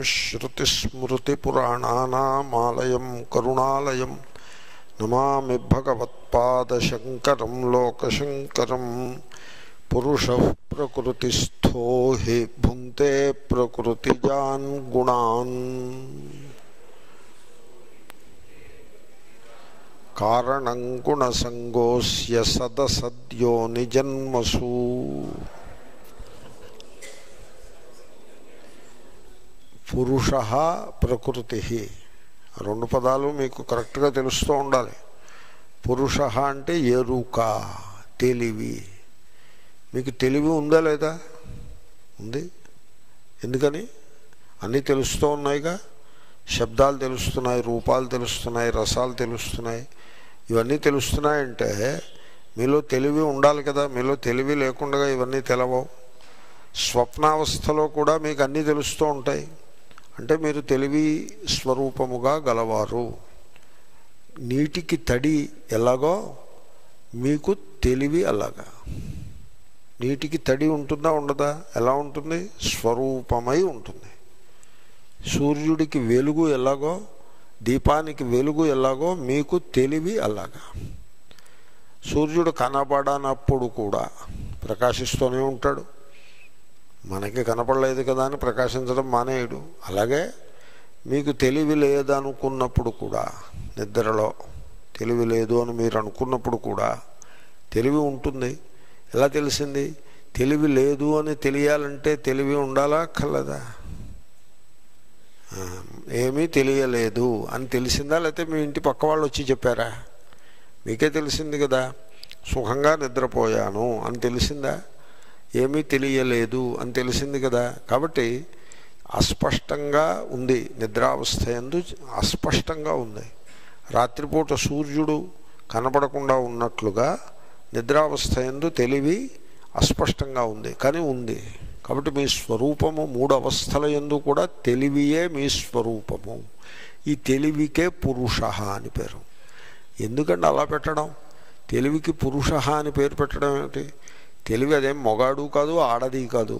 श्रुतिस्मृतिपुराणानामालयं करुणालयं नमामि भगवत्पादशङ्करं लोकशङ्करं पुरुषः प्रकृतिस्थो हि भुङ्क्ते प्रकृतिजान् गुणान् कारणं गुणसङ्गोऽस्य सदसद्यो निजन्मसु పురుష ప్రకృతి రెండు పదాలు మీకు కరెక్ట్గా తెలుస్తూ ఉండాలి పురుష అంటే ఎరుక తెలివి మీకు తెలివి ఉందా లేదా ఉంది ఎందుకని అన్నీ తెలుస్తూ ఉన్నాయిగా శబ్దాలు తెలుస్తున్నాయి రూపాలు తెలుస్తున్నాయి రసాలు తెలుస్తున్నాయి ఇవన్నీ తెలుస్తున్నాయంటే మీలో తెలివి ఉండాలి కదా మీలో తెలివి లేకుండా ఇవన్నీ తెలవవు స్వప్నావస్థలో కూడా మీకు అన్నీ తెలుస్తూ ఉంటాయి అంటే మీరు తెలివి స్వరూపముగా గలవారు నీటికి తడి ఎలాగో మీకు తెలివి అలాగా నీటికి తడి ఉంటుందా ఉండదా ఎలా ఉంటుంది స్వరూపమై ఉంటుంది సూర్యుడికి వెలుగు ఎలాగో దీపానికి వెలుగు ఎలాగో మీకు తెలివి అలాగా సూర్యుడు కనబడనప్పుడు కూడా ప్రకాశిస్తూనే ఉంటాడు మనకి కనపడలేదు కదా అని ప్రకాశించడం మానేయుడు అలాగే మీకు తెలివి లేదనుకున్నప్పుడు కూడా నిద్రలో తెలివి లేదు అని మీరు అనుకున్నప్పుడు కూడా తెలివి ఉంటుంది ఎలా తెలిసింది తెలివి లేదు అని తెలియాలంటే తెలివి ఉండాలా అక్కర్లేదా ఏమీ తెలియలేదు అని తెలిసిందా లేకపోతే మీ ఇంటి పక్క వాళ్ళు వచ్చి చెప్పారా మీకే తెలిసింది కదా సుఖంగా నిద్రపోయాను అని తెలిసిందా ఏమీ తెలియలేదు అని తెలిసింది కదా కాబట్టి అస్పష్టంగా ఉంది నిద్రావస్థ ఎందు అస్పష్టంగా ఉంది రాత్రిపూట సూర్యుడు కనపడకుండా ఉన్నట్లుగా నిద్రావస్థ ఎందు తెలివి అస్పష్టంగా ఉంది కానీ ఉంది కాబట్టి మీ స్వరూపము మూడు అవస్థల ఎందు కూడా తెలివియే మీ స్వరూపము ఈ తెలివికే పురుష అని పేరు ఎందుకంటే అలా పెట్టడం తెలివికి పురుష అని పేరు పెట్టడం ఏమిటి తెలివి అదేం మొగాడు కాదు ఆడది కాదు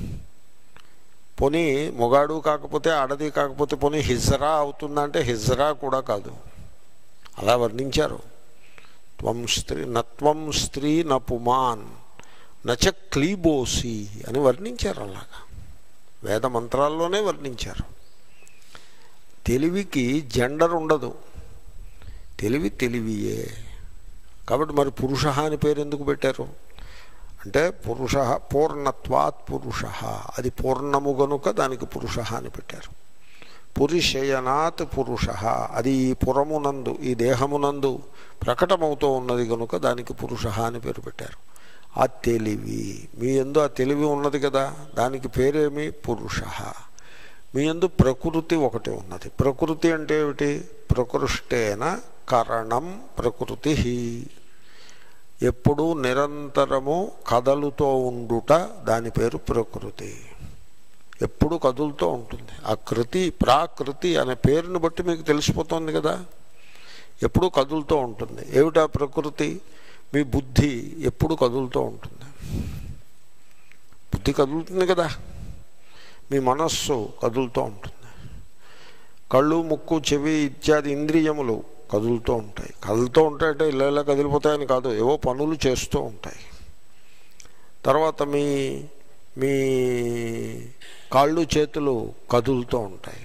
పోనీ మొగాడు కాకపోతే ఆడది కాకపోతే పోనీ హిజ్రా అవుతుందంటే హిజ్రా కూడా కాదు అలా వర్ణించారు త్వం స్త్రీ నత్వం స్త్రీ నపుమాన్ నచ క్లీబోసి అని వర్ణించారు అలాగా వేద మంత్రాల్లోనే వర్ణించారు తెలివికి జెండర్ ఉండదు తెలివి తెలివియే కాబట్టి మరి పురుష అని పేరు ఎందుకు పెట్టారు అంటే పురుష పూర్ణత్వాత్ పురుష అది పూర్ణము గనుక దానికి పురుష అని పెట్టారు పురుషయనాత్ పురుష అది ఈ పురమునందు ఈ దేహమునందు ప్రకటమవుతూ ఉన్నది కనుక దానికి పురుష అని పేరు పెట్టారు ఆ తెలివి మీ ఎందు ఆ తెలివి ఉన్నది కదా దానికి పేరేమి పురుష మీ ఎందు ప్రకృతి ఒకటి ఉన్నది ప్రకృతి అంటే ఏమిటి ప్రకృష్టేన కరణం ప్రకృతి ఎప్పుడు నిరంతరము కదలుతో ఉండుట దాని పేరు ప్రకృతి ఎప్పుడు కదులుతూ ఉంటుంది ఆ కృతి ప్రాకృతి అనే పేరుని బట్టి మీకు తెలిసిపోతుంది కదా ఎప్పుడు కదులుతూ ఉంటుంది ఏమిటా ప్రకృతి మీ బుద్ధి ఎప్పుడు కదులుతూ ఉంటుంది బుద్ధి కదులుతుంది కదా మీ మనస్సు కదులుతూ ఉంటుంది కళ్ళు ముక్కు చెవి ఇత్యాది ఇంద్రియములు కదులుతూ ఉంటాయి కదులుతూ ఉంటాయంటే ఇలా ఇలా కదిలిపోతాయని కాదు ఏవో పనులు చేస్తూ ఉంటాయి తర్వాత మీ మీ కాళ్ళు చేతులు కదులుతూ ఉంటాయి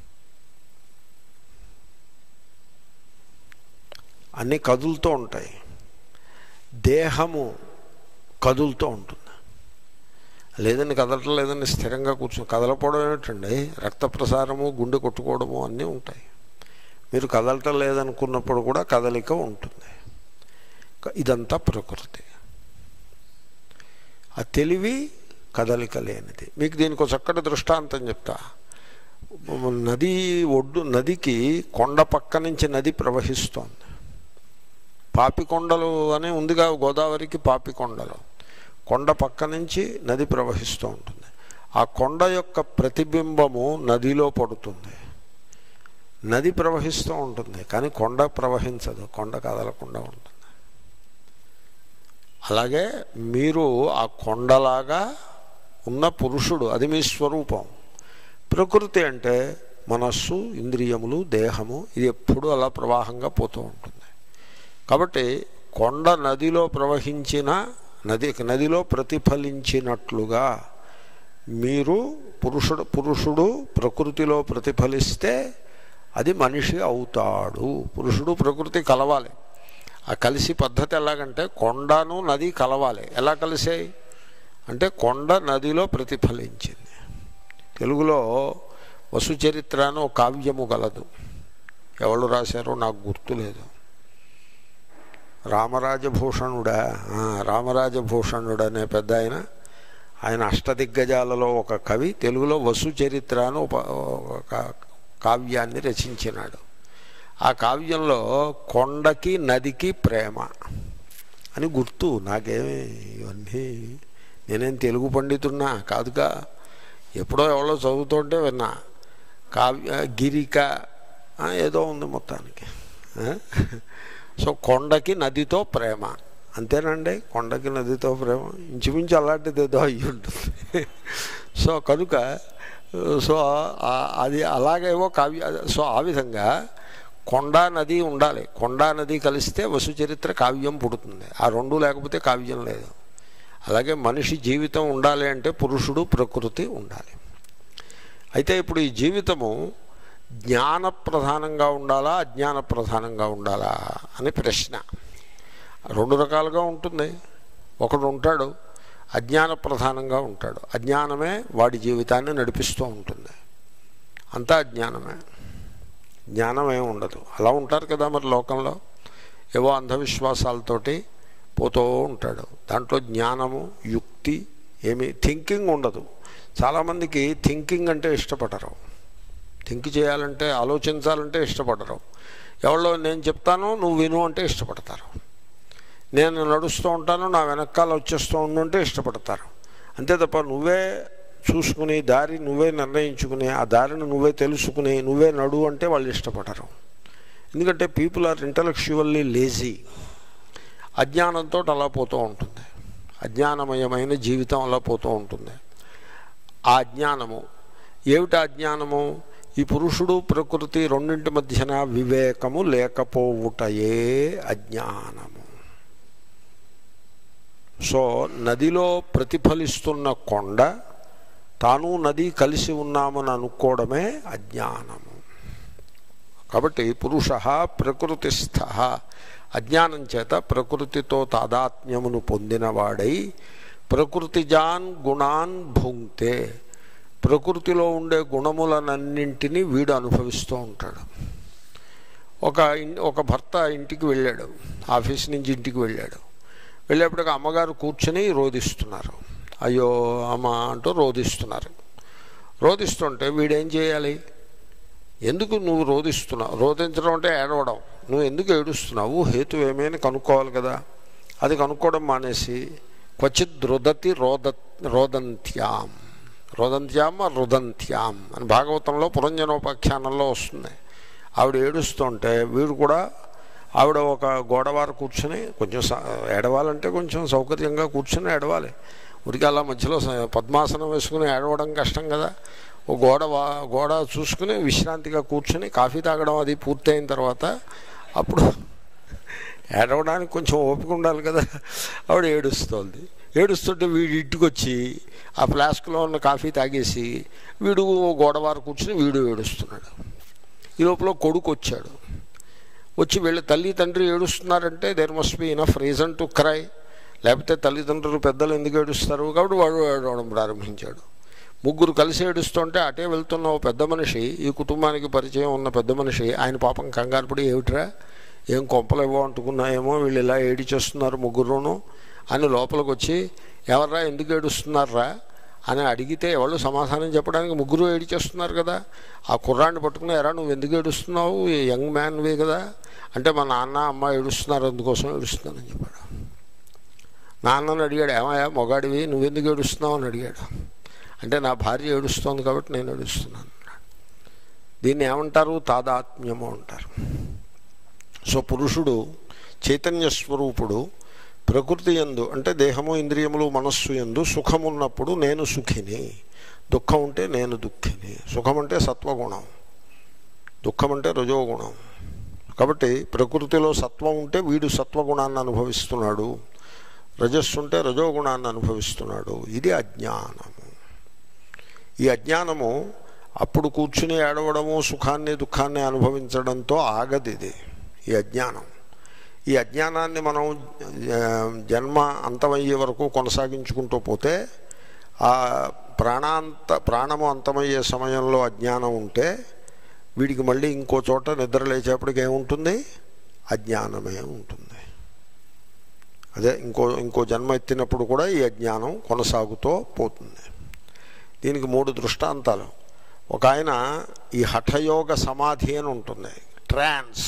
అన్నీ కదులుతూ ఉంటాయి దేహము కదులుతూ ఉంటుంది లేదని కదలటం లేదని స్థిరంగా కూర్చొని కదలపోవడం ఏమిటండి రక్త ప్రసారము గుండె కొట్టుకోవడము అన్నీ ఉంటాయి మీరు కదలటం లేదనుకున్నప్పుడు కూడా కదలిక ఉంటుంది ఇదంతా ప్రకృతి ఆ తెలివి కదలిక లేనిది మీకు దీనికి ఒక చక్కటి దృష్టాంతం చెప్తా నది ఒడ్డు నదికి కొండ పక్క నుంచి నది ప్రవహిస్తోంది పాపికొండలు అని ఉందిగా గోదావరికి పాపికొండలు కొండ పక్క నుంచి నది ప్రవహిస్తూ ఉంటుంది ఆ కొండ యొక్క ప్రతిబింబము నదిలో పడుతుంది నది ప్రవహిస్తూ ఉంటుంది కానీ కొండ ప్రవహించదు కొండ కదలకుండా ఉంటుంది అలాగే మీరు ఆ కొండలాగా ఉన్న పురుషుడు అది మీ స్వరూపం ప్రకృతి అంటే మనస్సు ఇంద్రియములు దేహము ఇది ఎప్పుడూ అలా ప్రవాహంగా పోతూ ఉంటుంది కాబట్టి కొండ నదిలో ప్రవహించిన నది నదిలో ప్రతిఫలించినట్లుగా మీరు పురుషుడు పురుషుడు ప్రకృతిలో ప్రతిఫలిస్తే అది మనిషి అవుతాడు పురుషుడు ప్రకృతి కలవాలి ఆ కలిసి పద్ధతి ఎలాగంటే కొండను నది కలవాలి ఎలా కలిసాయి అంటే కొండ నదిలో ప్రతిఫలించింది తెలుగులో వసుచరిత్ర అని ఒక కావ్యము గలదు ఎవరు రాశారో నాకు గుర్తులేదు రామరాజభూషణుడా ఆ, రామరాజభూషణుడు అనే పెద్ద ఆయన ఆయన అష్టదిగ్గజాలలో ఒక కవి తెలుగులో వసు చరిత్ర అని ఒక ఒక కావ్యాన్ని రచించినాడు ఆ కావ్యంలో కొండకి నదికి ప్రేమ అని గుర్తు నాకేమి ఇవన్నీ నేనేం తెలుగు పండితున్నా కాదుగా ఎప్పుడో ఎవరో చదువుతుంటే విన్నా కావ్య గిరిక ఆ, ఏదో ఉంది మొత్తానికి ఆ? సో కొండకి నదితో ప్రేమ అంతేనండి కొండకి నదితో ప్రేమ ఇంచుమించు అలాంటిది ఏదో అయ్యి ఉంటుంది సో కనుక సో ఆ- అది అలాగేవో కావ్య సో ఆ విధంగా కొండ నది ఉండాలి కొండ నది కలిస్తే వసు చరిత్ర కావ్యం పుడుతుంది ఆ రెండు లేకపోతే కావ్యం లేదు అలాగే మనిషి జీవితం ఉండాలి అంటే పురుషుడు ప్రకృతి ఉండాలి అయితే ఇప్పుడు ఈ జీవితము జ్ఞాన ప్రధానంగా ఉండాలా అజ్ఞాన ప్రధానంగా ఉండాలా అని ప్రశ్న రెండు రకాలుగా ఉంటుంది ఒకడు ఉంటాడు అజ్ఞాన ప్రధానంగా ఉంటాడు అజ్ఞానమే వాడి జీవితాన్ని నడిపిస్తూ ఉంటుంది అంతా అజ్ఞానమే జ్ఞానం ఏమి ఉండదు అలా ఉంటారు కదా మరి లోకంలో ఏవో అంధవిశ్వాసాలతోటి పోతూ ఉంటాడు దాంట్లో జ్ఞానము యుక్తి ఏమి థింకింగ్ ఉండదు చాలామందికి థింకింగ్ అంటే ఇష్టపడరు థింక్ చేయాలంటే ఆలోచించాలంటే ఇష్టపడరు ఎవరో నేను చెప్తాను నువ్వు విను అంటే ఇష్టపడతారు నేను నడుస్తూ ఉంటాను నా వెనకాల వచ్చేస్తూ ఉండుంటే ఇష్టపడతారు అంతే తప్ప నువ్వే చూసుకుని దారి నువ్వే నిర్ణయించుకుని ఆ దారిని నువ్వే తెలుసుకుని నువ్వే నడు అంటే వాళ్ళు ఇష్టపడరు ఎందుకంటే పీపుల్ ఆర్ ఇంటలెక్చువల్లీ లేజీ అజ్ఞానంతో అలా పోతూ ఉంటుంది అజ్ఞానమయమైన జీవితం అలా పోతూ ఉంటుంది ఆ అజ్ఞానము ఏమిటి అజ్ఞానము ఈ పురుషుడు ప్రకృతి రెండింటి మధ్యన వివేకము లేకపోవుటయే అజ్ఞానము సో నదిలో ప్రతిఫలిస్తున్న కొండ తాను నది కలిసి ఉన్నామని అనుకోవడమే అజ్ఞానము కాబట్టి పురుష ప్రకృతిస్థ అజ్ఞానం చేత ప్రకృతితో తాదాత్మ్యమును పొందినవాడై ప్రకృతిజాన్ గుణాన్ భుంక్తే ప్రకృతిలో ఉండే గుణములనన్నింటినీ వీడు అనుభవిస్తూ ఉంటాడు ఒక ఇన్- ఒక భర్త ఇంటికి వెళ్ళాడు ఆఫీస్ నుంచి ఇంటికి వెళ్ళాడు వెళ్ళేప్పటికి అమ్మగారు కూర్చొని రోధిస్తున్నారు అయ్యో అమ్మ అంటూ రోధిస్తున్నారు రోధిస్తుంటే వీడేం చేయాలి ఎందుకు నువ్వు రోధిస్తున్నావు రోధించడం అంటే ఏడవడం నువ్వు ఎందుకు ఏడుస్తున్నావు హేతు ఏమైనా కనుక్కోవాలి కదా అది కనుక్కోవడం మానేసి క్వచిత్ రుదతి రోద రోదంత్యాం రోదంత్యాం రుదంత్యాం అని భాగవతంలో పురంజనోపాఖ్యానంలో వస్తుంది ఆవిడ ఏడుస్తుంటే వీడు కూడా ఆవిడ ఒక గోడవార కూర్చొని కొంచెం స- ఏడవాలంటే కొంచెం సౌకర్యంగా కూర్చొని ఏడవాలి ఉరికి అలా మధ్యలో స- పద్మాసనం వేసుకుని ఏడవడం కష్టం కదా ఓ గోడ వా- గోడ చూసుకుని విశ్రాంతిగా కూర్చొని కాఫీ తాగడం అది పూర్తయిన తర్వాత అప్పుడు ఏడవడానికి కొంచెం ఓపిక ఉండాలి కదా ఆవిడ ఏడుస్తోంది ఏడుస్తుంటే వీడు ఇంటికి వచ్చి ఆ ఫ్లాస్క్లో ఉన్న కాఫీ తాగేసి వీడు ఓ గోడవార కూర్చొని వీడు ఏడుస్తున్నాడు ఈ లోపల కొడుకు వచ్చాడు వచ్చి వీళ్ళ తల్లి తండ్రి ఏడుస్తున్నారంటే there must be enough reason to cry లేకపోతే తల్లిదండ్రులు పెద్దలు ఎందుకు ఏడుస్తారు కాబట్టి వాడు ఏడవడం ప్రారంభించాడు ముగ్గురు కలిసి ఏడుస్తుంటే అటే వెళ్తున్న ఓ పెద్ద మనిషి ఈ కుటుంబానికి పరిచయం ఉన్న పెద్ద మనిషి ఆయన పాపం కంగారు పడి ఏమిట్రా ఏం కొంపలు ఇవ్వ అంటుకున్నాయేమో వీళ్ళు ఇలా ఏడి చేస్తున్నారు ముగ్గురును అని లోపలికి వచ్చి ఎవర్రా ఎందుకు ఏడుస్తున్నారా అని అడిగితే ఎవరు సమాధానం చెప్పడానికి ముగ్గురు ఏడి చేస్తున్నారు కదా ఆ కుర్రాన్ని పట్టుకుని ఎరా నువ్వు ఎందుకు ఏడుస్తున్నావు ఈ యంగ్ మ్యాన్వే కదా అంటే మా నాన్న అమ్మ ఏడుస్తున్నారు అందుకోసం ఏడుస్తున్నానని చెప్పాడు నాన్నని అడిగాడు ఏమయ్యా మొగాడివి నువ్వెందుకు ఏడుస్తున్నావు అని అడిగాడు అంటే నా భార్య ఏడుస్తోంది కాబట్టి నేను ఏడుస్తున్నాను అన్నాడు. దీన్ని ఏమంటారు తాదాత్మ్యము అంటారు సో పురుషుడు చైతన్య స్వరూపుడు ప్రకృతి ఎందు అంటే దేహము ఇంద్రియములు మనస్సు ఎందు సుఖమున్నప్పుడు నేను సుఖిని దుఃఖం ఉంటే నేను దుఃఖిని సుఖం అంటే సత్వగుణం దుఃఖం అంటే రజోగుణం కాబట్టి ప్రకృతిలో సత్వం ఉంటే వీడు సత్వగుణాన్ని అనుభవిస్తున్నాడు రజస్సు ఉంటే రజోగుణాన్ని అనుభవిస్తున్నాడు ఇది అజ్ఞానము ఈ అజ్ఞానము అప్పుడు కూర్చుని ఏడవడము సుఖాన్ని దుఃఖాన్ని అనుభవించడంతో ఆగదు ఇది ఈ అజ్ఞానం ఈ అజ్ఞానాన్ని మనం ఆ, జన్మ అంతమయ్యే వరకు కొనసాగించుకుంటూ పోతే ఆ ప్రాణాంత ప్రాణము అంతమయ్యే సమయంలో అజ్ఞానం ఉంటే వీడికి మళ్ళీ ఇంకో చోట నిద్ర లేచేపటికి ఏముంటుంది అజ్ఞానమే ఉంటుంది అదే ఇంకో ఇంకో జన్మ ఎత్తినప్పుడు కూడా ఈ అజ్ఞానం కొనసాగుతూ పోతుంది దీనికి మూడు దృష్టాంతాలు ఒక ఆయన ఈ హఠయోగ సమాధి అని ఉంటుంది ట్రాన్స్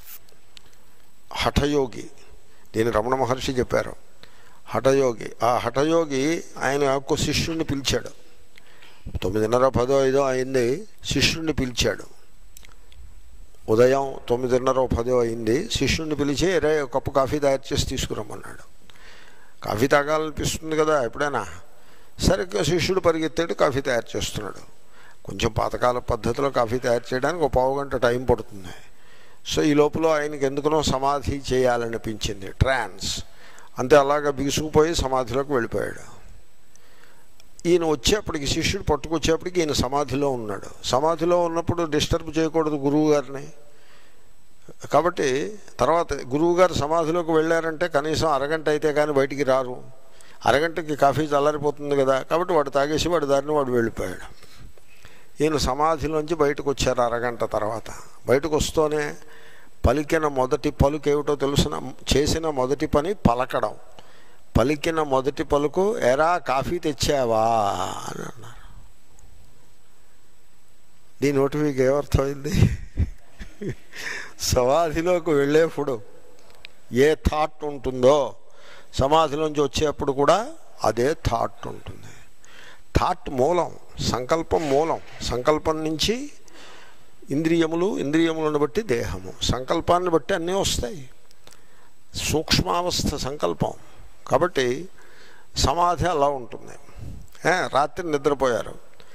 హఠయోగి దీని రమణ మహర్షి చెప్పారు హఠయోగి ఆ హఠయోగి ఆయన యొక్క శిష్యుణ్ణి పిలిచాడు తొమ్మిదిన్నర పదో ఐదో అయింది శిష్యుణ్ణి పిలిచాడు ఉదయం తొమ్మిదిన్నర పదో అయింది శిష్యుణ్ణి పిలిచి రే ఒక కప్పు కాఫీ తయారు చేసి తీసుకురమ్మన్నాడు కాఫీ తాగాలనిపిస్తుంది కదా ఎప్పుడైనా సరే శిష్యుడు పరిగెత్తాడు కాఫీ తయారు చేస్తున్నాడు కొంచెం పాతకాల పద్ధతిలో కాఫీ తయారు చేయడానికి ఒక పావు గంట టైం పడుతుంది సో ఈ లోపల ఆయనకి ఎందుకునో సమాధి చేయాలనిపించింది ట్రాన్స్ అంతే అలాగా బిగుసుకుపోయి సమాధిలోకి వెళ్ళిపోయాడు ఈయన వచ్చేప్పటికి శిష్యుడు పట్టుకొచ్చేప్పటికి ఈయన సమాధిలో ఉన్నాడు సమాధిలో ఉన్నప్పుడు డిస్టర్బ్ చేయకూడదు గురువు గారిని కాబట్టి తర్వాత గురువుగారు సమాధిలోకి వెళ్ళారంటే కనీసం అరగంట అయితే కానీ బయటికి రారు అరగంటకి కాఫీ చల్లారిపోతుంది కదా కాబట్టి వాడు తాగేసి వాడి దారిని వాడు వెళ్ళిపోయాడు ఈయన సమాధిలోంచి బయటకు వచ్చారు అరగంట తర్వాత బయటకు వస్తూనే పలికిన మొదటి పలుకు ఏమిటో తెలుసిన చేసిన మొదటి పని పలకడం పలికిన మొదటి పలుకు ఎరా కాఫీ తెచ్చావా అని అన్నారు దీని ఒకటి మీకు ఏమర్థమైంది సమాధిలోకి వెళ్ళేప్పుడు ఏ థాట్ ఉంటుందో సమాధిలోంచి వచ్చేప్పుడు కూడా అదే థాట్ ఉంటుంది థాట్ మూలం సంకల్పం మూలం సంకల్పం నుంచి ఇంద్రియములు ఇంద్రియములను బట్టి దేహము సంకల్పాన్ని బట్టి అన్నీ వస్తాయి సూక్ష్మావస్థ సంకల్పం కాబట్టి సమాధి అలా ఉంటుంది ఏ, రాత్రి నిద్రపోయారు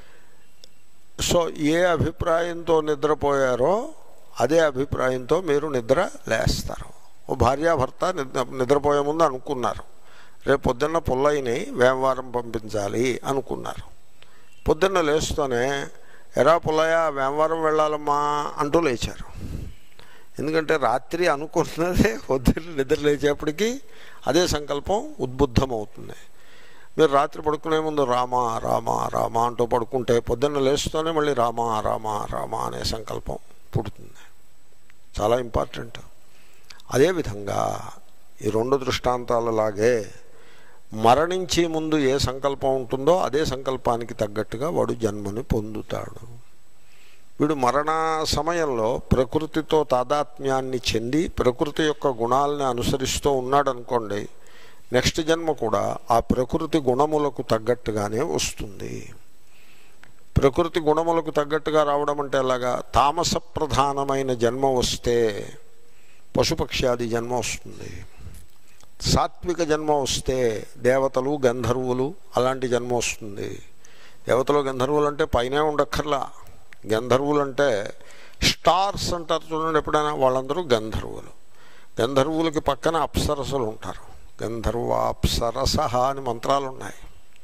సో ఏ అభిప్రాయంతో నిద్రపోయారో అదే అభిప్రాయంతో మీరు నిద్ర లేస్తారు ఓ భార్యాభర్త నిద్ర నిద్రపోయే ముందు అనుకున్నారు రేపు పొద్దున్న పుల్లయ్యని వేమవారం పంపించాలి అనుకున్నారు పొద్దున్న లేస్తూనే ఎరా పుల్లయ్య వేమవారం వెళ్ళాలమ్మా అంటూ లేచారు ఎందుకంటే రాత్రి అనుకున్నదే పొద్దున్న నిద్ర లేచేపటికి అదే సంకల్పం ఉద్బుద్ధమవుతుంది మీరు రాత్రి పడుకునే ముందు రామ రామ రామ అంటూ పడుకుంటే పొద్దున్న లేస్తూనే మళ్ళీ రామ రామ రామ అనే సంకల్పం పుడుతుంది చాలా ఇంపార్టెంట్ అదేవిధంగా ఈ రెండు దృష్టాంతాలలాగే మరణించే ముందు ఏ సంకల్పం ఉంటుందో అదే సంకల్పానికి తగ్గట్టుగా వాడు జన్మని పొందుతాడు వీడు మరణ సమయంలో ప్రకృతితో తాదాత్మ్యాన్ని చెంది ప్రకృతి యొక్క గుణాలని అనుసరిస్తూ ఉన్నాడు అనుకోండి నెక్స్ట్ జన్మ కూడా ఆ ప్రకృతి గుణములకు తగ్గట్టుగానే వస్తుంది ప్రకృతి గుణములకు తగ్గట్టుగా రావడం అంటే ఎలాగా తామస ప్రధానమైన జన్మ వస్తే పశుపక్ష్యాది జన్మ వస్తుంది సాత్విక జన్మ వస్తే దేవతలు గంధర్వులు అలాంటి జన్మ వస్తుంది దేవతలు గంధర్వులు అంటే పైనే ఉండక్కర్లా గంధర్వులు అంటే స్టార్స్ అంటారు చూడండి ఎప్పుడైనా వాళ్ళందరూ గంధర్వులు గంధర్వులకి పక్కన అప్సరసలు ఉంటారు గంధర్వాప్సరస అని మంత్రాలు ఉన్నాయి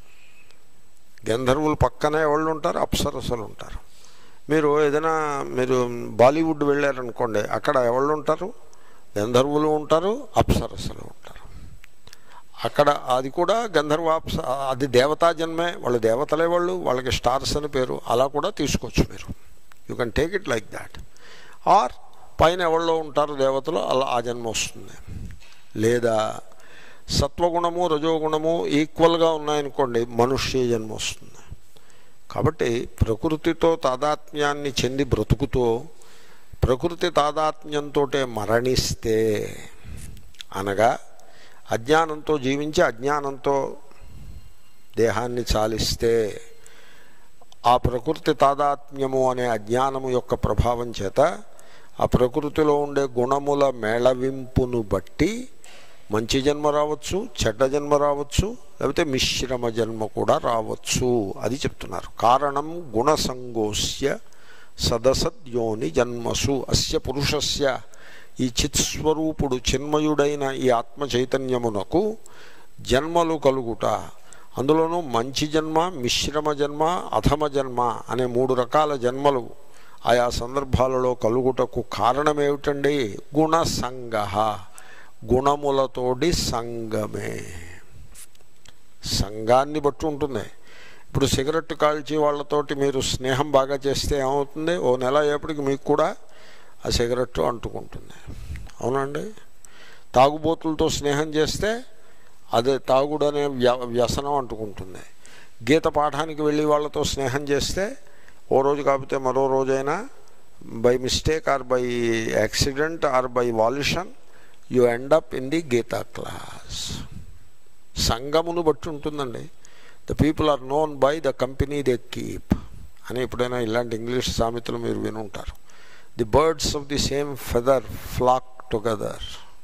గంధర్వులు పక్కనే వాళ్ళు ఉంటారు అప్సరసలు ఉంటారు మీరు ఏదైనా మీరు బాలీవుడ్ వెళ్ళారనుకోండి అక్కడ ఎవళ్ళు ఉంటారు గంధర్వులు ఉంటారు అప్సరసలు ఉంటారు అక్కడ అది కూడా గంధర్వాప్స అది దేవతా జన్మే వాళ్ళు దేవతలే వాళ్ళు వాళ్ళకి స్టార్స్ అని పేరు అలా కూడా తీసుకోవచ్చు మీరు you can take it like that or పైన ఎవరిలో ఉంటారు దేవతలు అలా ఆ జన్మ వస్తుంది లేదా సత్వగుణము రజోగుణము ఈక్వల్గా ఉన్నాయనుకోండి మనుష్య జన్మ వస్తుంది కాబట్టి ప్రకృతితో తాదాత్మ్యాన్ని చెంది బ్రతుకుతూ ప్రకృతి తాదాత్మ్యంతో మరణిస్తే అనగా అజ్ఞానంతో జీవించి అజ్ఞానంతో దేహాన్ని చాలిస్తే ఆ ప్రకృతి తాదాత్మ్యము అనే అజ్ఞానము యొక్క ప్రభావం చేత ఆ ప్రకృతిలో ఉండే గుణముల మేళవింపును బట్టి మంచి జన్మ రావచ్చు చెడ్డ జన్మ రావచ్చు లేకపోతే మిశ్రమ జన్మ కూడా రావచ్చు అది చెప్తున్నారు కారణం గుణసంగోస్య సదసద్యోని జన్మసు అస్య పురుషస్య ఈ చిత్స్వరూపుడు చిన్మయుడైన ఈ ఆత్మ చైతన్యమునకు జన్మలు కలుగుట అందులోనూ మంచి జన్మ మిశ్రమ జన్మ అధమ జన్మ అనే మూడు రకాల జన్మలు ఆయా సందర్భాలలో కలుగుటకు కారణమేమిటండి గుణసంగ గుణములతోటి సంగమే సంఘాన్ని బట్టి ఉంటుంది ఇప్పుడు సిగరెట్ కాల్చి వాళ్ళతోటి మీరు స్నేహం బాగా చేస్తే ఏమవుతుంది ఓ నెల అయ్యేప్పటికి మీకు కూడా ఆ సిగరెట్ అంటుకుంటుంది అవునండి తాగుబోతులతో స్నేహం చేస్తే అదే తాగుడు అనే వ్య వ్యసనం అంటుకుంటుంది గీత పాఠానికి వెళ్ళి వాళ్ళతో స్నేహం చేస్తే ఓ రోజు కాకపోతే మరో రోజైనా by mistake or by accident or by volition you end up in the Gita class సంఘమును బట్టి ఉంటుందండి the people are known by the company they keep అని ఎప్పుడైనా ఇలాంటి ఇంగ్లీష్ సామెతలు మీరు వినుంటారు the birds of the same feather flock together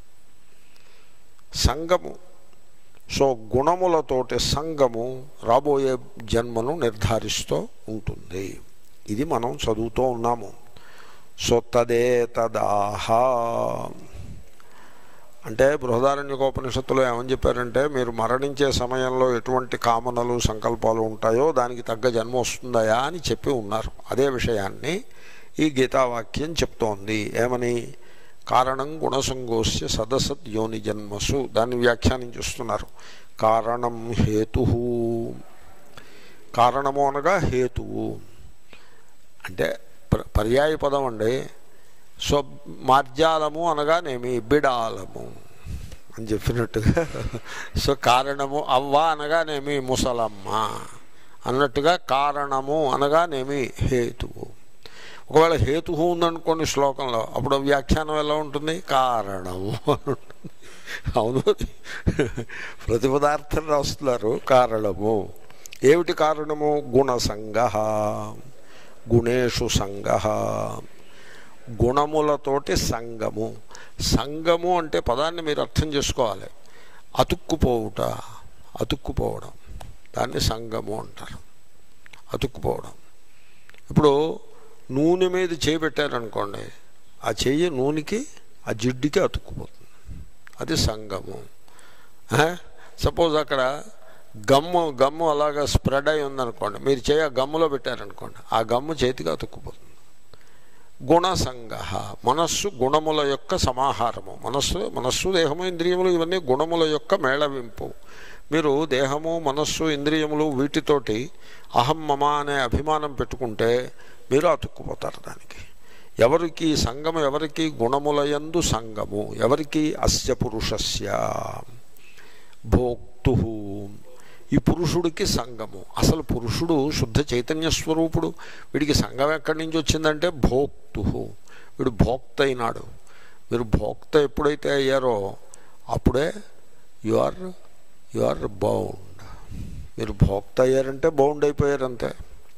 సంఘము సో గుణములతోటి సంఘము రాబోయే జన్మను నిర్ధారిస్తూ ఉంటుంది ఇది మనం చదువుతూ ఉన్నాము సో తదే తదాహ అంటే బృహదారణ్యకోపనిషత్తులో ఏమని చెప్పారంటే మీరు మరణించే సమయంలో ఎటువంటి కామనలు సంకల్పాలు ఉంటాయో దానికి తగ్గ జన్మ వస్తుందయా అని చెప్పి ఉన్నారు అదే విషయాన్ని ఈ గీతావాక్యం చెప్తోంది ఏమని కారణం గుణసంగోస్య సదసత్ యోని జన్మసు దాన్ని వ్యాఖ్యానం చేస్తున్నారు కారణం హేతు కారణము అనగా హేతువు అంటే ప- పర్యాయ పదం అండి సో మార్జాలము అనగానేమి బిడాలము అని చెప్పినట్టుగా సో కారణము అవ్వ అనగానేమి ముసలమ్మ అన్నట్టుగా కారణము అనగానేమి హేతువు ఒకవేళ హేతు ఉందనుకోండి శ్లోకంలో అప్పుడు వ్యాఖ్యానం ఎలా ఉంటుంది కారణము అని ఉంటుంది అవును ప్రతి పదార్థం రాస్తున్నారు కారణము ఏమిటి కారణము గుణసంగ గుణేషు సంగ గుణములతోటి సంగము సంగము అంటే పదాన్ని మీరు అర్థం చేసుకోవాలి అతుక్కుపోవుట అతుక్కుపోవడం దాన్ని సంగము అంటారు అతుక్కుపోవడం ఇప్పుడు నూనె మీద చేయి పెట్టారనుకోండి ఆ చెయ్యి నూనెకి ఆ జిడ్డుకి అతుక్కుపోతుంది అది సంగము సపోజ్ అక్కడ గమ్ము గమ్ము అలాగా స్ప్రెడ్ అయి ఉందనుకోండి మీరు చేయి ఆ గమ్ములో పెట్టారనుకోండి ఆ గమ్ము చేతికి అతుక్కుపోతుంది గుణసంగ మనస్సు గుణముల యొక్క సమాహారము మనస్సు మనస్సు దేహము ఇంద్రియములు ఇవన్నీ గుణముల యొక్క మేళవింపు మీరు దేహము మనస్సు ఇంద్రియములు వీటితోటి అహం మమ అనే అభిమానం పెట్టుకుంటే మీరు అతుక్కుపోతారు దానికి ఎవరికి సంగము ఎవరికి గుణములయందు సంగము ఎవరికి అస్య పురుషస్య భోక్తు ఈ పురుషుడికి సంగము అసలు పురుషుడు శుద్ధ చైతన్య స్వరూపుడు వీడికి సంఘం ఎక్కడి నుంచి వచ్చిందంటే భోక్తు వీడు భోక్త అయినాడు మీరు భోక్త ఎప్పుడైతే అయ్యారో అప్పుడే you are you are bound మీరు భోక్త అయ్యారంటే బౌండ్ అయిపోయారంతే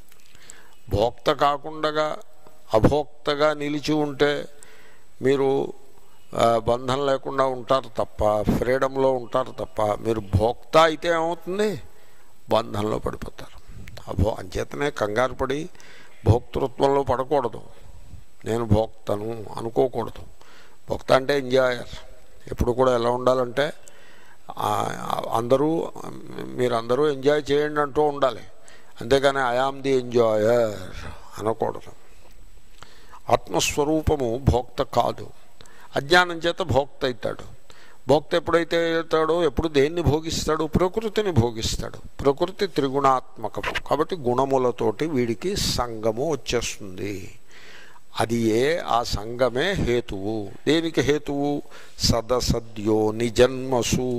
భోక్త కాకుండా అభోక్తగా నిలిచి ఉంటే మీరు ఆ, బంధం లేకుండా ఉంటారు తప్ప ఫ్రీడంలో ఉంటారు తప్ప మీరు భోక్త అయితే ఏమవుతుంది బంధంలో పడిపోతారు అభో అంచేతనే కంగారు పడి భోక్తృత్వంలో పడకూడదు నేను భోక్తను అనుకోకూడదు భోక్త అంటే ఎంజాయర్ ఎప్పుడు కూడా ఎలా ఉండాలంటే ఆ, అందరూ మీరందరూ ఎంజాయ్ చేయండి అంటూ ఉండాలి అంతేగాని ఐఆమ్ ది ఎంజాయర్ అనకూడదు ఆత్మస్వరూపము భోక్త కాదు అజ్ఞానం చేత భోక్త అవుతాడు భోక్త ఎప్పుడైతే అవుతాడో ఎప్పుడు దేన్ని భోగిస్తాడు ప్రకృతిని భోగిస్తాడు ప్రకృతి త్రిగుణాత్మకము కాబట్టి గుణములతోటి వీడికి సంగము వచ్చేస్తుంది అది ఏ ఆ సంగమే హేతువు దేనికి హేతువు సదసద్యో నిజన్మసు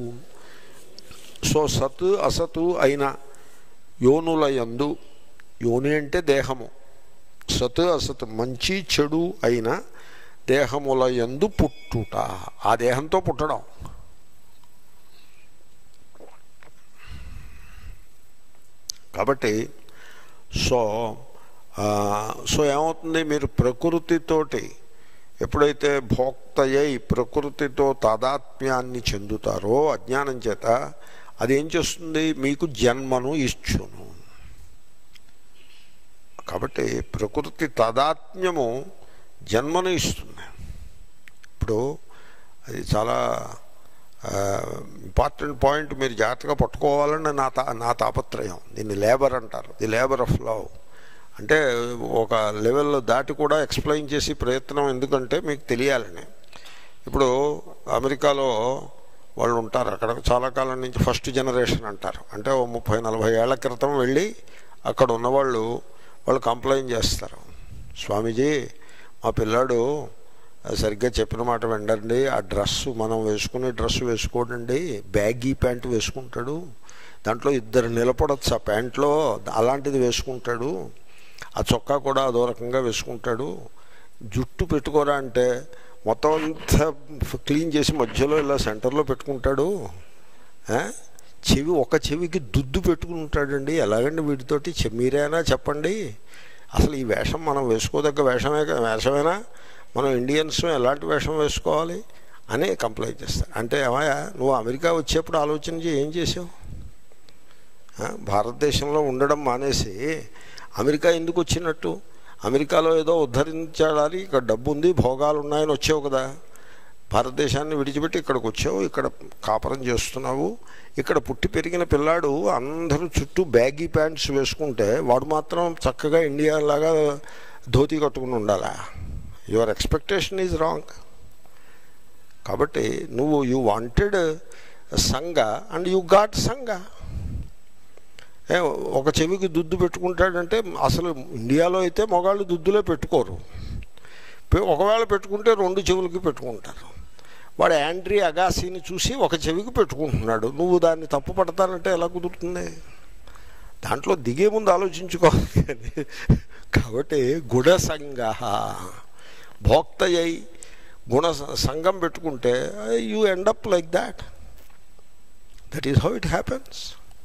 సో సత్ అసతు అయిన యోనులయందు యోని అంటే దేహము సత్ అసత్ మంచి చెడు అయిన దేహముల యందు పుట్టుట ఆ దేహంతో పుట్టడం కాబట్టి సో ఆ, సో ఏమవుతుంది మీరు ప్రకృతితోటి ఎప్పుడైతే భోక్తయ్యై ప్రకృతితో తాదాత్మ్యాన్ని చెందుతారో అజ్ఞానం చేత అది ఏం చేస్తుంది మీకు జన్మను ఇచ్చును కాబట్టి ప్రకృతి తాదాత్మ్యము జన్మను ఇస్తుంది ఇప్పుడు అది చాలా ఇంపార్టెంట్ పాయింట్ మీరు జాగ్రత్తగా పట్టుకోవాలని నా తా నా తాపత్రయం దీన్ని లేబర్ అంటారు ది లేబర్ ఆఫ్ లవ్ అంటే ఒక లెవెల్లో దాటి కూడా ఎక్స్ప్లెయిన్ చేసి ప్రయత్నం ఎందుకంటే మీకు తెలియాలని ఇప్పుడు అమెరికాలో వాళ్ళు ఉంటారు అక్కడ చాలా కాలం నుంచి ఫస్ట్ జనరేషన్ అంటారు అంటే ఓ ముప్పై నలభై ఏళ్ల క్రితం వెళ్ళి అక్కడ ఉన్నవాళ్ళు వాళ్ళు కంప్లైంట్ చేస్తారు స్వామీజీ మా పిల్లాడు సరిగ్గా చెప్పిన మాట వినండి ఆ డ్రెస్సు మనం వేసుకునే డ్రెస్సు వేసుకోడండి బ్యాగీ ప్యాంట్ వేసుకుంటాడు దాంట్లో ఇద్దరు నిలబడచ్చు ఆ ప్యాంట్లో అలాంటిది వేసుకుంటాడు ఆ చొక్కా కూడా అదో రకంగా వేసుకుంటాడు జుట్టు పెట్టుకోరా అంటే మొత్తం అంతా క్లీన్ చేసి మధ్యలో ఇలా సెంటర్లో పెట్టుకుంటాడు ఆ? చెవి ఒక చెవికి దుద్దు పెట్టుకుని ఉంటాడండి ఎలాగండి వీటితోటి చె- మీరైనా చెప్పండి అసలు ఈ వేషం మనం వేసుకోదగ్గ వేషమే కా- వేషమేనా మనం ఇండియన్స్ ఎలాంటి వేషం వేసుకోవాలి అని కంప్లైంట్ చేస్తారు అంటే ఏమయ్యా నువ్వు అమెరికా వచ్చేప్పుడు ఆలోచన చేయి ఏం చేసావు ఆ, భారతదేశంలో ఉండడం మానేసి అమెరికా ఎందుకు వచ్చినట్టు అమెరికాలో ఏదో ఉద్ధరించాలని ఇక్కడ డబ్బు ఉంది భోగాలు ఉన్నాయని వచ్చావు కదా భారతదేశాన్ని విడిచిపెట్టి ఇక్కడికి వచ్చావు ఇక్కడ కాపురం చేస్తున్నావు ఇక్కడ పుట్టి పెరిగిన పిల్లాడు అందరూ చుట్టూ బ్యాగీ ప్యాంట్స్ వేసుకుంటే వాడు మాత్రం చక్కగా ఇండియా లాగా ధోతి కట్టుకుని ఉండాలా యువర్ ఎక్స్పెక్టేషన్ ఈజ్ రాంగ్ కాబట్టి నువ్వు యూ వాంటెడ్ సంగ అండ్ యూ గాట్ సంగ ఏ, ఒక చెవికి దుద్దు పెట్టుకుంటాడంటే అసలు ఇండియాలో అయితే మగాళ్ళు దుద్దులే పెట్టుకోరు పె- ఒకవేళ పెట్టుకుంటే రెండు చెవులకి పెట్టుకుంటారు వాడు యాండ్రీ అగాసీని చూసి ఒక చెవికి పెట్టుకుంటున్నాడు నువ్వు దాన్ని తప్పు పడతానంటే ఎలా కుదురుతుంది దాంట్లో దిగే ముందు ఆలోచించుకోవాలి కానీ కాబట్టి గుణసంగ భోక్తయ్యి గుణ సంఘం పెట్టుకుంటే you end up like that that is how it happens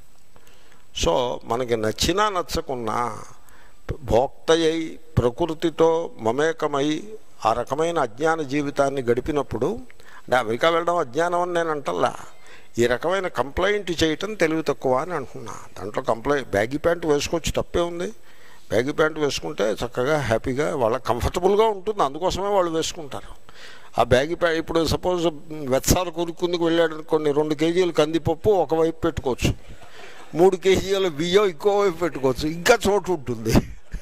so మనకి నచ్చినా నచ్చకున్నా భోక్తయ్యి ప్రకృతితో మమేకమై ఆ రకమైన అజ్ఞాన జీవితాన్ని గడిపినప్పుడు అంటే అమెరికా వెళ్ళడం అజ్ఞానం అని నేను అంటల్లా ఈ రకమైన కంప్లైంట్ చేయటం తెలివి తక్కువ అని అంటున్నా దాంట్లో కంప్లైంట్ బ్యాగీ ప్యాంట్ వేసుకోవచ్చు తప్పే ఉంది బ్యాగీ ప్యాంట్ వేసుకుంటే చక్కగా హ్యాపీగా వాళ్ళకి కంఫర్టబుల్గా ఉంటుంది అందుకోసమే వాళ్ళు వేసుకుంటారు ఆ బ్యాగీ ప్యాంట్ ఇప్పుడు సపోజ్ వెత్సాలు కొనుక్కుందుకు వెళ్ళాడు అనుకోండి రెండు కేజీలు కందిపప్పు ఒకవైపు పెట్టుకోవచ్చు మూడు కేజీల బియ్యం ఇంకో వైపు పెట్టుకోవచ్చు ఇంకా చోటు ఉంటుంది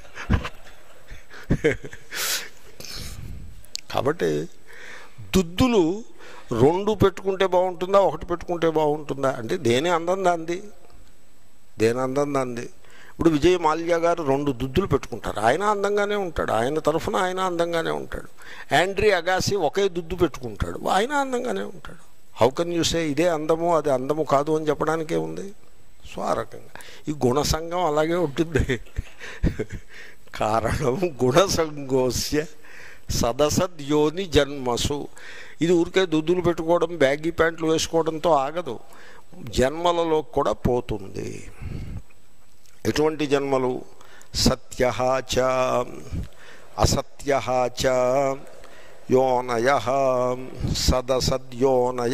కాబట్టి దుద్దులు రెండు పెట్టుకుంటే బాగుంటుందా ఒకటి పెట్టుకుంటే బాగుంటుందా అంటే దేని అందం దాంది దేని అందం దాంది ఇప్పుడు విజయ్ మాల్యా గారు రెండు దుద్దులు పెట్టుకుంటారు ఆయన అందంగానే ఉంటాడు ఆయన తరఫున ఆయన అందంగానే ఉంటాడు యాండ్రీ అగాసి ఒకే దుద్దు పెట్టుకుంటాడు ఆయన అందంగానే ఉంటాడు హౌ కెన్ యూ సే ఇదే అందము అది అందము కాదు అని చెప్పడానికే ఉంది సో ఆ రకంగా ఈ గుణసంగం అలాగే ఉంటుంది కారణం గుణసంగోస్య సదసద్యోని జన్మసు ఇది ఊరికే దుద్దులు పెట్టుకోవడం బ్యాగీ ప్యాంట్లు వేసుకోవడంతో ఆగదు జన్మలలో కూడా పోతుంది ఎటువంటి జన్మలు సత్య చ అసత్య చ యోనయ సదసద్యోనయ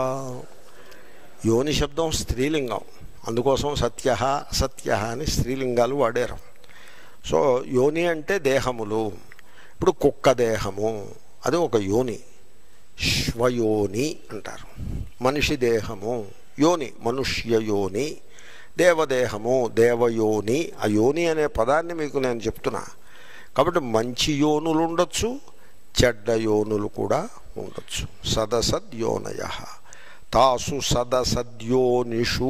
యోని శబ్దం స్త్రీలింగం అందుకోసం సత్య అసత్య అని స్త్రీలింగాలు వాడారు సో యోని అంటే దేహములు ఇప్పుడు కుక్క దేహము అది ఒక యోని శ్వయోని అంటారు మనిషి దేహము యోని మనుష్య యోని దేవదేహము దేవయోని ఆ యోని అనే పదాన్ని మీకు నేను చెప్తున్నా కాబట్టి మంచి యోనులు ఉండొచ్చు చెడ్డ యోనులు కూడా ఉండొచ్చు సదసద్యోనయ తాసు సదసద్యోనిషు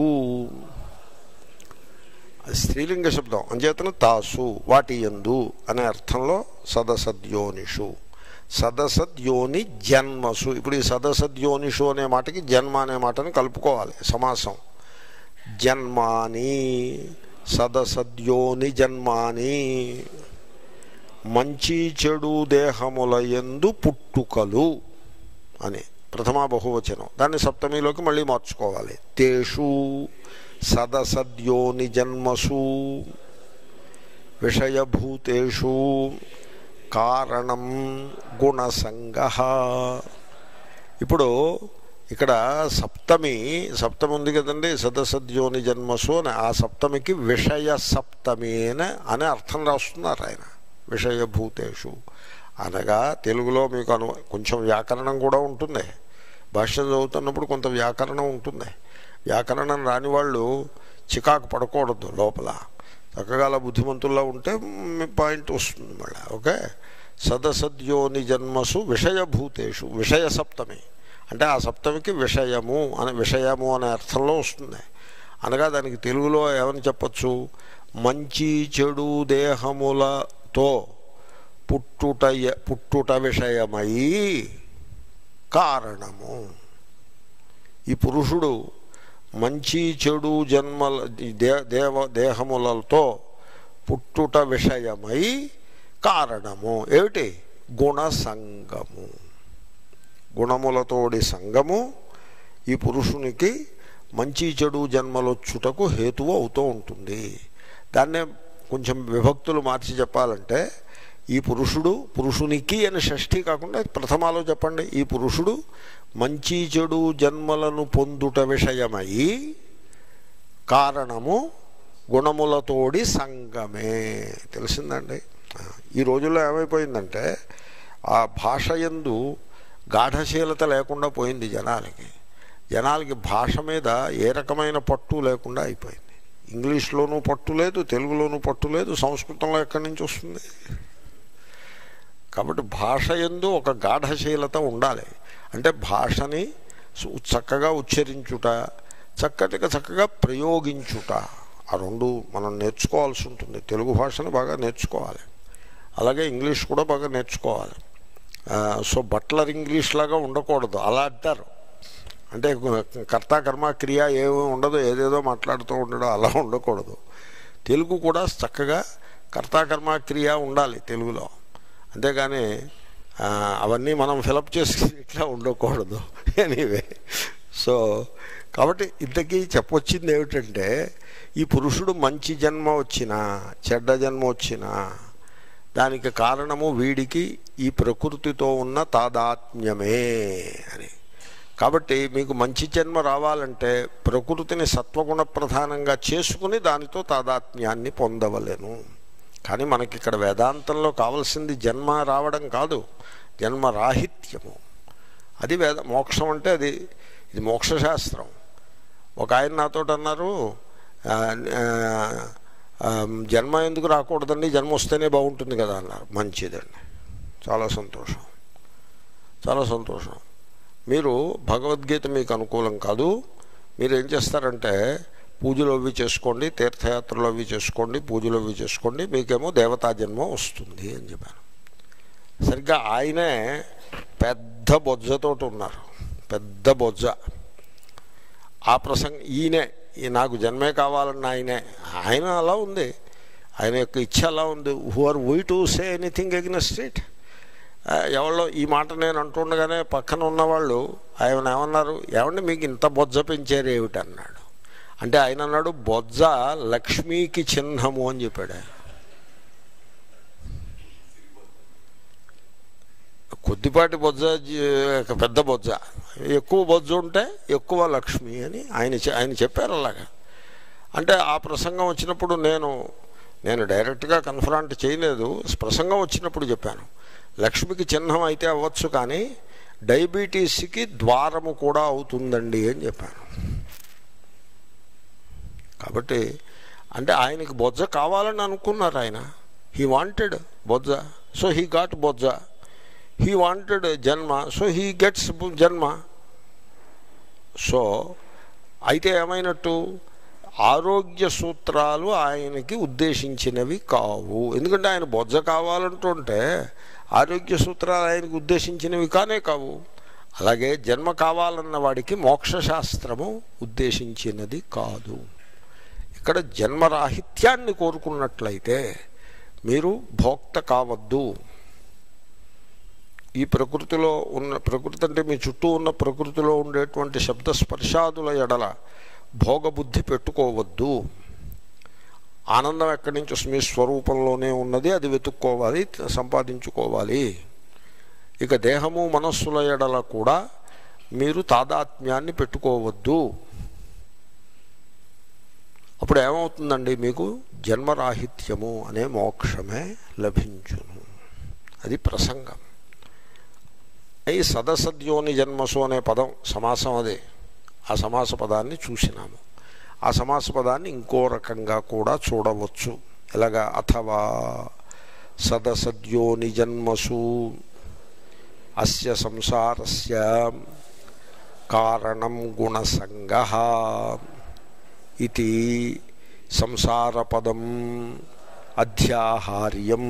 అది స్త్రీలింగ శబ్దం అంచేతను తాసు వాటి ఎందు అనే అర్థంలో సదసద్యోనిషు సదసద్యోని జన్మసు ఇప్పుడు ఈ సదసద్యోనిషు అనే మాటకి జన్మ అనే మాటని కలుపుకోవాలి సమాసం జన్మాని సదసద్యోని జన్మాని మంచి చెడు దేహముల ఎందు పుట్టుకలు అని ప్రథమా బహువచనం దాన్ని సప్తమిలోకి మళ్ళీ మార్చుకోవాలి తేషు సదసద్యోని జన్మసు విషయభూతేషు కారణం గుణసంగ ఇప్పుడు ఇక్కడ సప్తమి సప్తమి ఉంది కదండి సదసద్యోని జన్మసు అని ఆ సప్తమికి విషయ సప్తమి అని అనే అర్థం రాస్తున్నారు ఆయన విషయభూతేషు అనగా తెలుగులో మీకు అను కొంచెం వ్యాకరణం కూడా ఉంటుంది భాష్యం చదువుతున్నప్పుడు కొంత వ్యాకరణం ఉంటుంది వ్యాకరణం రాని వాళ్ళు చికాకు పడకూడదు లోపల చక్కగా అలా బుద్ధిమంతుల్లో ఉంటే మీ పాయింట్ వస్తుంది మళ్ళీ ఓకే సదసద్యోని జన్మసు విషయభూతేషు విషయ సప్తమి అంటే ఆ సప్తమికి విషయము అనే విషయము అనే అర్థంలో వస్తుంది అనగా దానికి తెలుగులో ఏమని చెప్పచ్చు మంచి చెడు దేహములతో పుట్టుట పుట్టుట విషయమై కారణము ఈ పురుషుడు మంచి చెడు జన్మల దే దేవ దేహములతో పుట్టుట విషయమై కారణము ఏమిటి గుణసంగము గుణములతోడి సంగము ఈ పురుషునికి మంచి చెడు జన్మలొచ్చుటకు హేతువు అవుతూ ఉంటుంది దాన్నే కొంచెం విభక్తులు మార్చి చెప్పాలంటే ఈ పురుషుడు పురుషునికి అని షష్ఠి కాకుండా ప్రథమాలో చెప్పండి ఈ పురుషుడు మంచి చెడు జన్మలను పొందుట విషయమై కారణము గుణములతోడి సంగమే తెలిసిందండి ఈ రోజుల్లో ఏమైపోయిందంటే ఆ భాష ఎందు గాఢశీలత లేకుండా పోయింది జనాలకి జనాలకి భాష మీద ఏ రకమైన పట్టు లేకుండా అయిపోయింది ఇంగ్లీష్లోనూ పట్టు లేదు తెలుగులోనూ పట్టు లేదు సంస్కృతంలో ఎక్కడి నుంచి వస్తుంది కాబట్టి భాష ఎందు ఒక గాఢశీలత ఉండాలి అంటే భాషని చక్కగా ఉచ్చరించుట చక్కటిగా చక్కగా ప్రయోగించుట ఆ రెండు మనం నేర్చుకోవాల్సి ఉంటుంది తెలుగు భాషను బాగా నేర్చుకోవాలి అలాగే ఇంగ్లీష్ కూడా బాగా నేర్చుకోవాలి సో బట్లర్ ఇంగ్లీష్ లాగా ఉండకూడదు అలా అంటారు అంటే కర్త కర్మ క్రియ ఏమీ ఉండదు ఏదేదో మాట్లాడుతూ ఉండడం అలా ఉండకూడదు తెలుగు కూడా చక్కగా కర్త కర్మ క్రియ ఉండాలి తెలుగులో అంతేగాని అవన్నీ మనం ఫిలప్ చేసి ఇట్లా ఉండకూడదు ఎనీవే సో కాబట్టి ఇంతకీ చెప్పొచ్చింది ఏమిటంటే ఈ పురుషుడు మంచి జన్మ వచ్చినా చెడ్డ జన్మ వచ్చినా దానికి కారణము వీడికి ఈ ప్రకృతితో ఉన్న తాదాత్మ్యమే అని కాబట్టి మీకు మంచి జన్మ రావాలంటే ప్రకృతిని సత్వగుణ ప్రధానంగా చేసుకుని దానితో తాదాత్మ్యాన్ని పొందవలేను కానీ మనకి ఇక్కడ వేదాంతంలో కావలసింది జన్మ రావడం కాదు జన్మ రాహిత్యము అది వేద మోక్షం అంటే అది ఇది మోక్షశాస్త్రం ఒక ఆయన నాతో అన్నారు జన్మ ఎందుకు రాకూడదండి జన్మ వస్తేనే బాగుంటుంది కదా అన్నారు మంచిదండి చాలా సంతోషం చాలా సంతోషం మీరు భగవద్గీత మీకు అనుకూలం కాదు మీరు ఏం చేస్తారంటే పూజలు అవి చేసుకోండి తీర్థయాత్రలు అవి చేసుకోండి పూజలు అవి చేసుకోండి మీకేమో దేవతా జన్మ వస్తుంది అని చెప్పాను సరిగ్గా ఆయనే పెద్ద బొజ్జతోటి ఉన్నారు పెద్ద బొజ్జ ఆ ప్రసంగ ఈయనే నాకు జన్మే కావాలన్న ఆయనే ఆయన అలా ఉంది ఆయన యొక్క ఇచ్చ అలా ఉంది who are we to say anything against it ఎవరో ఈ మాట నేను అంటుండగానే పక్కన ఉన్నవాళ్ళు ఆయన ఏమన్నారు ఏమండి మీకు ఇంత బొజ్జ పెంచారు ఏమిటి అన్నాడు అంటే ఆయన అన్నాడు బొజ్జ లక్ష్మీకి చిహ్నము అని చెప్పాడు కొద్దిపాటి బొజ్జ పెద్ద బొజ్జ ఎక్కువ బొజ్జ ఉంటే ఎక్కువ లక్ష్మి అని ఆయన ఆయన చెప్పారు అలాగా అంటే ఆ ప్రసంగం వచ్చినప్పుడు నేను నేను డైరెక్ట్గా కన్ఫరాంట్ చేయలేదు ప్రసంగం వచ్చినప్పుడు చెప్పాను లక్ష్మికి చిహ్నం అయితే అవ్వచ్చు కానీ డయాబెటీస్కి ద్వారము కూడా అవుతుందండి అని చెప్పాను కాబట్టి అంటే ఆయనకి బొజ్జ కావాలని అనుకున్నారు ఆయన హీ వాంటెడ్ బొజ్జ సో హీ గాట్ బొజ్జ హీ వాంటెడ్ జన్మ సో హీ గెట్స్ జన్మ సో అయితే ఏమైనట్టు ఆరోగ్య సూత్రాలు ఆయనకి ఉద్దేశించినవి కావు ఎందుకంటే ఆయన బొజ్జ కావాలంటుంటే ఆరోగ్య సూత్రాలు ఆయనకు ఉద్దేశించినవి కానే కావు అలాగే జన్మ కావాలన్న వాడికి మోక్షశాస్త్రము ఉద్దేశించినది కాదు ఇక్కడ జన్మరాహిత్యాన్ని కోరుకున్నట్లయితే మీరు భోక్త కావద్దు ఈ ప్రకృతిలో ఉన్న ప్రకృతి అంటే మీ చుట్టూ ఉన్న ప్రకృతిలో ఉండేటువంటి శబ్ద స్పర్శాదుల ఎడల భోగబుద్ధి పెట్టుకోవద్దు ఆనందం ఎక్కడి నుంచి మీ స్వరూపంలోనే ఉన్నది అది వెతుక్కోవాలి సంపాదించుకోవాలి ఇక దేహము మనస్సుల ఎడల కూడా మీరు తాదాత్మ్యాన్ని పెట్టుకోవద్దు అప్పుడు ఏమవుతుందండి మీకు జన్మరాహిత్యము అనే మోక్షమే లభించును అది ప్రసంగం ఈ సదసద్యోని జన్మసు అనే పదం సమాసం అదే ఆ సమాస పదాన్ని చూసినాము ఆ సమాస పదాన్ని ఇంకో రకంగా కూడా చూడవచ్చు ఎలాగా అథవా సదసద్యోని జన్మసు అస్య సంసారస్య కారణం గుణసంగ ఇది సంసారపదం అధ్యాహార్యం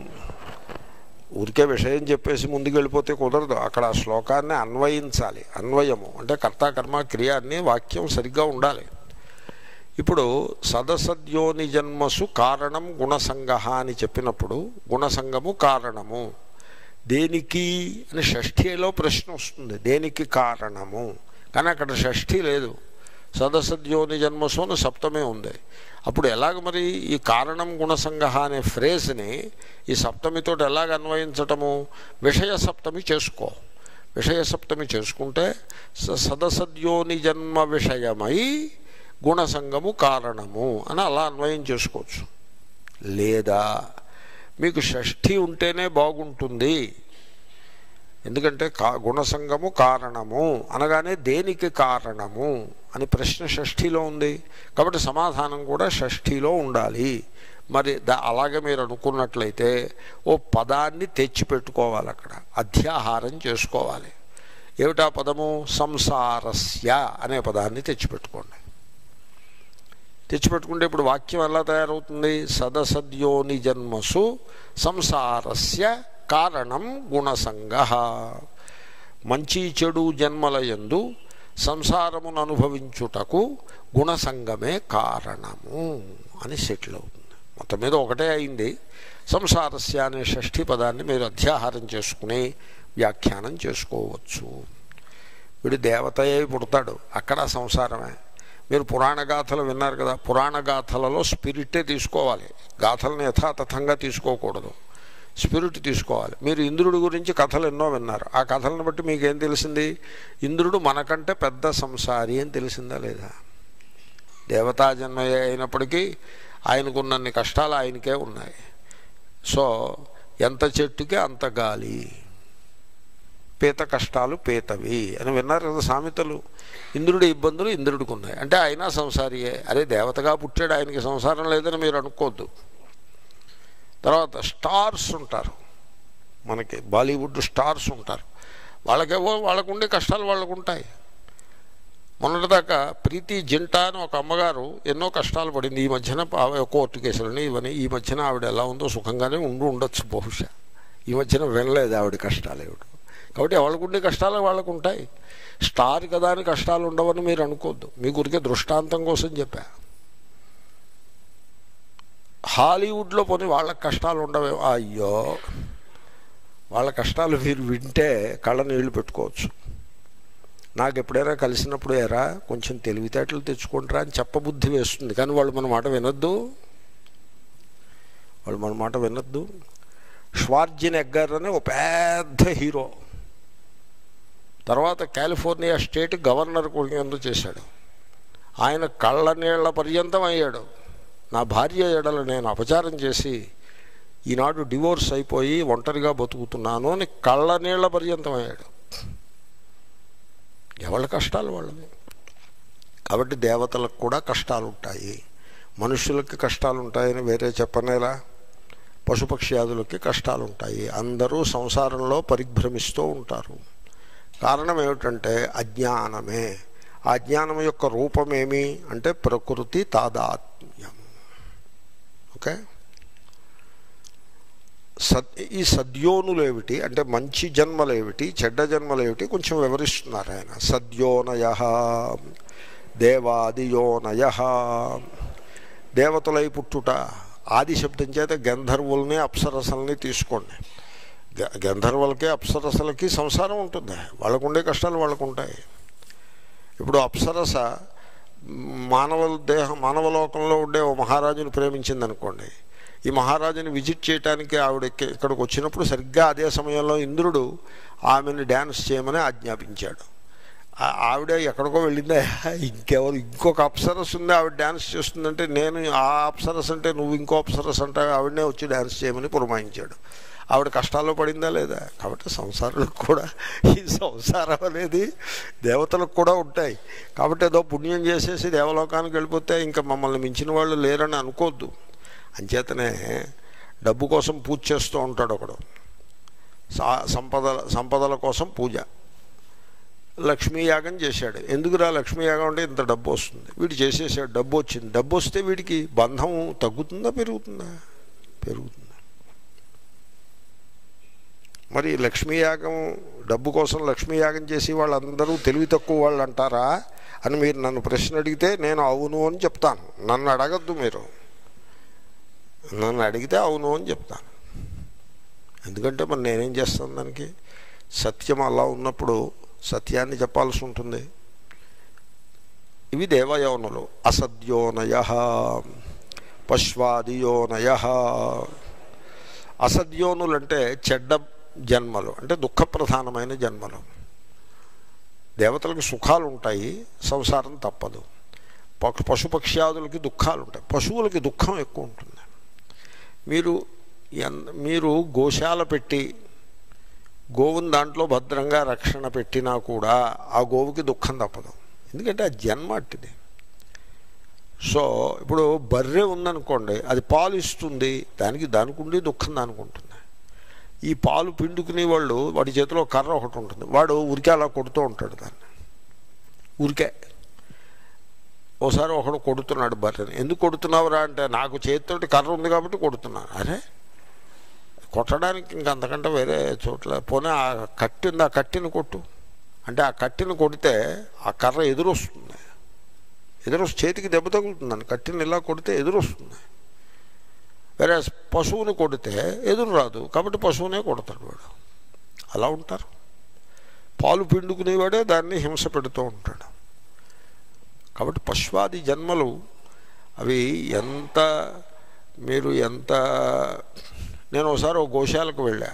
ఊరికే విషయం చెప్పేసి ముందుకు వెళ్ళిపోతే కుదరదు అక్కడ ఆ శ్లోకాన్ని అన్వయించాలి అన్వయము అంటే కర్త కర్మ క్రియ అన్ని వాక్యం సరిగ్గా ఉండాలి ఇప్పుడు సదసద్యోని జన్మసు కారణం గుణసంగ అని చెప్పినప్పుడు గుణసంగము కారణము దేనికి అని షష్ఠిలో ప్రశ్న వస్తుంది దేనికి కారణము కానీ అక్కడ షష్ఠి లేదు సదసద్యోని జన్మసు అని సప్తమే ఉంది అప్పుడు ఎలాగ మరి ఈ కారణం గుణసంగ అనే ఫ్రేజ్ని ఈ సప్తమితో ఎలాగ అన్వయించటము విషయ సప్తమి చేసుకో విషయ సప్తమి చేసుకుంటే స- సదసద్యోని జన్మ విషయమై గుణసంగము కారణము అని అలా అన్వయం చేసుకోవచ్చు లేదా మీకు షష్ఠి ఉంటేనే బాగుంటుంది ఎందుకంటే కా గుణసంగము కారణము అనగానే దేనికి కారణము అని ప్రశ్న షష్ఠిలో ఉంది కాబట్టి సమాధానం కూడా షష్ఠిలో ఉండాలి మరి దా అలాగే మీరు అనుకున్నట్లయితే ఓ పదాన్ని తెచ్చిపెట్టుకోవాలి అక్కడ అధ్యాహారం చేసుకోవాలి ఏమిటా పదము సంసారస్య అనే పదాన్ని తెచ్చిపెట్టుకోండి తెచ్చిపెట్టుకుంటే ఇప్పుడు వాక్యం ఎలా తయారవుతుంది సదసద్యోని జన్మసు సంసారస్య కారణం గుణసంగ మంచి చెడు జన్మలయందు సంసారమును అనుభవించుటకు గుణసంగమే కారణము అని సెటిల్ అవుతుంది మొత్తం మీద ఒకటే అయింది సంసారస్య అనే షష్ఠి పదాన్ని మీరు అధ్యాహారం చేసుకుని వ్యాఖ్యానం చేసుకోవచ్చు వీడు దేవతయే పుడతాడు అక్కడ సంసారమే మీరు పురాణ గాథలు విన్నారు కదా పురాణ గాథలలో స్పిరిటే తీసుకోవాలి గాథలను యథాతథంగా తీసుకోకూడదు స్పిరిట్ తీసుకోవాలి మీరు ఇంద్రుడి గురించి కథలు ఎన్నో విన్నారు ఆ కథలను బట్టి మీకేం తెలిసింది ఇంద్రుడు మనకంటే పెద్ద సంసారి అని తెలిసిందా లేదా దేవతా జన్మ అయినప్పటికీ ఆయనకున్నన్ని కష్టాలు ఆయనకే ఉన్నాయి సో ఎంత చెట్టుకి అంత గాలి పీత కష్టాలు పీతవి అని విన్నారు కదా సామెతలు ఇంద్రుడి ఇబ్బందులు ఇంద్రుడికి ఉన్నాయి అంటే ఆయన సంసారియే అరే దేవతగా పుట్టాడు ఆయనకి సంసారం లేదని మీరు అనుకోవద్దు తర్వాత స్టార్స్ ఉంటారు మనకి బాలీవుడ్ స్టార్స్ ఉంటారు వాళ్ళకేవో వాళ్ళకుండే కష్టాలు వాళ్ళకు ఉంటాయి మొన్నటిదాకా ప్రీతి జింటా అని ఒక అమ్మగారు ఎన్నో కష్టాలు పడింది ఈ మధ్యన పా- కోర్టు కేసులని ఇవన్నీ ఈ మధ్యన ఆవిడ ఎలా ఉందో సుఖంగానే ఉండి ఉండొచ్చు బహుశా ఈ మధ్యన వినలేదు ఆవిడ కష్టాలు ఏమిటో కాబట్టి వాళ్ళకుండే కష్టాలు వాళ్ళకు ఉంటాయి స్టార్ కదా అని కష్టాలు ఉండవని మీరు అనుకోవద్దు మీ గురికే దృష్టాంతం కోసం చెప్పా హాలీవుడ్లో పోనీ వాళ్ళకి కష్టాలు ఉండవే అయ్యో వాళ్ళ కష్టాలు మీరు వింటే కళ్ళ నీళ్లు పెట్టుకోవచ్చు నాకు ఎప్పుడైనా కలిసినప్పుడు ఎరా కొంచెం తెలివితేటలు తెచ్చుకుంటారా అని చెప్పబుద్ధి వేస్తుంది కానీ వాళ్ళు మన మాట వినొద్దు వాళ్ళు మన మాట వినొద్దు షవార్జిన్ ఎగ్గర్ అని ఒక పెద్ద హీరో తర్వాత కాలిఫోర్నియా స్టేట్ గవర్నర్ కింద చేశాడు ఆయన కళ్ళ నీళ్ల పర్యంతం అయ్యాడు నా భార్య ఎడల నేను అపచారం చేసి ఈనాడు డివోర్స్ అయిపోయి ఒంటరిగా బతుకుతున్నాను అని కళ్ళ నీళ్ల పర్యంతం అయ్యాడు ఎవరి కష్టాలు వాళ్ళవి కాబట్టి దేవతలకు కూడా కష్టాలు ఉంటాయి మనుషులకి కష్టాలు ఉంటాయని వేరే చెప్పనేలా పశుపక్ష్యాదులకి కష్టాలు ఉంటాయి అందరూ సంసారంలో పరిభ్రమిస్తూ ఉంటారు కారణం ఏమిటంటే అజ్ఞానమే ఆ అజ్ఞానం యొక్క రూపమేమి అంటే ప్రకృతి తాదాత్మ్యం ఓకే సద్ ఈ సద్యోనులేమిటి అంటే మంచి జన్మలేమిటి చెడ్డ జన్మలేమిటి కొంచెం వివరిస్తున్నారు ఆయన సద్యోనయ దేవాదియోనయ దేవతలై పుట్టుట ఆది శబ్దం చేత గంధర్వుల్ని అప్సరసల్ని తీసుకోండి గ- గంధర్వులకి అప్సరసలకి సంసారం ఉంటుంది వాళ్ళకు ఉండే కష్టాలు వాళ్ళకు ఉంటాయి ఇప్పుడు అప్సరస మానవ దేహం మానవ లోకంలో ఉండే ఓ మహారాజుని ప్రేమించింది అనుకోండి ఈ మహారాజుని విజిట్ చేయడానికి ఆవిడ ఇక్క- ఇక్కడికి వచ్చినప్పుడు సరిగ్గా అదే సమయంలో ఇంద్రుడు ఆమెను డ్యాన్స్ చేయమని ఆజ్ఞాపించాడు ఆ- ఆవిడ ఎక్కడికో వెళ్ళిందా ఇంకెవరు ఇంకొక అప్సరస్ ఉంది ఆవిడ డ్యాన్స్ చేస్తుందంటే నేను ఆ అప్సరస్ అంటే నువ్వు ఇంకో అప్సరస్ అంటే ఆవిడనే వచ్చి డ్యాన్స్ చేయమని పురమాయించాడు ఆవిడ కష్టాల్లో పడిందా లేదా కాబట్టి సంసారాలకు కూడా ఈ సంసారం అనేది దేవతలకు కూడా ఉంటాయి కాబట్టి ఏదో పుణ్యం చేసేసి దేవలోకానికి వెళ్ళిపోతే ఇంకా మమ్మల్ని మించిన వాళ్ళు లేరని అనుకోవద్దు అంచేతనే డబ్బు కోసం పూజ చేస్తూ ఉంటాడు ఒకడు సా- సంపదల సంపదల కోసం పూజ లక్ష్మీ యాగం చేశాడు ఎందుకురా లక్ష్మీ యాగం అంటే ఇంత డబ్బు వస్తుంది వీడు చేసేసాడు డబ్బు వచ్చింది డబ్బు వస్తే వీడికి బంధం తగ్గుతుందా పెరుగుతుందా పెరుగుతుంది మరి లక్ష్మీ యాగం డబ్బు కోసం లక్ష్మీ యాగం చేసి వాళ్ళందరూ తెలివి తక్కువ వాళ్ళు అంటారా అని మీరు నన్ను ప్రశ్న అడిగితే నేను అవును అని చెప్తాను నన్ను అడగద్దు మీరు నన్ను అడిగితే అవును అని చెప్తాను ఎందుకంటే మరి నేనేం చేస్తాను దానికి సత్యం అలా ఉన్నప్పుడు సత్యాన్ని చెప్పాల్సి ఉంటుంది ఇవి దేవయోనులు అసద్యోనయ పశ్వాదియోనయ అసద్యోనులు అంటే చెడ్డ జన్మలు అంటే దుఃఖప్రధానమైన జన్మలు దేవతలకు సుఖాలు ఉంటాయి సంసారం తప్పదు పక్ష పశుపక్ష్యాదులకి దుఃఖాలు ఉంటాయి పశువులకి దుఃఖం ఎక్కువ ఉంటుంది మీరు ఎన్- మీరు గోశాల పెట్టి గోవుని దాంట్లో భద్రంగా రక్షణ పెట్టినా కూడా ఆ గోవుకి దుఃఖం తప్పదు ఎందుకంటే ఆ జన్మ అట్టిది సో ఇప్పుడు బర్రె ఉందనుకోండి అది పాలు ఇస్తుంది దానికి దానికి ఉండి దుఃఖం దానికి ఉంటుంది ఈ పాలు పిండుకునే వాళ్ళు వాడి చేతిలో కర్ర ఒకటి ఉంటుంది వాడు ఉరికే అలా కొడుతూ ఉంటాడు దాన్ని ఉరికే ఓసారి ఒకడు కొడుతున్నాడు బర్రెని ఎందుకు కొడుతున్నావురా అంటే నాకు చేతితోటి కర్ర ఉంది కాబట్టి కొడుతున్నాను అరే కొట్టడానికి ఇంక అంతకంటే వేరే చోట్ల పోనీ ఆ కట్టి ఉంది ఆ కట్టిని కొట్టు అంటే ఆ కట్టిని కొడితే ఆ కర్ర ఎదురొస్తుంది ఎదురు చేతికి దెబ్బ తగులుతుందండి కట్టిని ఇలా కొడితే ఎదురొస్తుంది వేరే పశువుని కొడితే ఎదురు రాదు కాబట్టి పశువునే కొడతాడు వాడు అలా ఉంటారు పాలు పిండుకునేవాడే దాన్ని హింస పెడుతూ ఉంటాడు కాబట్టి పశువాది జన్మలు అవి ఎంత మీరు ఎంత నేను ఒకసారి ఒక గోశాలకు వెళ్ళా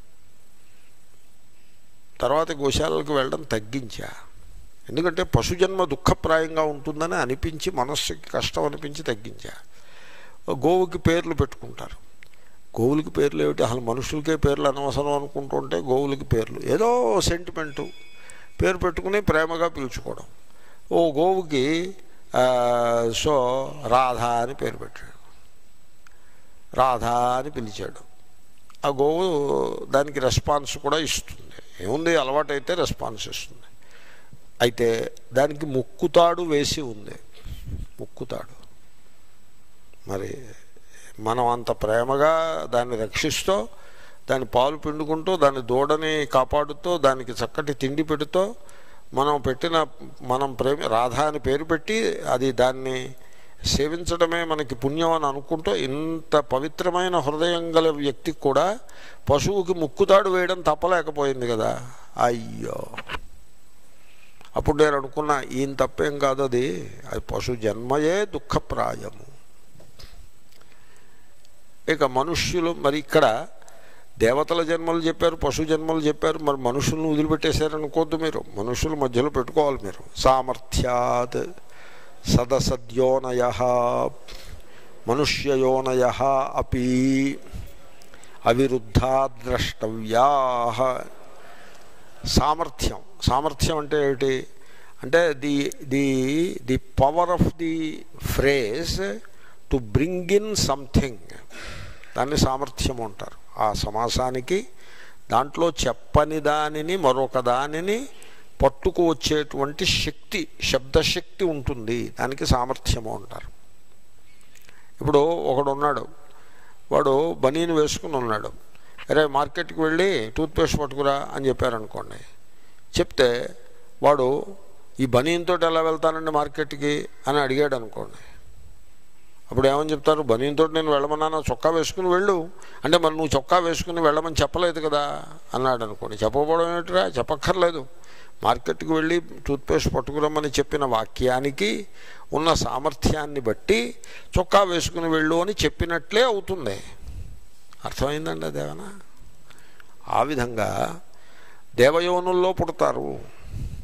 తర్వాత గోశాలకు వెళ్ళడం తగ్గించా ఎందుకంటే పశుజన్మ దుఃఖప్రాయంగా ఉంటుందని అనిపించి మనస్సుకి కష్టం అనిపించి తగ్గించా గోవుకి పేర్లు పెట్టుకుంటారు గోవులకి పేర్లు ఏమిటి అసలు మనుషులకే పేర్లు అనవసరం అనుకుంటుంటే గోవులకి పేర్లు ఏదో సెంటిమెంటు పేరు పెట్టుకుని ప్రేమగా పిలుచుకోవడం ఓ గోవుకి ఆ, సో రాధా అని పేరు పెట్టాడు రాధా అని పిలిచాడు ఆ గోవు దానికి రెస్పాన్స్ కూడా ఇస్తుంది ఏముంది అలవాటైతే రెస్పాన్స్ ఇస్తుంది అయితే దానికి ముక్కుతాడు వేసి ఉంది ముక్కుతాడు మరి మనం అంత ప్రేమగా దాన్ని రక్షిస్తూ దాని పాలు పిండుకుంటూ దాని దూడని కాపాడుతూ దానికి చక్కటి తిండి పెడుతూ మనం పెట్టిన మనం ప్రేమ రాధా అని పేరు పెట్టి అది దాన్ని సేవించడమే మనకి పుణ్యం అని అనుకుంటూ ఇంత పవిత్రమైన హృదయం గల వ్యక్తికి కూడా పశువుకి ముక్కుతాడు వేయడం తప్పలేకపోయింది కదా అయ్యో అప్పుడు నేను అనుకున్నా ఈయన తప్పేం కాదు అది అది పశు జన్మయే దుఃఖప్రాయము ఇక మనుష్యులు మరి ఇక్కడ దేవతల జన్మలు చెప్పారు పశు జన్మలు చెప్పారు మరి మనుషులను వదిలిపెట్టేశారనుకోవద్దు మీరు మనుషుల మధ్యలో పెట్టుకోవాలి మీరు సామర్థ్యాత్ సదసద్యోనయ మనుష్యయోనయ అపి అవిరుద్ధా ద్రష్టవ్యా సామర్థ్యం సామర్థ్యం అంటే ఏమిటి అంటే the the the power of the phrase to bring in something దాన్ని సామర్థ్యం అంటారు ఆ సమాసానికి దాంట్లో చెప్పని దానిని మరొక దానిని పట్టుకు వచ్చేటువంటి శక్తి శబ్దశక్తి ఉంటుంది దానికి సామర్థ్యము అంటారు ఇప్పుడు ఒకడు ఉన్నాడు వాడు బనీని వేసుకుని ఉన్నాడు అరే మార్కెట్కి వెళ్ళి టూత్పేస్ట్ పట్టుకురా అని చెప్పారనుకోండి చెప్తే వాడు ఈ బనీన్తో ఎలా వెళ్తానండి మార్కెట్కి అని అడిగాడు అనుకోండి అప్పుడు ఏమని చెప్తారు బనీన్తో నేను వెళ్ళమన్నాను చొక్కా వేసుకుని వెళ్ళు అంటే మరి నువ్వు చొక్కా వేసుకుని వెళ్ళమని చెప్పలేదు కదా అన్నాడు అనుకోండి చెప్పకపోవడం ఏమిటిరా చెప్పక్కర్లేదు మార్కెట్కి వెళ్ళి టూత్పేస్ట్ పట్టుకురమ్మని చెప్పిన వాక్యానికి ఉన్న సామర్థ్యాన్ని బట్టి చొక్కా వేసుకుని వెళ్ళు అని చెప్పినట్లే అవుతుంది అర్థమైందండి అదేమన్నా ఆ విధంగా దేవయోనుల్లో పుడతారు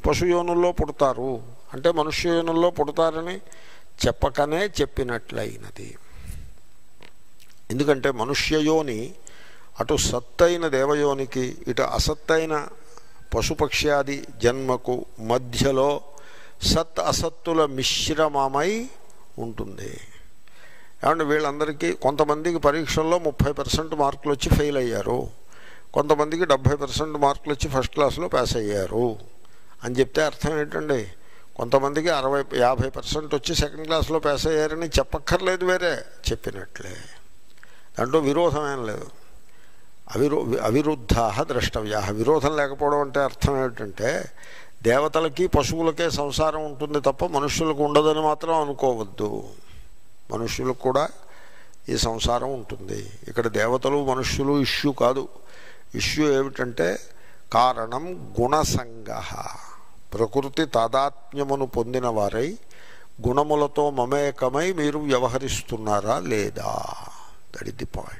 పశుయోనుల్లో పుడతారు అంటే మనుష్యయోనుల్లో పుడతారని చెప్పకనే చెప్పినట్లయినది ఎందుకంటే మనుష్యయోని అటు సత్తైన దేవయోనికి ఇటు అసత్తైన పశుపక్ష్యాది జన్మకు మధ్యలో సత్ అసత్తుల మిశ్రమమై ఉంటుంది ఏమంటే వీళ్ళందరికీ కొంతమందికి పరీక్షల్లో ముప్పై పర్సెంట్ మార్కులు వచ్చి ఫెయిల్ అయ్యారు కొంతమందికి డెబ్భై పర్సెంట్ మార్కులు వచ్చి ఫస్ట్ క్లాస్లో పాస్ అయ్యారు అని చెప్తే అర్థం ఏంటండి కొంతమందికి అరవై యాభై పర్సెంట్ వచ్చి సెకండ్ క్లాస్లో పాస్ అయ్యారని చెప్పక్కర్లేదు వేరే చెప్పినట్లే దాంట్లో విరోధం ఏం లేదు అవిరో అవిరుద్ధ ద్రష్టవ్యా విరోధం లేకపోవడం అంటే అర్థం ఏమిటంటే దేవతలకి పశువులకే సంసారం ఉంటుంది తప్ప మనుషులకు ఉండదని మాత్రం అనుకోవద్దు మనుష్యులకు కూడా ఈ సంసారం ఉంటుంది ఇక్కడ దేవతలు మనుష్యులు ఇష్యూ కాదు ఇష్యూ ఏమిటంటే కారణం గుణసంగ ప్రకృతి తాదాత్మ్యమును పొందిన వారై గుణములతో మమేకమై మీరు వ్యవహరిస్తున్నారా లేదా దట్ ఇస్ ది పాయింట్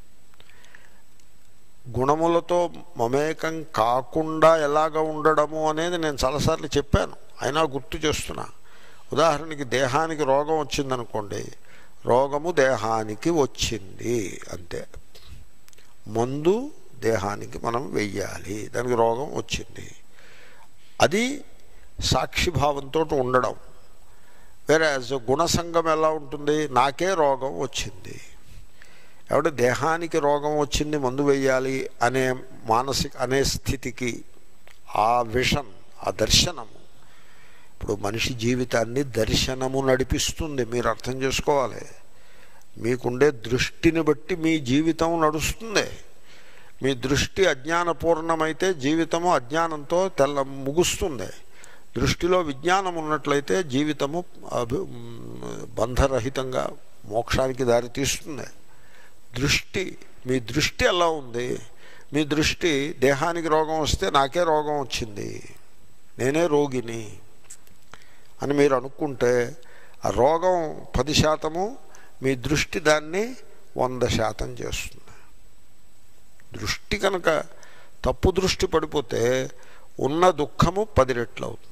గుణములతో మమేకం కాకుండా ఎలాగ ఉండడము అనేది నేను చాలాసార్లు చెప్పాను అయినా గుర్తు చేస్తున్నా ఉదాహరణకి దేహానికి రోగం వచ్చిందనుకోండి రోగము దేహానికి వచ్చింది అంతే మందు దేహానికి మనం వెయ్యాలి దానికి రోగం వచ్చింది అది సాక్షిభావంతో ఉండడం వేరే గుణసంగం ఎలా ఉంటుంది నాకే రోగం వచ్చింది ఎవడ దేహానికి రోగం వచ్చింది మందు వేయాలి అనే మానసిక అనే స్థితికి ఆ విషన్ ఆ దర్శనము ఇప్పుడు మనిషి జీవితాన్ని దర్శనము నడిపిస్తుంది మీరు అర్థం చేసుకోవాలి మీకుండే దృష్టిని బట్టి మీ జీవితం నడుస్తుంది మీ దృష్టి అజ్ఞానపూర్ణమైతే జీవితము అజ్ఞానంతో తెల్ల ముగుస్తుంది దృష్టిలో విజ్ఞానం ఉన్నట్లయితే జీవితము అభి బంధరహితంగా మోక్షానికి దారి తీస్తుంది దృష్టి మీ దృష్టి ఎలా ఉంది మీ దృష్టి దేహానికి రోగం వస్తే నాకే రోగం వచ్చింది నేనే రోగిని అని మీరు అనుకుంటే ఆ రోగం పది శాతము మీ దృష్టి దాన్ని వంద శాతం చేస్తుంది దృష్టి కనుక తప్పు దృష్టి పడిపోతే ఉన్న దుఃఖము పది రెట్లు అవుతుంది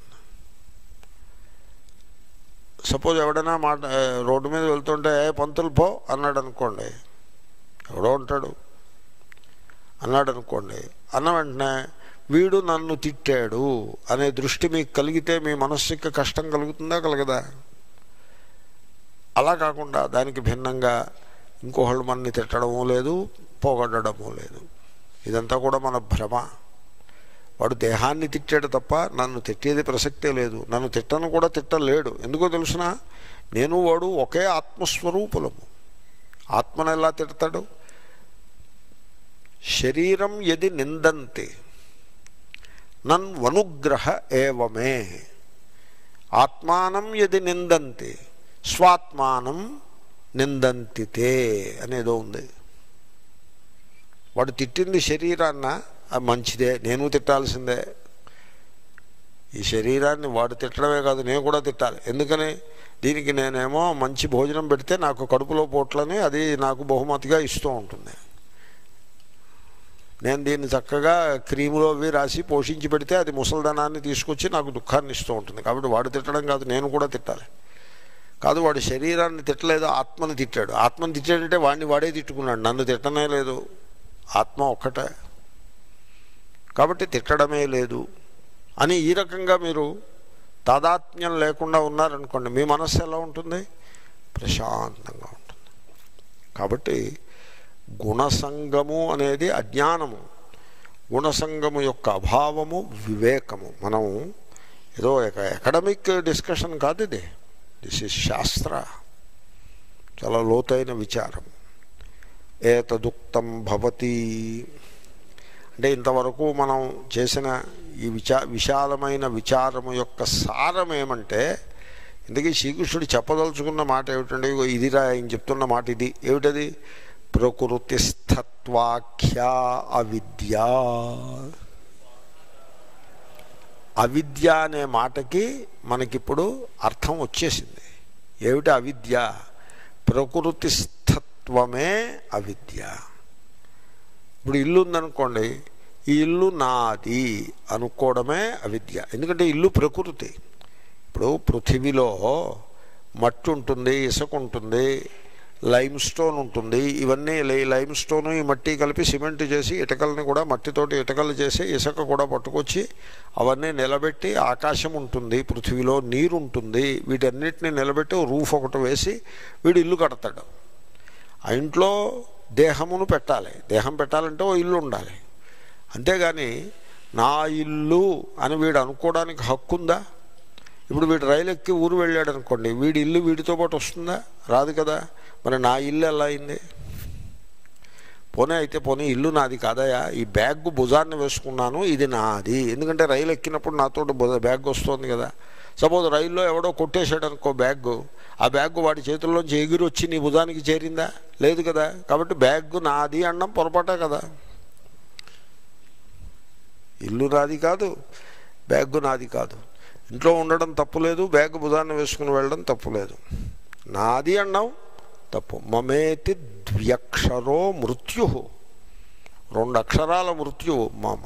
సపోజ్ ఎవడైనా మాట రోడ్డు మీద వెళ్తుంటే ఏ పంతులు పో అన్నాడు అనుకోండి ఎవడో ఉంటాడు అన్నాడు అనుకోండి అన్న వెంటనే వీడు నన్ను తిట్టాడు అనే దృష్టి మీకు కలిగితే మీ మనస్సుకి కష్టం కలుగుతుందా కలగదా అలా కాకుండా దానికి భిన్నంగా ఇంకోహళ్ళు మనని తిట్టడము లేదు పోగొట్టడము లేదు ఇదంతా కూడా మన భ్రమ వాడు దేహాన్ని తిట్టాడు తప్ప నన్ను తిట్టేది ప్రసక్తే లేదు నన్ను తిట్టను కూడా తిట్టలేడు ఎందుకో తెలుసిన నేను వాడు ఒకే ఆత్మస్వరూపులము ఆత్మను ఎలా తిడతాడు శరీరం ఎది నిందంతి నన్ వనుగ్రహ ఏవమే ఆత్మానం ఎది నిందంతి స్వాత్మానం నిందంతితే అనేదో ఉంది వాడు తిట్టింది శరీరాన్న అది మంచిదే నేను తిట్టాల్సిందే ఈ శరీరాన్ని వాడు తిట్టడమే కాదు నేను కూడా తిట్టాలి ఎందుకని దీనికి నేనేమో మంచి భోజనం పెడితే నాకు కడుపులో పోట్లని అది నాకు బహుమతిగా ఇస్తూ ఉంటుంది నేను దీన్ని చక్కగా క్రీములో అవి రాసి పోషించి పెడితే అది ముసల్దనాన్ని తీసుకొచ్చి నాకు దుఃఖాన్ని ఇస్తూ ఉంటుంది కాబట్టి వాడు తిట్టడం కాదు నేను కూడా తిట్టాలి కాదు వాడు శరీరాన్ని తిట్టలేదు ఆత్మని తిట్టాడు ఆత్మని తిట్టాడంటే వాడిని వాడే తిట్టుకున్నాడు నన్ను తిట్టనే లేదు ఆత్మ ఒక్కటే కాబట్టి తిట్టడమే లేదు అని ఈ రకంగా మీరు తాదాత్మ్యం లేకుండా ఉన్నారనుకోండి మీ మనస్సు ఎలా ఉంటుంది ప్రశాంతంగా ఉంటుంది కాబట్టి గుణసంగము అనేది అజ్ఞానము గుణసంగము యొక్క అభావము వివేకము మనం ఏదో ఒక అకాడమిక్ డిస్కషన్ కాదు ఇది దిస్ ఇస్ శాస్త్ర చాలా లోతైన విచారం ఏతదుక్తం భవతి అంటే ఇంతవరకు మనం చేసిన ఈ విచా విశాలమైన విచారము యొక్క సారం ఏమంటే ఇందుకే శ్రీకృష్ణుడు చెప్పదలుచుకున్న మాట ఏమిటంటే ఇగో ఇదిరా ఆయన చెప్తున్న మాట ఇది ఏమిటది ప్రకృతిస్థత్వాఖ్యా అవిద్య అవిద్య అనే మాటకి మనకిప్పుడు అర్థం వచ్చేసింది ఏమిటి అవిద్య ప్రకృతిస్థత్వమే అవిద్య ఇప్పుడు ఇల్లు ఉందనుకోండి ఈ ఇల్లు నాది అనుకోవడమే అవిద్య ఎందుకంటే ఇల్లు ప్రకృతి ఇప్పుడు పృథివీలో మట్టి ఉంటుంది ఇసుక ఉంటుంది లైమ్ స్టోన్ ఉంటుంది ఇవన్నీ లై- లైమ్ స్టోన్ ఈ మట్టి కలిపి సిమెంట్ చేసి ఇటుకల్ని కూడా మట్టితోటి ఇటుకలు చేసి ఇసుక కూడా పట్టుకొచ్చి అవన్నీ నిలబెట్టి ఆకాశం ఉంటుంది పృథివీలో నీరు ఉంటుంది వీటన్నిటిని నిలబెట్టి ఓ రూఫ్ ఒకటి వేసి వీడు ఇల్లు కడతాడు ఆ ఇంట్లో దేహమును పెట్టాలి దేహం పెట్టాలంటే ఓ ఇల్లు ఉండాలి అంతేగాని నా ఇల్లు అని వీడు అనుకోవడానికి హక్కు ఉందా ఇప్పుడు వీడు రైలు ఎక్కి ఊరు వెళ్ళాడు అనుకోండి వీడి ఇల్లు వీడితో పాటు వస్తుందా రాదు కదా మరి నా ఇల్లు ఎలా అయింది పోనీ అయితే పోనీ ఇల్లు నాది కాదయా ఈ బ్యాగ్ భుజాన్ని వేసుకున్నాను ఇది నాది ఎందుకంటే రైలు ఎక్కినప్పుడు నాతో భుజ బ్యాగ్ వస్తుంది కదా సపోజ్ రైల్లో ఎవడో కొట్టేశాడు అనుకో బ్యాగ్ ఆ బ్యాగ్ వాడి చేతుల్లోంచి ఎగిరి వచ్చి నీ భుజానికి చేరిందా లేదు కదా కాబట్టి బ్యాగ్ నాది అనడం పొరపాటే కదా ఇల్లు నాది కాదు బ్యాగ్ నాది కాదు ఇంట్లో ఉండడం తప్పులేదు బ్యాగ్ భుజాన్ని వేసుకుని వెళ్ళడం తప్పులేదు నాది అన్నాం తప్పు మమేతి ద్వ్యక్షరో మృత్యు రెండు అక్షరాల మృత్యువు మమ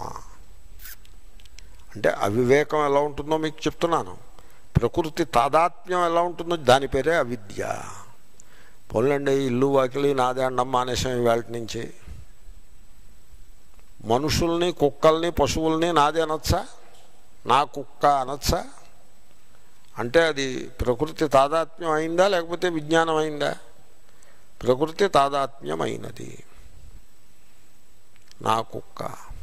అంటే అవివేకం ఎలా ఉంటుందో మీకు చెప్తున్నాను ప్రకృతి తాదాత్మ్యం ఎలా ఉంటుందో దాని పేరే అవిద్య పోలండి ఇల్లు వాకిలి నాదే అండం మానేసం ఇవాళ నుంచి మనుషుల్ని కుక్కల్ని పశువుల్ని నాదే అనొచ్చా నా కుక్క అనొచ్చా అంటే అది ప్రకృతి తాదాత్మ్యం అయిందా లేకపోతే విజ్ఞానం అయిందా ప్రకృతి తాదాత్మ్యం అయినది నా కుక్క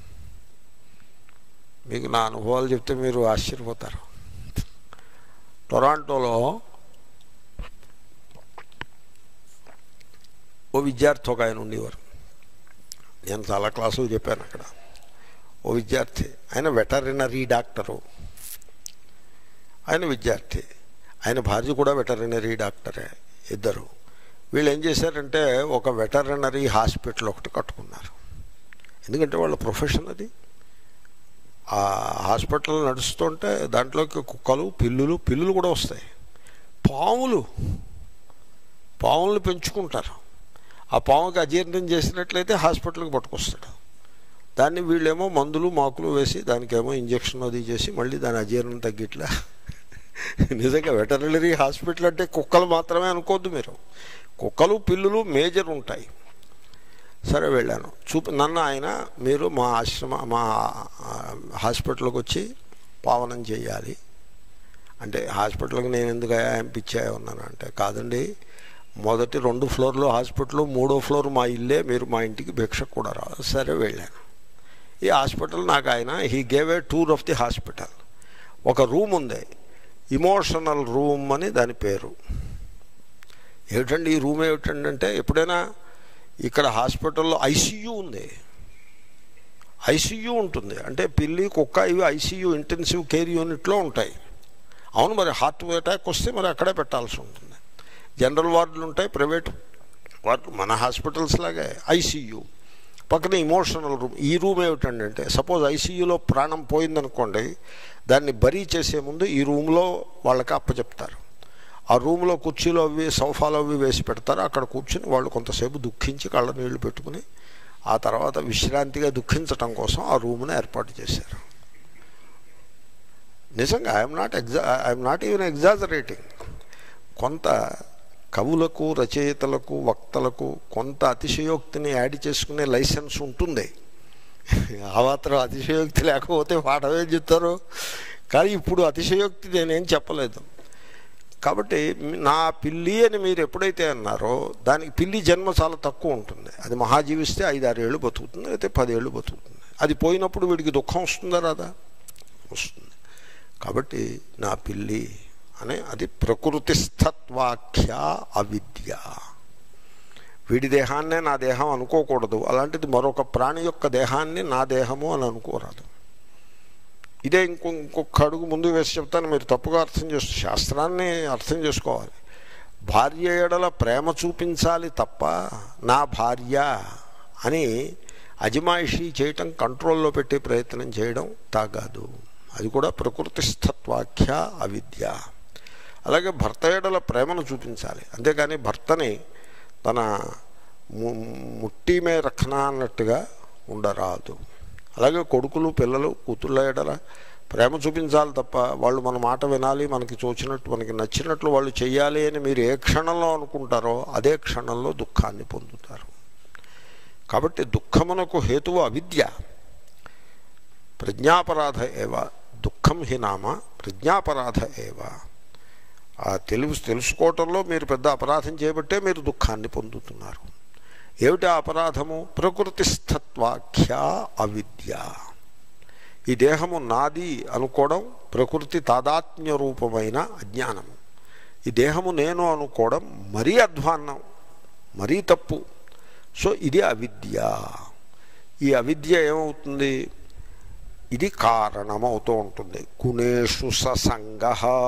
మీకు నా అనుభవాలు చెప్తే మీరు ఆశ్చర్యపోతారు టొరాంటోలో ఓ విద్యార్థి ఒక ఆయన ఉండేవారు నేను చాలా క్లాసులు చెప్పాను అక్కడ ఓ విద్యార్థి ఆయన వెటరినరీ డాక్టరు ఆయన విద్యార్థి ఆయన భార్య కూడా వెటరినరీ డాక్టరే ఇద్దరు వీళ్ళు ఏం చేశారంటే ఒక వెటరినరీ హాస్పిటల్ ఒకటి కట్టుకున్నారు ఎందుకంటే వాళ్ళ ప్రొఫెషన్ అది ఆ హాస్పిటల్ నడుస్తుంటే దాంట్లోకి కుక్కలు పిల్లులు పిల్లులు కూడా వస్తాయి పాములు పాములను పెంచుకుంటారు ఆ పాముకి అజీర్ణం చేసినట్లయితే హాస్పిటల్కి పట్టుకొస్తాడు దాన్ని వీళ్ళేమో మందులు మాకులు వేసి దానికేమో ఇంజక్షన్ అది చేసి మళ్ళీ దాని అజీర్ణం తగ్గిట్లా నిజంగా వెటర్నరీ హాస్పిటల్ అంటే కుక్కలు మాత్రమే అనుకోవద్దు మీరు కుక్కలు పిల్లులు మేజర్ ఉంటాయి సరే వెళ్ళాను చూపి నన్ను ఆయన మీరు మా ఆశ్రమ మా హాస్పిటల్కి వచ్చి పావనం చేయాలి అంటే హాస్పిటల్కి నేను ఎందుకు పిచ్చా ఉన్నాను అంటే కాదండి మొదటి రెండు ఫ్లోర్లు హాస్పిటల్ మూడో ఫ్లోర్ మా ఇల్లే మీరు మా ఇంటికి భిక్షకు కూడా రావాలి సరే వెళ్ళాను ఈ హాస్పిటల్ నాకు ఆయన he gave a tour of the hospital ఒక రూమ్ ఉంది ఇమోషనల్ రూమ్ అని దాని పేరు ఏమిటండి ఈ రూమ్ ఏమిటండి అంటే ఎప్పుడైనా ఇక్కడ హాస్పిటల్లో ఐసీయూ ఉంది ఐసీయూ ఉంటుంది అంటే పిల్లి కుక్క ఇవి ఐసీయూ ఇంటెన్సివ్ కేర్ యూనిట్లో ఉంటాయి అవును మరి హార్ట్ అటాక్ వస్తే మరి అక్కడే పెట్టాల్సి ఉంటుంది జనరల్ వార్డులు ఉంటాయి ప్రైవేట్ వార్డు మన హాస్పిటల్స్ లాగే ఐసీయూ పక్కన ఇమోషనల్ రూమ్ ఈ రూమ్ ఏమిటండి అంటే సపోజ్ ఐసీయూలో ప్రాణం పోయిందనుకోండి దాన్ని బరీ చేసే ముందు ఈ రూమ్లో వాళ్ళకి అప్పచెప్తారు ఆ రూమ్లో కుర్చీలు అవి సోఫాలు అవి వేసి పెడతారు అక్కడ కూర్చుని వాళ్ళు కొంతసేపు దుఃఖించి కళ్ళ నీళ్లు పెట్టుకుని ఆ తర్వాత విశ్రాంతిగా దుఃఖించటం కోసం ఆ రూమ్ను ఏర్పాటు చేశారు నిజంగా I'm not exa I'm not even exaggerating కొంత కవులకు రచయితలకు వక్తలకు కొంత అతిశయోక్తిని యాడ్ చేసుకునే లైసెన్స్ ఉంటుంది ఆ మాత్రం అతిశయోక్తి లేకపోతే పాఠమే చెప్తారు కానీ ఇప్పుడు అతిశయోక్తి నేనేం చెప్పలేదు కాబట్టి నా పిల్లి అని మీరు ఎప్పుడైతే అన్నారో దానికి పిల్లి జన్మ చాలా తక్కువ ఉంటుంది అది మహాజీవిస్తే ఐదు ఆరు ఏళ్ళు బతుకుతుంది అయితే పదేళ్ళు బతుకుతుంది అది పోయినప్పుడు వీడికి దుఃఖం వస్తుందా రాదా వస్తుంది కాబట్టి నా పిల్లి అనే అది ప్రకృతిస్థత్వాఖ్య అవిద్య వీడి దేహాన్నే నా దేహం అనుకోకూడదు అలాంటిది మరొక ప్రాణి యొక్క దేహాన్ని నా దేహము అని అనుకోరాదు ఇదే ఇంకో ఇంకొక అడుగు ముందు వేసి చెప్తాను మీరు తప్పుగా అర్థం చేస్తూ శాస్త్రాన్ని అర్థం చేసుకోవాలి భార్య ఎడల ప్రేమ చూపించాలి తప్ప నా భార్య అని అజమాయిషీ చేయటం కంట్రోల్లో పెట్టే ప్రయత్నం చేయడం తాగాదు అది కూడా ప్రకృతిస్థత్వాఖ్య అవిద్య అలాగే భర్త ఎడల ప్రేమను చూపించాలి అంతేకాని భర్తని తన ముట్టి మే రక్షణ అన్నట్టుగా ఉండరాదు అలాగే కొడుకులు పిల్లలు కూతుళ్ళ ఎడల ప్రేమ చూపించాలి తప్ప వాళ్ళు మన మాట వినాలి మనకి తోచినట్టు మనకి నచ్చినట్లు వాళ్ళు చెయ్యాలి అని మీరు ఏ క్షణంలో అనుకుంటారో అదే క్షణంలో దుఃఖాన్ని పొందుతారు కాబట్టి దుఃఖమునకు హేతువు అవిద్య ప్రజ్ఞాపరాధ ఏవ దుఃఖం హి నామ ప్రజ్ఞాపరాధ ఏవ ఆ తెలుసు తెలుసుకోవటంలో మీరు పెద్ద అపరాధం చేయబట్టే మీరు దుఃఖాన్ని పొందుతున్నారు ఏమిటి ఆ అపరాధము ప్రకృతిస్థత్వాఖ్య అవిద్య ఈ దేహము నాది అనుకోవడం ప్రకృతి తాదాత్మ్య రూపమైన అజ్ఞానము ఈ దేహము నేను అనుకోవడం మరీ అధ్వాన్నం మరీ తప్పు సో ఇది అవిద్య ఈ అవిద్య ఏమవుతుంది ఇది కారణమవుతూ ఉంటుంది గుణేషు ససంగ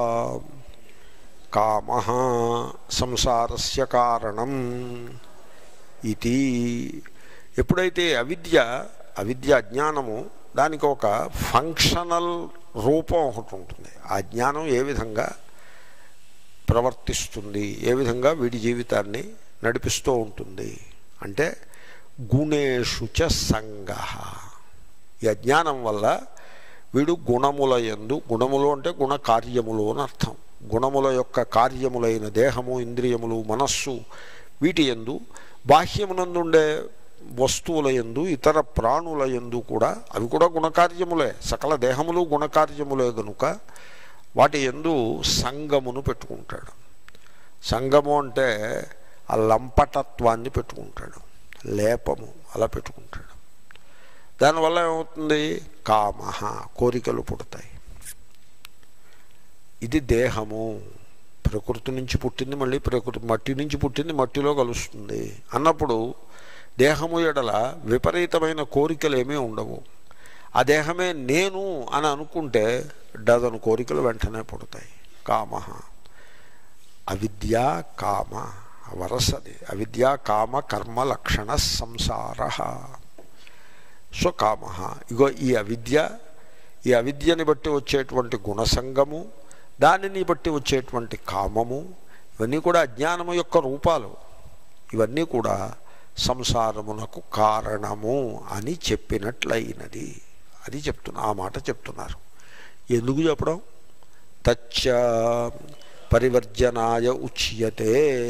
కామ సంసారస్య కారణం ఇది ఎప్పుడైతే అవిద్య అవిద్య అజ్ఞానము దానికి ఒక ఫంక్షనల్ రూపం ఒకటి ఉంటుంది ఆ జ్ఞానం ఏ విధంగా ప్రవర్తిస్తుంది ఏ విధంగా వీడి జీవితాన్ని నడిపిస్తూ ఉంటుంది అంటే గుణేషు చ సంగ ఈ అజ్ఞానం వల్ల వీడు గుణముల ఎందు గుణములు అంటే గుణ కార్యములు అని అర్థం గుణముల యొక్క కార్యములైన దేహము ఇంద్రియములు మనస్సు వీటి ఎందు బాహ్యమునందుండే వస్తువుల ఎందు ఇతర ప్రాణుల ఎందు కూడా అవి కూడా గుణకార్యములే సకల దేహములు గుణకార్యములే గనుక వాటి ఎందు సంగమును పెట్టుకుంటాడు సంగము అంటే ఆ లంపటత్వాన్ని పెట్టుకుంటాడు లేపము అలా పెట్టుకుంటాడు దానివల్ల ఏమవుతుంది కామ కోరికలు పుడతాయి ఇది దేహము ప్రకృతి నుంచి పుట్టింది మళ్ళీ ప్రకృతి మట్టి నుంచి పుట్టింది మట్టిలో కలుస్తుంది అన్నప్పుడు దేహము ఎడల విపరీతమైన కోరికలు ఏమీ ఉండవు ఆ దేహమే నేను అని అనుకుంటే డజన్ కోరికలు వెంటనే పుడతాయి కామ అవిద్య కామ వరసది అవిద్య కామ కర్మ లక్షణ సంసార సో కామ ఇగో ఈ అవిద్య ఈ అవిద్యని బట్టి వచ్చేటువంటి గుణసంగము దానిని బట్టి వచ్చేటువంటి కామము ఇవన్నీ కూడా అజ్ఞానము యొక్క రూపాలు ఇవన్నీ కూడా సంసారమునకు కారణము అని చెప్పినట్లయినది అది చెప్తున్నా ఆ మాట చెప్తున్నారు ఎందుకు చెప్పడం తచ్చ పరివర్జనాయ ఉచ్యతే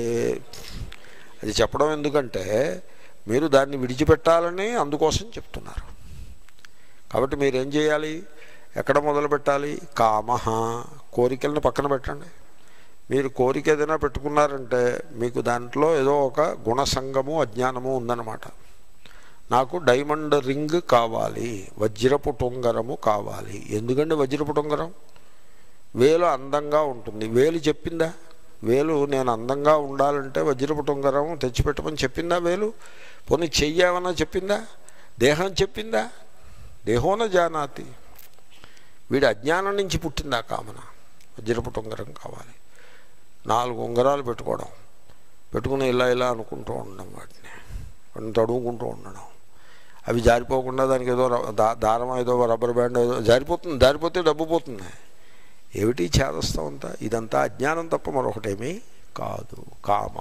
అది చెప్పడం ఎందుకంటే మీరు దాన్ని విడిచిపెట్టాలని అందుకోసం చెప్తున్నారు కాబట్టి మీరేం చేయాలి ఎక్కడ మొదలు పెట్టాలి కామ కోరికలను పక్కన పెట్టండి మీరు కోరిక ఏదైనా పెట్టుకున్నారంటే మీకు దాంట్లో ఏదో ఒక గుణసంగము అజ్ఞానము ఉందన్నమాట నాకు డైమండ్ రింగ్ కావాలి వజ్రపు టొంగరము కావాలి ఎందుకండి వజ్రపు టొంగరం వేలు అందంగా ఉంటుంది వేలు చెప్పిందా వేలు నేను అందంగా ఉండాలంటే వజ్రపు టొంగరం తెచ్చిపెట్టమని చెప్పిందా వేలు పోనీ చెయ్యామన్నా చెప్పిందా దేహం చెప్పిందా దేహోన జానాతి వీడి అజ్ఞానం నుంచి పుట్టిందా కామన వజ్రపు టొంగరం కావాలి నాలుగు ఉంగరాలు పెట్టుకోవడం పెట్టుకుని ఇలా ఇలా అనుకుంటూ ఉండడం వాటిని వాటిని తడుముకుంటూ ఉండడం అవి జారిపోకుండా దానికి ఏదో ర- దా- దారం ఏదో రబ్బర్ బ్యాండ్ ఏదో జారిపోతుంది జారిపోతే డబ్బు పోతుంది ఏమిటి చేదస్తాం అంతా ఇదంతా అజ్ఞానం తప్ప మరొకటేమీ కాదు కామ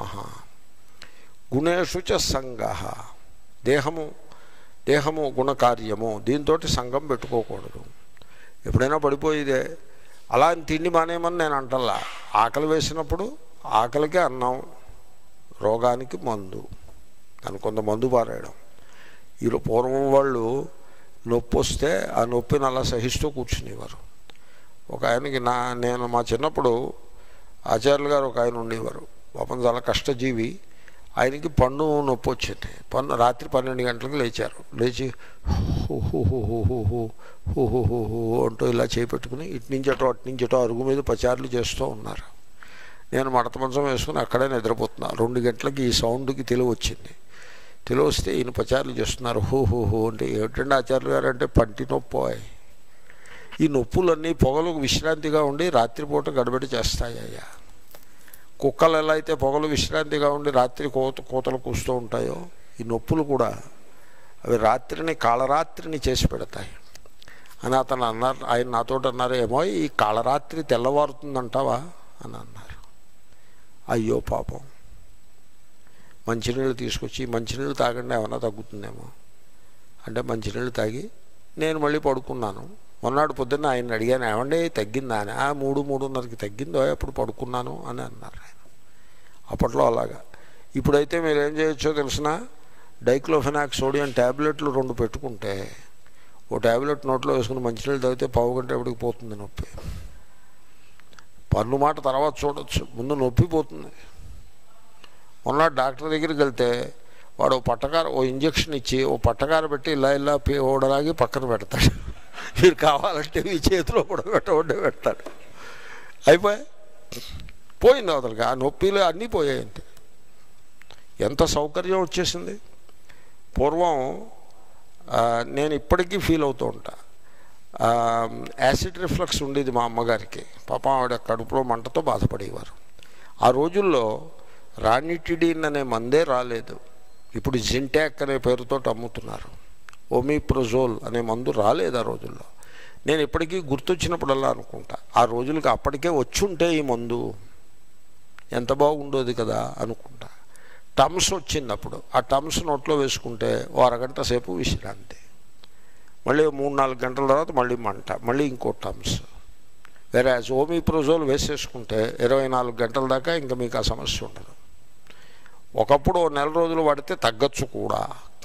గుణేషు చ సంగ దేహము దేహము గుణకార్యము దీంతో సంఘం పెట్టుకోకూడదు ఎప్పుడైనా పడిపోయిదే అలా అని తిండి మానేమని నేను అంటల్లా ఆకలి వేసినప్పుడు ఆకలికి అన్నం రోగానికి మందు దాని కొంత మందు పారేయడం ఈరో పూర్వం వాళ్ళు నొప్పి వస్తే ఆ నొప్పిని అలా సహిస్తూ కూర్చునేవారు ఒక ఆయనకి నా నేను మా చిన్నప్పుడు ఆచార్యులు గారు ఒక ఆయన ఉండేవారు పాపం చాలా కష్టజీవి ఆయనకి పన్ను నొప్పి వచ్చింది పన్ను రాత్రి పన్నెండు గంటలకు లేచారు లేచి హూ హూ హూ హూ హూ హూ హూ హూ హూ హూ అంటూ ఇలా చేపెట్టుకుని ఇటు నుంచి అటో అటు నుంచి అటో అరుగు మీద పచారులు చేస్తూ ఉన్నారు నేను మడత మంచం వేసుకుని అక్కడే నిద్రపోతున్నా రెండు గంటలకి ఈ సౌండ్కి తెలివి వచ్చింది తెలివి వస్తే ఈయన పచారులు చేస్తున్నారు హూ హూ హూ అంటే ఏమిటండి ఆచార్యులు గారు అంటే పంటి నొప్పి ఈ నొప్పులన్నీ పొగలు విశ్రాంతిగా ఉండి రాత్రిపూట గడబడి చేస్తాయ్యా కుక్కలు ఎలా అయితే పొగలు విశ్రాంతిగా ఉండి రాత్రి కోత కోతలు కూస్తూ ఉంటాయో ఈ నొప్పులు కూడా అవి రాత్రిని కాళరాత్రిని చేసి పెడతాయి అని అతను అన్నారు ఆయన నాతో అన్నారు ఏమో ఈ కాళరాత్రి తెల్లవారుతుందంటావా అని అన్నారు అయ్యో పాపం మంచినీళ్ళు తీసుకొచ్చి మంచినీళ్ళు తాగండి ఏమైనా తగ్గుతుందేమో అంటే మంచినీళ్ళు తాగి నేను మళ్ళీ పడుకున్నాను మొన్నటి పొద్దున్న ఆయన అడిగాను ఏమండి తగ్గిందా అని ఆ మూడు మూడున్నరకి తగ్గిందో ఎప్పుడు పడుకున్నాను అని అన్నారు ఆయన అప్పట్లో అలాగా ఇప్పుడైతే మీరు ఏం చేయొచ్చో తెలిసిన డైక్లోఫెనాక్ సోడియం ట్యాబ్లెట్లు రెండు పెట్టుకుంటే ఓ ట్యాబ్లెట్ నోట్లో వేసుకుని మంచినీళ్ళు తాగితే పావు గంట ఎప్పటికి పోతుంది నొప్పి పన్ను మాట తర్వాత చూడొచ్చు ముందు నొప్పి పోతుంది మొన్న డాక్టర్ దగ్గరికి వెళ్తే వాడు ఓ పట్టకార ఓ ఇంజక్షన్ ఇచ్చి ఓ పట్టకార పెట్టి ఇలా ఇలా పే ఓడలాగి పక్కన పెడతాడు మీరు కావాలంటే మీ చేతిలో కూడా పెట్టవడ్డే పెడతాడు అయిపోయి పోయింది అవతలకి ఆ నొప్పిలు అన్నీ పోయాయి అంతే ఎంత సౌకర్యం వచ్చేసింది పూర్వం ఆ, నేను ఇప్పటికీ ఫీల్ అవుతూ ఉంటా ఆ, యాసిడ్ రిఫ్లక్స్ ఉండేది మా అమ్మగారికి పాపం ఆవిడ కడుపులో మంటతో బాధపడేవారు ఆ రోజుల్లో రానిటిడిన్ అనే మందే రాలేదు ఇప్పుడు జింటాక్ అనే పేరుతో అమ్ముతున్నారు ఓమిప్రోజోల్ అనే మందు రాలేదు ఆ రోజుల్లో నేను ఇప్పటికీ గుర్తొచ్చినప్పుడల్లా అనుకుంటా ఆ రోజులకి అప్పటికే వచ్చుంటే ఈ మందు ఎంత బాగుండేది కదా అనుకుంటా టమ్స్ వచ్చింది అప్పుడు ఆ టమ్స్ నోట్లో వేసుకుంటే ఓ అరగంట సేపు విశ్రాంతి మళ్ళీ మూడు నాలుగు గంటల తర్వాత మళ్ళీ మంట మళ్ళీ ఇంకో టమ్స్ వేరే ఓమిప్రోజోల్ వేసేసుకుంటే ఇరవై నాలుగు గంటల దాకా ఇంకా మీకు ఆ సమస్య ఉండదు ఒకప్పుడు ఓ నెల రోజులు పడితే తగ్గచ్చు కూడా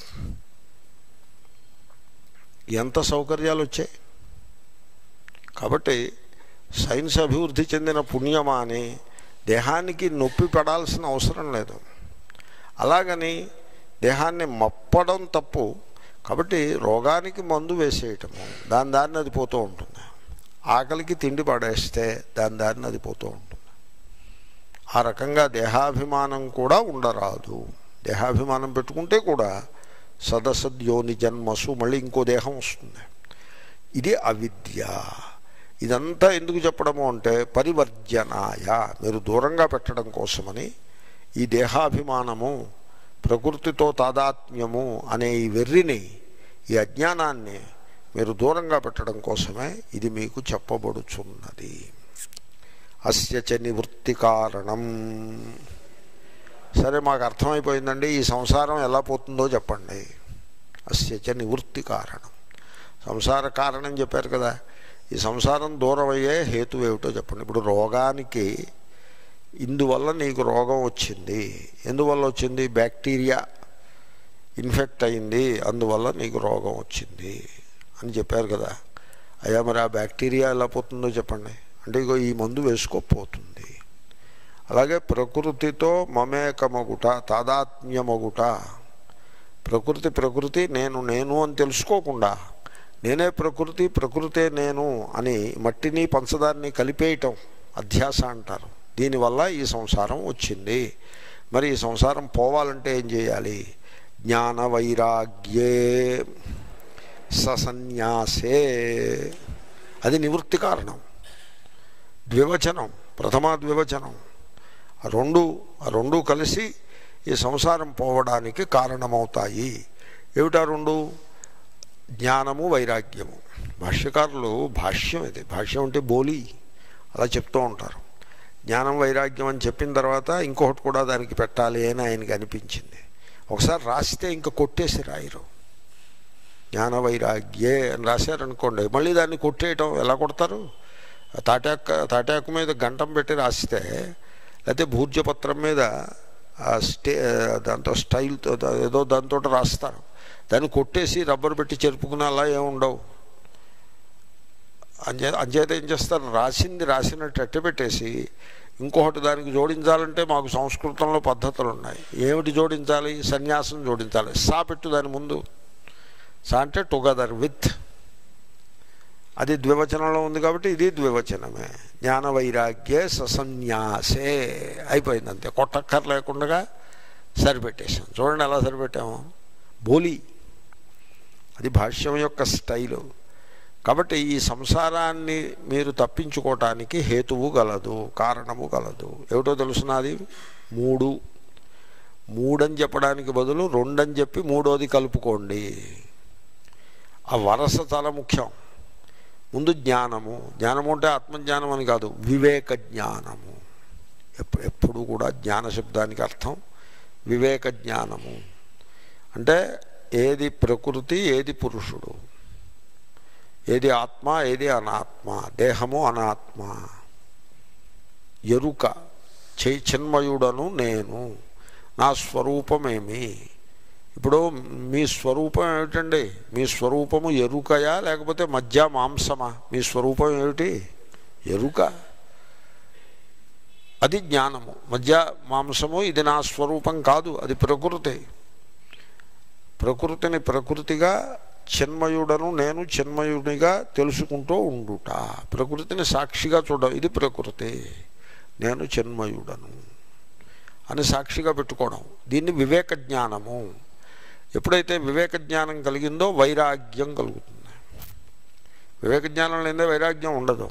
ఎంత సౌకర్యాలు వచ్చాయి కాబట్టి సైన్స్ అభివృద్ధి చెందిన పుణ్యమా అని దేహానికి నొప్పి పడాల్సిన అవసరం లేదు అలాగని దేహాన్ని మప్పడం తప్పు కాబట్టి రోగానికి మందు వేసేయటము దాని దారిని అది పోతూ ఉంటుంది ఆకలికి తిండి పడేస్తే దాని దారిని అది పోతూ ఉంటుంది ఆ రకంగా దేహాభిమానం కూడా ఉండరాదు దేహాభిమానం పెట్టుకుంటే కూడా సదసద్యోని జన్మసు మళ్ళీ ఇంకో దేహం వస్తుంది ఇది అవిద్య ఇదంతా ఎందుకు చెప్పడము అంటే పరివర్జనాయ మీరు దూరంగా పెట్టడం కోసమని ఈ దేహాభిమానము ప్రకృతితో తాదాత్మ్యము అనే ఈ వెర్రిని ఈ అజ్ఞానాన్ని మీరు దూరంగా పెట్టడం కోసమే ఇది మీకు చెప్పబడుచున్నది అస్య చ నివృత్తి కారణం సరే మాకు అర్థమైపోయిందండి ఈ సంసారం ఎలా పోతుందో చెప్పండి అస్య చ నివృత్తి కారణం సంసార కారణం చెప్పారు కదా ఈ సంసారం దూరం అయ్యే హేతు ఏమిటో చెప్పండి ఇప్పుడు రోగానికి ఇందువల్ల నీకు రోగం వచ్చింది ఎందువల్ల వచ్చింది బ్యాక్టీరియా ఇన్ఫెక్ట్ అయింది అందువల్ల నీకు రోగం వచ్చింది అని చెప్పారు కదా అయ్యా మరి ఆ బ్యాక్టీరియా ఎలా పోతుందో చెప్పండి అంటే ఇగో ఈ మందు వేసుకోపోతుంది అలాగే ప్రకృతితో మమేకమగుట తాదాత్మ్యమగుట ప్రకృతి ప్రకృతి నేను నేను అని తెలుసుకోకుండా నేనే ప్రకృతి ప్రకృతే నేను అని మట్టిని పంచదారిని కలిపేయటం అధ్యాస అంటారు దీనివల్ల ఈ సంసారం వచ్చింది మరి ఈ సంసారం పోవాలంటే ఏం చేయాలి జ్ఞాన వైరాగ్యే ససన్యాసే అది నివృత్తి కారణం ద్వివచనం ప్రథమా ద్వివచనం ఆ రెండు ఆ రెండు కలిసి ఈ సంసారం పోవడానికి కారణమవుతాయి ఏమిటా రెండు జ్ఞానము వైరాగ్యము భాష్యకారులు భాష్యం ఇది భాష్యం అంటే బోలి అలా చెప్తూ ఉంటారు జ్ఞానం వైరాగ్యం అని చెప్పిన తర్వాత ఇంకొకటి కూడా దానికి పెట్టాలి అని ఆయనకి అనిపించింది ఒకసారి రాస్తే ఇంకా కొట్టేసి రాయరు జ్ఞాన వైరాగ్యే అని రాశారనుకోండి మళ్ళీ దాన్ని కొట్టేయటం ఎలా కొడతారు తాటాక తాటాకు మీద గంటం పెట్టి రాస్తే లేకపోతే భూర్జపత్రం మీద ఆ స్టే దాంతో స్టైల్తో ఏదో దాంతో రాస్తారు దాన్ని కొట్టేసి రబ్బర్ పెట్టి చెరుపుకుని అలా ఏముండవు అంచే అంచేత ఏం చేస్తారు రాసింది రాసినట్టు ఎట్ట పెట్టేసి ఇంకొకటి దానికి జోడించాలంటే మాకు సంస్కృతంలో పద్ధతులు ఉన్నాయి ఏమిటి జోడించాలి సన్యాసం జోడించాలి సా పెట్టు దాని ముందు సా అంటే టుగెదర్ విత్ అది ద్వివచనంలో ఉంది కాబట్టి ఇది ద్వివచనమే జ్ఞాన వైరాగ్యే ససన్యాసే అయిపోయింది అంతే కొట్టక్కర్ లేకుండా సరిపెట్టేసాం చూడండి ఎలా సరిపెట్టాము బోలి అది భాష్యం యొక్క స్టైలు కాబట్టి ఈ సంసారాన్ని మీరు తప్పించుకోవటానికి హేతువు గలదు కారణము గలదు ఏమిటో తెలుసున్నది మూడు మూడని చెప్పడానికి బదులు రెండని చెప్పి మూడోది కలుపుకోండి ఆ వరస చాలా ముఖ్యం ముందు జ్ఞానము జ్ఞానము అంటే ఆత్మజ్ఞానం అని కాదు వివేక జ్ఞానము ఎప్పుడు ఎప్పుడు కూడా జ్ఞాన శబ్దానికి అర్థం వివేక జ్ఞానము అంటే ఏది ప్రకృతి ఏది పురుషుడు ఏది ఆత్మ ఏది అనాత్మ దేహము అనాత్మ ఎరుక చైచన్మయుడను నేను నా స్వరూపమేమి ఇప్పుడు మీ స్వరూపం ఏమిటండి మీ స్వరూపము ఎరుకయా లేకపోతే మధ్య మాంసమా మీ స్వరూపం ఏమిటి ఎరుక అది జ్ఞానము మధ్య మాంసము ఇది నా స్వరూపం కాదు అది ప్రకృతి ప్రకృతిని ప్రకృతిగా చిన్మయుడను నేను చిన్మయుడిగా తెలుసుకుంటూ ఉండుట ప్రకృతిని సాక్షిగా చూడ ఇది ప్రకృతి నేను చిన్మయుడను అని సాక్షిగా పెట్టుకోవడం దీన్ని వివేక జ్ఞానము ఎప్పుడైతే వివేక జ్ఞానం కలిగిందో వైరాగ్యం కలుగుతుంది వివేక జ్ఞానం లేదే వైరాగ్యం ఉండదు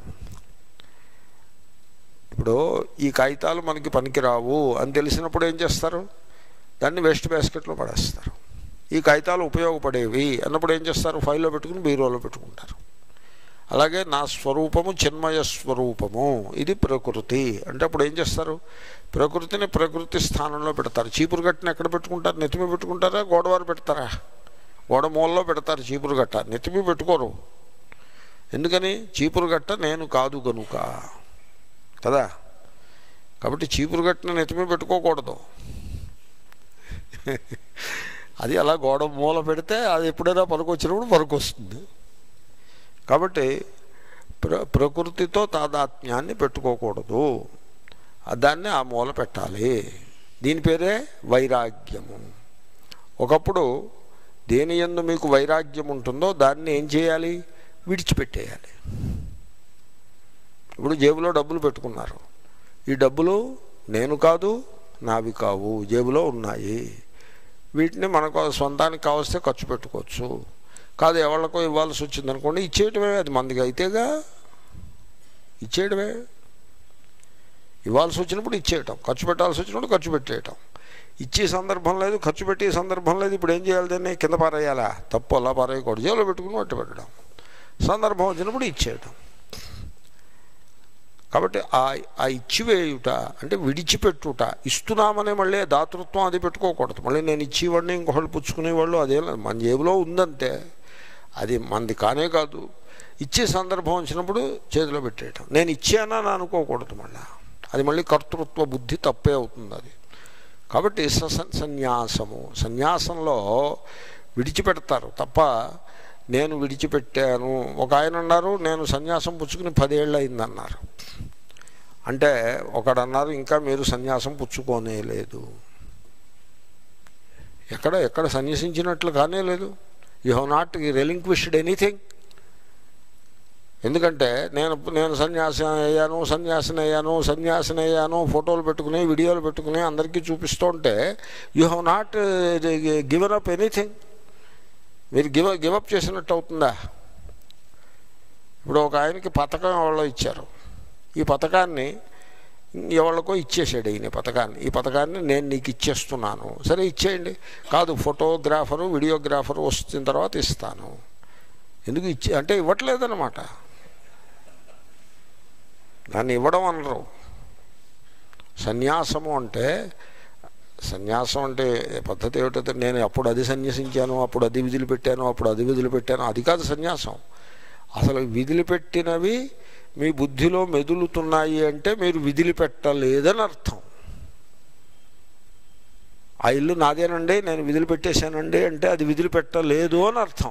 ఇప్పుడు ఈ కాగితాలు మనకి పనికిరావు అని తెలిసినప్పుడు ఏం చేస్తారు దాన్ని వేస్ట్ బాస్కెట్లో పడేస్తారు ఈ కాగితాలు ఉపయోగపడేవి అన్నప్పుడు ఏం చేస్తారు ఫైల్లో పెట్టుకుని బీరోలో పెట్టుకుంటారు అలాగే నా స్వరూపము చిన్మయ స్వరూపము ఇది ప్రకృతి అంటే అప్పుడు ఏం చేస్తారు ప్రకృతిని ప్రకృతి స్థానంలో పెడతారు చీపురు గట్టని ఎక్కడ పెట్టుకుంటారు నెత్తిమి పెట్టుకుంటారా గోడవారు పెడతారా గోడ మూలలో పెడతారు చీపురు గట్ట నెత్తిమి పెట్టుకోరు ఎందుకని చీపురు గట్ట నేను కాదు గనుక కదా కాబట్టి చీపురు గట్టని నెత్తిమి పెట్టుకోకూడదు అది అలా గోడ మూల పెడితే అది ఎప్పుడైనా పనికొచ్చినప్పుడు పనికొస్తుంది కాబట్టి ప్ర ప్రకృతితో తాదాత్మ్యాన్ని పెట్టుకోకూడదు దాన్ని ఆ మూల పెట్టాలి దీని పేరే వైరాగ్యము ఒకప్పుడు దేని ఎందు మీకు వైరాగ్యం ఉంటుందో దాన్ని ఏం చేయాలి విడిచిపెట్టేయాలి ఇప్పుడు జేబులో డబ్బులు పెట్టుకున్నారు ఈ డబ్బులు నేను కాదు నావి కావు జేబులో ఉన్నాయి వీటిని మనకు సొంతానికి కావస్తే ఖర్చు పెట్టుకోవచ్చు కాదు ఎవరికో ఇవ్వాల్సి వచ్చింది అనుకోండి ఇచ్చేయటమే అది మందికి అయితేగా ఇచ్చేయడమే ఇవ్వాల్సి వచ్చినప్పుడు ఇచ్చేయటం ఖర్చు పెట్టాల్సి వచ్చినప్పుడు ఖర్చు పెట్టేయటం ఇచ్చే సందర్భం లేదు ఖర్చు పెట్టే సందర్భం లేదు ఇప్పుడు ఏం చేయాలి దాన్ని కింద పారేయాలా తప్పు అలా పారేయకూడదు జేబులో పెట్టుకుని పట్టు పెట్టడం సందర్భం వచ్చినప్పుడు ఇచ్చేయటం కాబట్టి ఆ ఆ ఇచ్చివేయుట అంటే విడిచిపెట్టుట ఇస్తున్నామనే మళ్ళీ దాతృత్వం అది పెట్టుకోకూడదు మళ్ళీ నేను ఇచ్చేవాడిని ఇంకొకళ్ళు పుచ్చుకునేవాళ్ళు అదే మన జేబులో ఉందంతే అది మంది కానే కాదు ఇచ్చే సందర్భం వచ్చినప్పుడు చేతిలో పెట్టేయటం నేను ఇచ్చానని అనుకోకూడదు మళ్ళీ అది మళ్ళీ కర్తృత్వ బుద్ధి తప్పే అవుతుంది అది కాబట్టి స- సన్యాసము సన్యాసంలో విడిచిపెడతారు తప్ప నేను విడిచిపెట్టాను ఒక ఆయన అన్నారు నేను సన్యాసం పుచ్చుకుని పదేళ్ళు అయిందన్నారు అంటే ఒకడు అన్నారు ఇంకా మీరు సన్యాసం పుచ్చుకోనే లేదు ఎక్కడ ఎక్కడ సన్యసించినట్లు కానే లేదు you have not relinquished anything ఎందుకంటే నేను నేను సన్యాసం అయ్యాను సన్యాసిని అయ్యాను సన్యాసిని అయ్యాను ఫోటోలు పెట్టుకుని వీడియోలు పెట్టుకుని అందరికీ చూపిస్తూ ఉంటే you have not given up anything మీరు గివ్ గివప్ చేసినట్టు అవుతుందా ఇప్పుడు ఒక ఆయనకి పథకం ఎవరో ఇచ్చారు ఈ పథకాన్ని ఎవరికో ఇచ్చేసాడు ఈయన పథకాన్ని ఈ పథకాన్ని నేను నీకు ఇచ్చేస్తున్నాను సరే ఇచ్చేయండి కాదు ఫోటోగ్రాఫరు వీడియోగ్రాఫరు వచ్చిన తర్వాత ఇస్తాను ఎందుకు ఇచ్చే అంటే ఇవ్వట్లేదన్నమాట దాన్ని ఇవ్వడం అనరు సన్యాసము అంటే సన్యాసం అంటే పద్ధతి ఏమిటంటే నేను అప్పుడు అది సన్యసించాను అప్పుడు అది విధులు పెట్టాను అప్పుడు అది విధులు పెట్టాను అది కాదు సన్యాసం అసలు విధులు పెట్టినవి మీ బుద్ధిలో మెదులుతున్నాయి అంటే మీరు విధులు పెట్టలేదని అర్థం ఆ ఇల్లు నాదేనండి నేను విధులు పెట్టేశానండి అంటే అది విధులు పెట్టలేదు అని అర్థం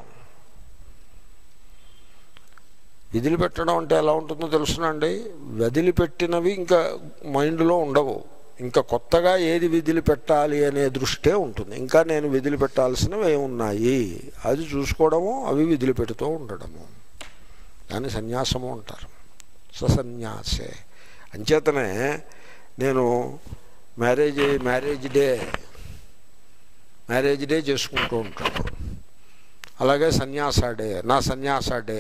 విధులు పెట్టడం అంటే ఎలా ఉంటుందో తెలుసునండి వదిలిపెట్టినవి ఇంకా మైండ్లో ఉండవు ఇంకా కొత్తగా ఏది విధులు పెట్టాలి అనే దృష్టే ఉంటుంది ఇంకా నేను విధులు పెట్టాల్సినవి ఏమున్నాయి అది చూసుకోవడము అవి విధులు పెడుతూ ఉండడము దాన్ని సన్యాసము అంటారు ససన్యాసే అంచేతనే నేను marriage marriage day marriage day చేసుకుంటూ ఉంటాను అలాగే సన్యాస డే నా సన్యాస డే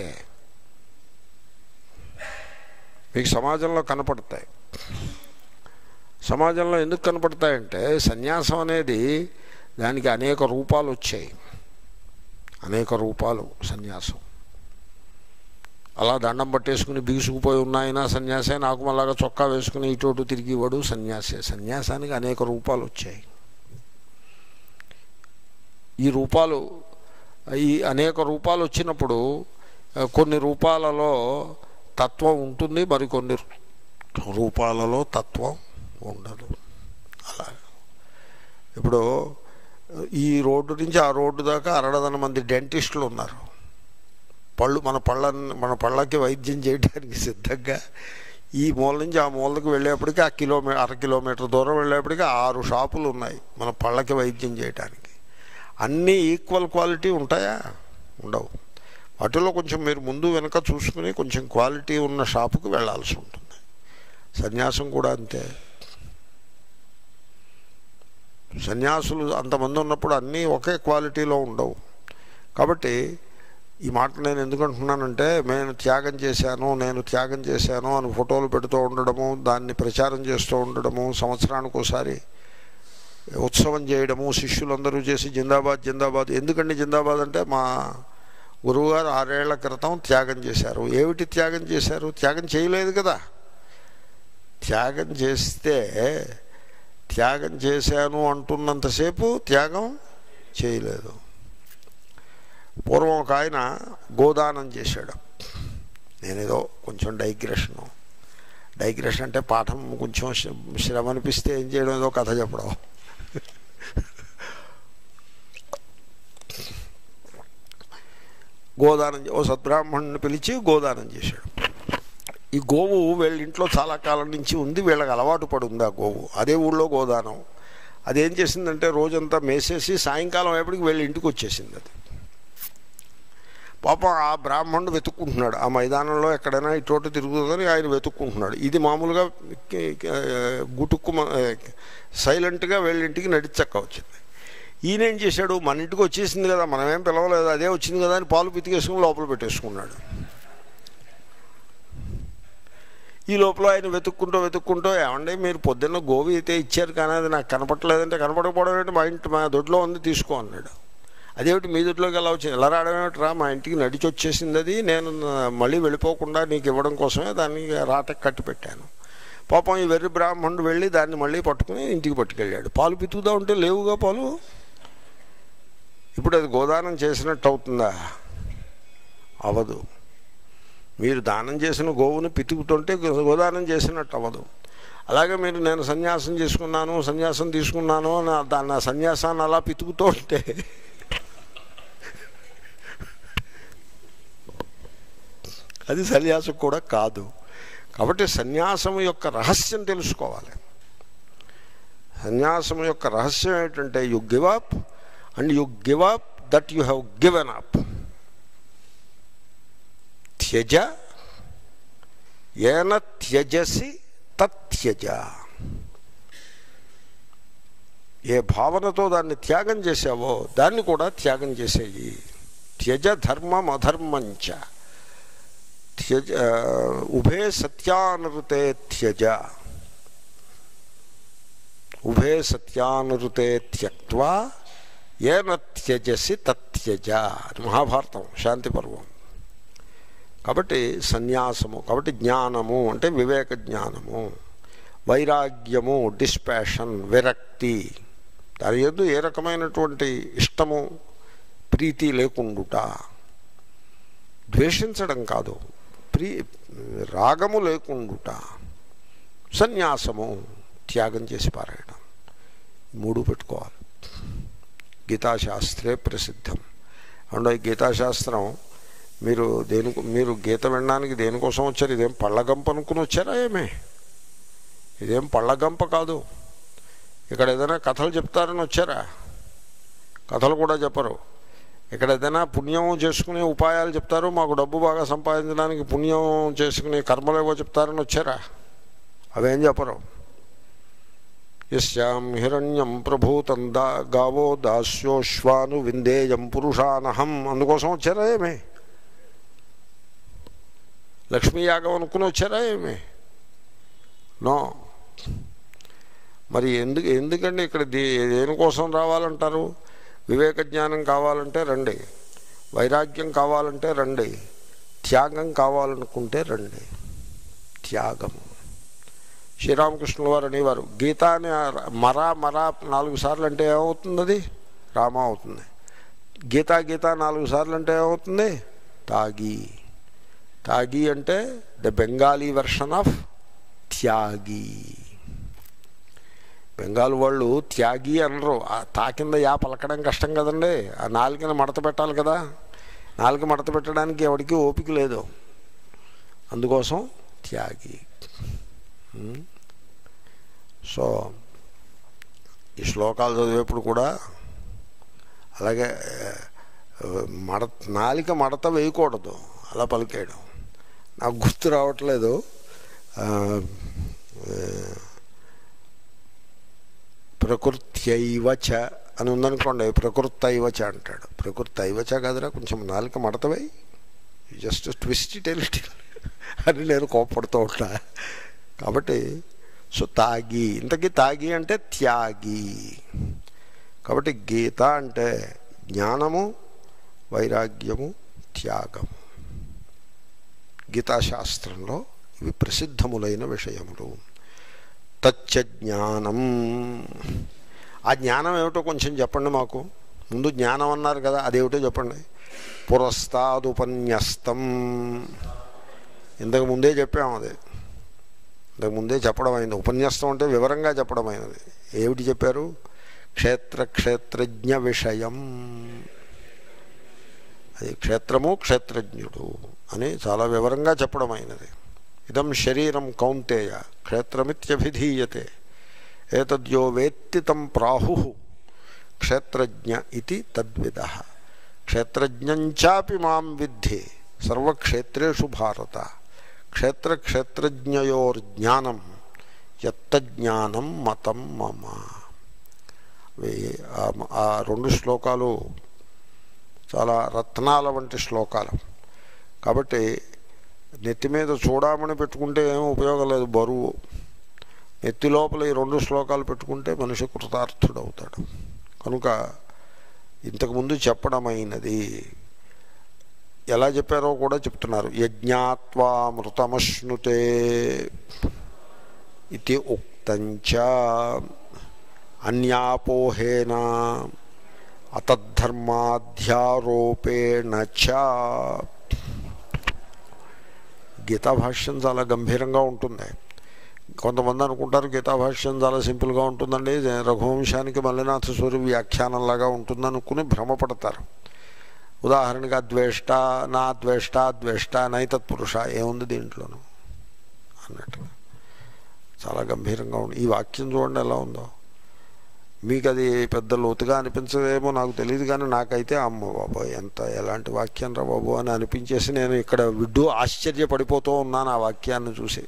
మీకు సమాజంలో కనపడతాయి సమాజంలో ఎందుకు కనపడతాయంటే సన్యాసం అనేది దానికి అనేక రూపాలు వచ్చాయి అనేక రూపాలు సన్యాసం అలా దండం పట్టేసుకుని బిగుసుకుపోయి ఉన్నాయినా సన్యాసే నాకు మళ్ళాగా చొక్కా వేసుకుని ఇటు అటు తిరిగి ఇవ్వడు సన్యాసే సన్యాసానికి అనేక రూపాలు వచ్చాయి ఈ రూపాలు ఈ అనేక రూపాలు వచ్చినప్పుడు ఆ, కొన్ని రూపాలలో తత్వం ఉంటుంది మరికొన్ని రూపాలలో తత్వం ఉండదు అలా ఇప్పుడు ఈ రోడ్డు నుంచి ఆ రోడ్డు దాకా అరడదన మంది డెంటిస్టులు ఉన్నారు పళ్ళు మన పళ్ళ మన పళ్ళకి వైద్యం చేయడానికి సిద్ధంగా ఈ మూల నుంచి ఆ మూలకి వెళ్ళేప్పటికీ ఆ కిలోమీ అర కిలోమీటర్ దూరం వెళ్ళేప్పటికీ ఆరు షాపులు ఉన్నాయి మన పళ్ళకి వైద్యం చేయడానికి అన్నీ ఈక్వల్ క్వాలిటీ ఉంటాయా ఉండవు వాటిలో కొంచెం మీరు ముందు వెనక చూసుకుని కొంచెం క్వాలిటీ ఉన్న షాపుకి వెళ్ళాల్సి ఉంటుంది సన్యాసం కూడా అంతే సన్యాసులు అంతమంది ఉన్నప్పుడు అన్నీ ఒకే క్వాలిటీలో ఉండవు కాబట్టి ఈ మాట నేను ఎందుకు అంటున్నానంటే నేను త్యాగం చేశాను నేను త్యాగం చేశాను అని ఫోటోలు పెడుతూ ఉండడము దాన్ని ప్రచారం చేస్తూ ఉండడము సంవత్సరానికి ఒకసారి ఉత్సవం చేయడము శిష్యులందరూ చేసి జిందాబాద్ జిందాబాద్ ఎందుకండి జిందాబాద్ అంటే మా గురువుగారు ఆరేళ్ల క్రితం త్యాగం చేశారు ఏమిటి త్యాగం చేశారు త్యాగం చేయలేదు కదా త్యాగం చేస్తే త్యాగం చేశాను అంటున్నంతసేపు త్యాగం చేయలేదు పూర్వం ఒక ఆయన గోదానం చేశాడు నేనేదో కొంచెం డైగ్రెషను డైగ్రెషన్ అంటే పాఠం కొంచెం శ్ర- శ్రమ అనిపిస్తే ఏం చేయడం ఏదో కథ చెప్పడం గోదానం చే- ఓ సద్బ్రాహ్మణుని పిలిచి గోదానం చేశాడు ఈ గోవు వీళ్ళ ఇంట్లో చాలా కాలం నుంచి ఉంది వీళ్ళకి అలవాటు పడి ఉంది ఆ గోవు అదే ఊళ్ళో గోదానం అదేం చేసిందంటే రోజంతా మేసేసి సాయంకాలం అయ్యేప్పటికి వీళ్ళ ఇంటికి వచ్చేసింది అది పాపం ఆ బ్రాహ్మణుడు వెతుక్కుంటున్నాడు ఆ మైదానంలో ఎక్కడైనా ఇటువంటి తిరుగుతుందని ఆయన వెతుక్కుంటున్నాడు ఇది మామూలుగా కి- కి- గుటుక్కు సైలెంట్గా వీళ్ళ ఇంటికి నడిచక్క వచ్చింది ఈయన ఏం చేశాడు మన ఇంటికి వచ్చేసింది కదా మనమేం పిలవలేదు అదే వచ్చింది కదా అని పాలు పితికేసుకుని లోపల పెట్టేసుకున్నాడు ఈ లోపల ఆయన వెతుక్కుంటూ వెతుక్కుంటూ ఏమండి మీరు పొద్దున్న గోవి అయితే ఇచ్చారు కానీ అది నాకు కనపడలేదంటే కనపడకపోవడం ఏంటి మా ఇంటి మా దొడ్లో ఉంది తీసుకో అన్నాడు అదేమిటి మీ దొడ్లోకి ఎలా వచ్చింది ఎలా రావడం ఏమిట్రా మా ఇంటికి నడిచి వచ్చేసింది అది నేను నా- మళ్ళీ వెళ్ళిపోకుండా నీకు ఇవ్వడం కోసమే దాన్ని రాటకి కట్టి పెట్టాను పాపం ఈ వెర్రి బ్రాహ్మణుడు వెళ్ళి దాన్ని మళ్ళీ పట్టుకుని ఇంటికి పట్టుకెళ్ళాడు పాలు పితుకుదా ఉంటే లేవుగా పాలు ఇప్పుడు అది గోదానం చేసినట్టు అవుతుందా అవదు మీరు దానం చేసిన గోవుని పితుకుతుంటే గోదానం చేసినట్టు అవ్వదు అలాగే మీరు నేను సన్యాసం చేసుకున్నాను సన్యాసం తీసుకున్నాను అని దాన్ని ఆ సన్యాసాన్ని అలా పితుకుతూ ఉంటే అది సన్యాసం కూడా కాదు కాబట్టి సన్యాసం యొక్క రహస్యం తెలుసుకోవాలి సన్యాసం యొక్క రహస్యం ఏంటంటే you give up and you give up that you have given up త్యజ ఏన త్యజసి తత్యజ ఏ భావనతో దాన్ని త్యాగం చేసావో దాన్ని కూడా త్యాగం చేసేయి త్యజ ధర్మం అధర్మంచ త్యజ ఉభే సత్యానురుతే త్యజ ఉభే సత్యానురుతే త్యక్వా ఏన త్యజసి తత్యజ అది మహాభారతం శాంతి పర్వం కాబట్టి సన్యాసము కాబట్టి జ్ఞానము అంటే వివేక జ్ఞానము వైరాగ్యము డిస్పాషన్ విరక్తి దాని ఎందు ఏ రకమైనటువంటి ఇష్టము ప్రీతి లేకుండుట ద్వేషించడం కాదు ప్రీ రాగము లేకుండుట సన్యాసము త్యాగం చేసి పారాయడం ఈ మూడు పెట్టుకోవాలి గీతాశాస్త్రే ప్రసిద్ధం అండ్ ఈ గీతాశాస్త్రం మీరు దేని మీరు గీత వినడానికి దేనికోసం వచ్చారు ఇదేం పళ్ళగంప అనుకుని వచ్చారా ఏమే ఇదేం పళ్ళగంప కాదు ఇక్కడ ఏదైనా కథలు చెప్తారని వచ్చారా కథలు కూడా చెప్పరు ఇక్కడ ఏదైనా పుణ్యం చేసుకునే ఉపాయాలు చెప్తారు మాకు డబ్బు బాగా సంపాదించడానికి పుణ్యం చేసుకునే కర్మలేవో చెప్తారని వచ్చారా అవేం చెప్పరు యస్యాం హిరణ్యం ప్రభూతం దా గావో దాస్యోశ్వాను విందేయం పురుషానహం అందుకోసం వచ్చారా ఏమే లక్ష్మీ యాగం అనుకుని వచ్చారా ఏమి నో మరి ఎందుకు ఎందుకండి ఇక్కడ దే దేనికోసం రావాలంటారు వివేక జ్ఞానం కావాలంటే రండి వైరాగ్యం కావాలంటే రండి త్యాగం కావాలనుకుంటే రండి త్యాగము శ్రీరామకృష్ణుల వారు అనేవారు గీత అని మరా మరా నాలుగు సార్లు అంటే ఏమవుతుంది అది రామ అవుతుంది గీతా గీత నాలుగు సార్లు అంటే ఏమవుతుంది తాగి తాగి అంటే ద బెంగాలీ వెర్షన్ ఆఫ్ త్యాగి బెంగాల్ వాళ్ళు త్యాగి అనరు ఆ తా కింద యా పలకడం కష్టం కదండి ఆ నాలుకని మడత పెట్టాలి కదా నాలుక మడత పెట్టడానికి ఎవరికి ఓపిక లేదు అందుకోసం త్యాగి ఉమ్. సో ఈ శ్లోకాలు చదివేప్పుడు కూడా అలాగే ఆ, మడ నాలిక మడత వేయకూడదు అలా పలికేయడం నాకు గుర్తు రావట్లేదు ఆ, ఆ, ప్రకృత్యైవ చ అని ఉందనుకోండి ప్రకృతైవచ అంటాడు ప్రకృతైవచ కదరా కొంచెం నాలుక మడతవై జస్ట్ ట్విస్ట్ టెలిటి అని నేను కోపడుతూ ఉంటా కాబట్టి సో తాగి ఇంతకీ తాగి అంటే త్యాగి కాబట్టి గీత అంటే జ్ఞానము వైరాగ్యము త్యాగము గీతాశాస్త్రంలో ఇవి ప్రసిద్ధములైన విషయములు తచ్చ జ్ఞానం ఆ జ్ఞానం ఏమిటో కొంచెం చెప్పండి మాకు ముందు జ్ఞానం అన్నారు కదా అదేమిటో చెప్పండి పురస్తాదుపన్యస్తం ఇంతకు ముందే చెప్పాము అది ఇంతకు ముందే చెప్పడం అయింది ఉపన్యస్తం అంటే వివరంగా చెప్పడం అయినది ఏమిటి చెప్పారు క్షేత్ర క్షేత్రజ్ఞ విషయం అది క్షేత్రము క్షేత్రజ్ఞుడు అని చాలా వివరంగా చెప్పడం అయినది ఇదం శరీరం కౌంతేయ క్షేత్రమిత్యభిధీయతే ఏతద్యో వేత్తి తం ప్రాహు క్షేత్రజ్ఞ ఇది తద్విద క్షేత్రజ్ఞంచాపి మాం విద్ధి సర్వక్షేత్రేషు భారత క్షేత్రక్షేత్రజ్ఞయోర్జ్ఞానం యత్తజ్ఞానం మతం మమ ఇవి ఆ- ఆ రెండు శ్లోకాలు చాలా రత్నాల వంటి శ్లోకాలు కాబట్టి నెత్తి మీద చూడమని పెట్టుకుంటే ఏం ఉపయోగం లేదు బరువు నెత్తి లోపల ఈ రెండు శ్లోకాలు పెట్టుకుంటే మనిషి కృతార్థుడవుతాడు కనుక ఇంతకుముందు చెప్పడమైనది ఎలా చెప్పారో కూడా చెప్తున్నారు యజ్ఞాత్వా మృతమశ్నుతే ఇది ఉక్తంచ అన్యాపోహేన అతద్ధర్మాధ్యారోపేణ చ గీతాభాష్యం చాలా గంభీరంగా ఉంటుంది కొంతమంది అనుకుంటారు గీతాభాష్యం చాలా సింపుల్గా ఉంటుందండి రఘువంశానికి మల్లినాథ సూర్య వ్యాఖ్యానంలాగా ఉంటుందనుకుని భ్రమపడతారు ఉదాహరణగా ద్వేష్ట నా ద్వేష్ట ద్వేష్ట నైతత్పురుష ఏముంది దీంట్లోనూ అన్నట్టుగా చాలా గంభీరంగా ఉంది ఈ వాక్యం చూడండి ఎలా ఉందో మీకు అది పెద్ద లోతుగా అనిపించదేమో నాకు తెలియదు కానీ నాకైతే అమ్మ బాబు ఎంత ఎలాంటి వాక్యం రా బాబు అని అనిపించేసి నేను ఇక్కడ విడ్డు ఆశ్చర్యపడిపోతూ ఉన్నాను ఆ వాక్యాన్ని చూసి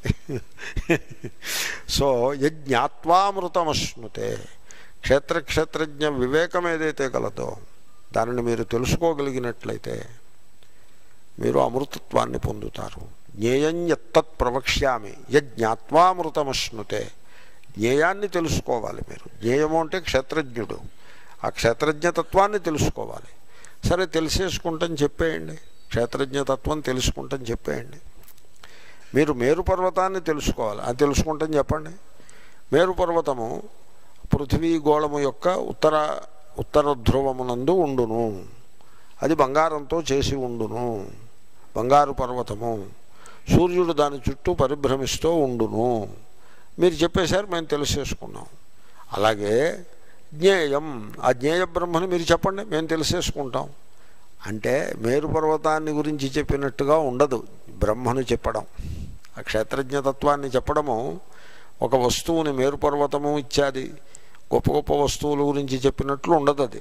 సో యజ్ఞాత్వామృతమశ్నుతే క్షేత్రక్షేత్రజ్ఞ వివేకం ఏదైతే కలదో దానిని మీరు తెలుసుకోగలిగినట్లయితే మీరు అమృతత్వాన్ని పొందుతారు జ్ఞేయం ఎత్తత్ ప్రవక్ష్యామి యజ్ఞాత్వామృతమశ్నుతే జ్ఞేయాన్ని తెలుసుకోవాలి మీరు జ్ఞేయము అంటే క్షేత్రజ్ఞుడు ఆ క్షేత్రజ్ఞతత్వాన్ని తెలుసుకోవాలి సరే తెలిసేసుకుంటాం చెప్పేయండి క్షేత్రజ్ఞతత్వం తెలుసుకుంటాం చెప్పేయండి మీరు మేరు పర్వతాన్ని తెలుసుకోవాలి అది తెలుసుకుంటాం చెప్పండి మేరు పర్వతము పృథివీ గోళము యొక్క ఉత్తర ఉత్తర ధ్రువమునందు ఉండును అది బంగారంతో చేసి ఉండును బంగారు పర్వతము సూర్యుడు దాని చుట్టూ పరిభ్రమిస్తూ ఉండును మీరు చెప్పేశారు మేము తెలిసేసుకున్నాం అలాగే జ్ఞేయం ఆ జ్ఞేయ బ్రహ్మని మీరు చెప్పండి మేము తెలిసేసుకుంటాం అంటే మేరు పర్వతాన్ని గురించి చెప్పినట్టుగా ఉండదు బ్రహ్మను చెప్పడం ఆ క్షేత్రజ్ఞతత్వాన్ని చెప్పడము ఒక వస్తువుని మేరు పర్వతము ఇత్యాది గొప్ప గొప్ప వస్తువుల గురించి చెప్పినట్లు ఉండదు అది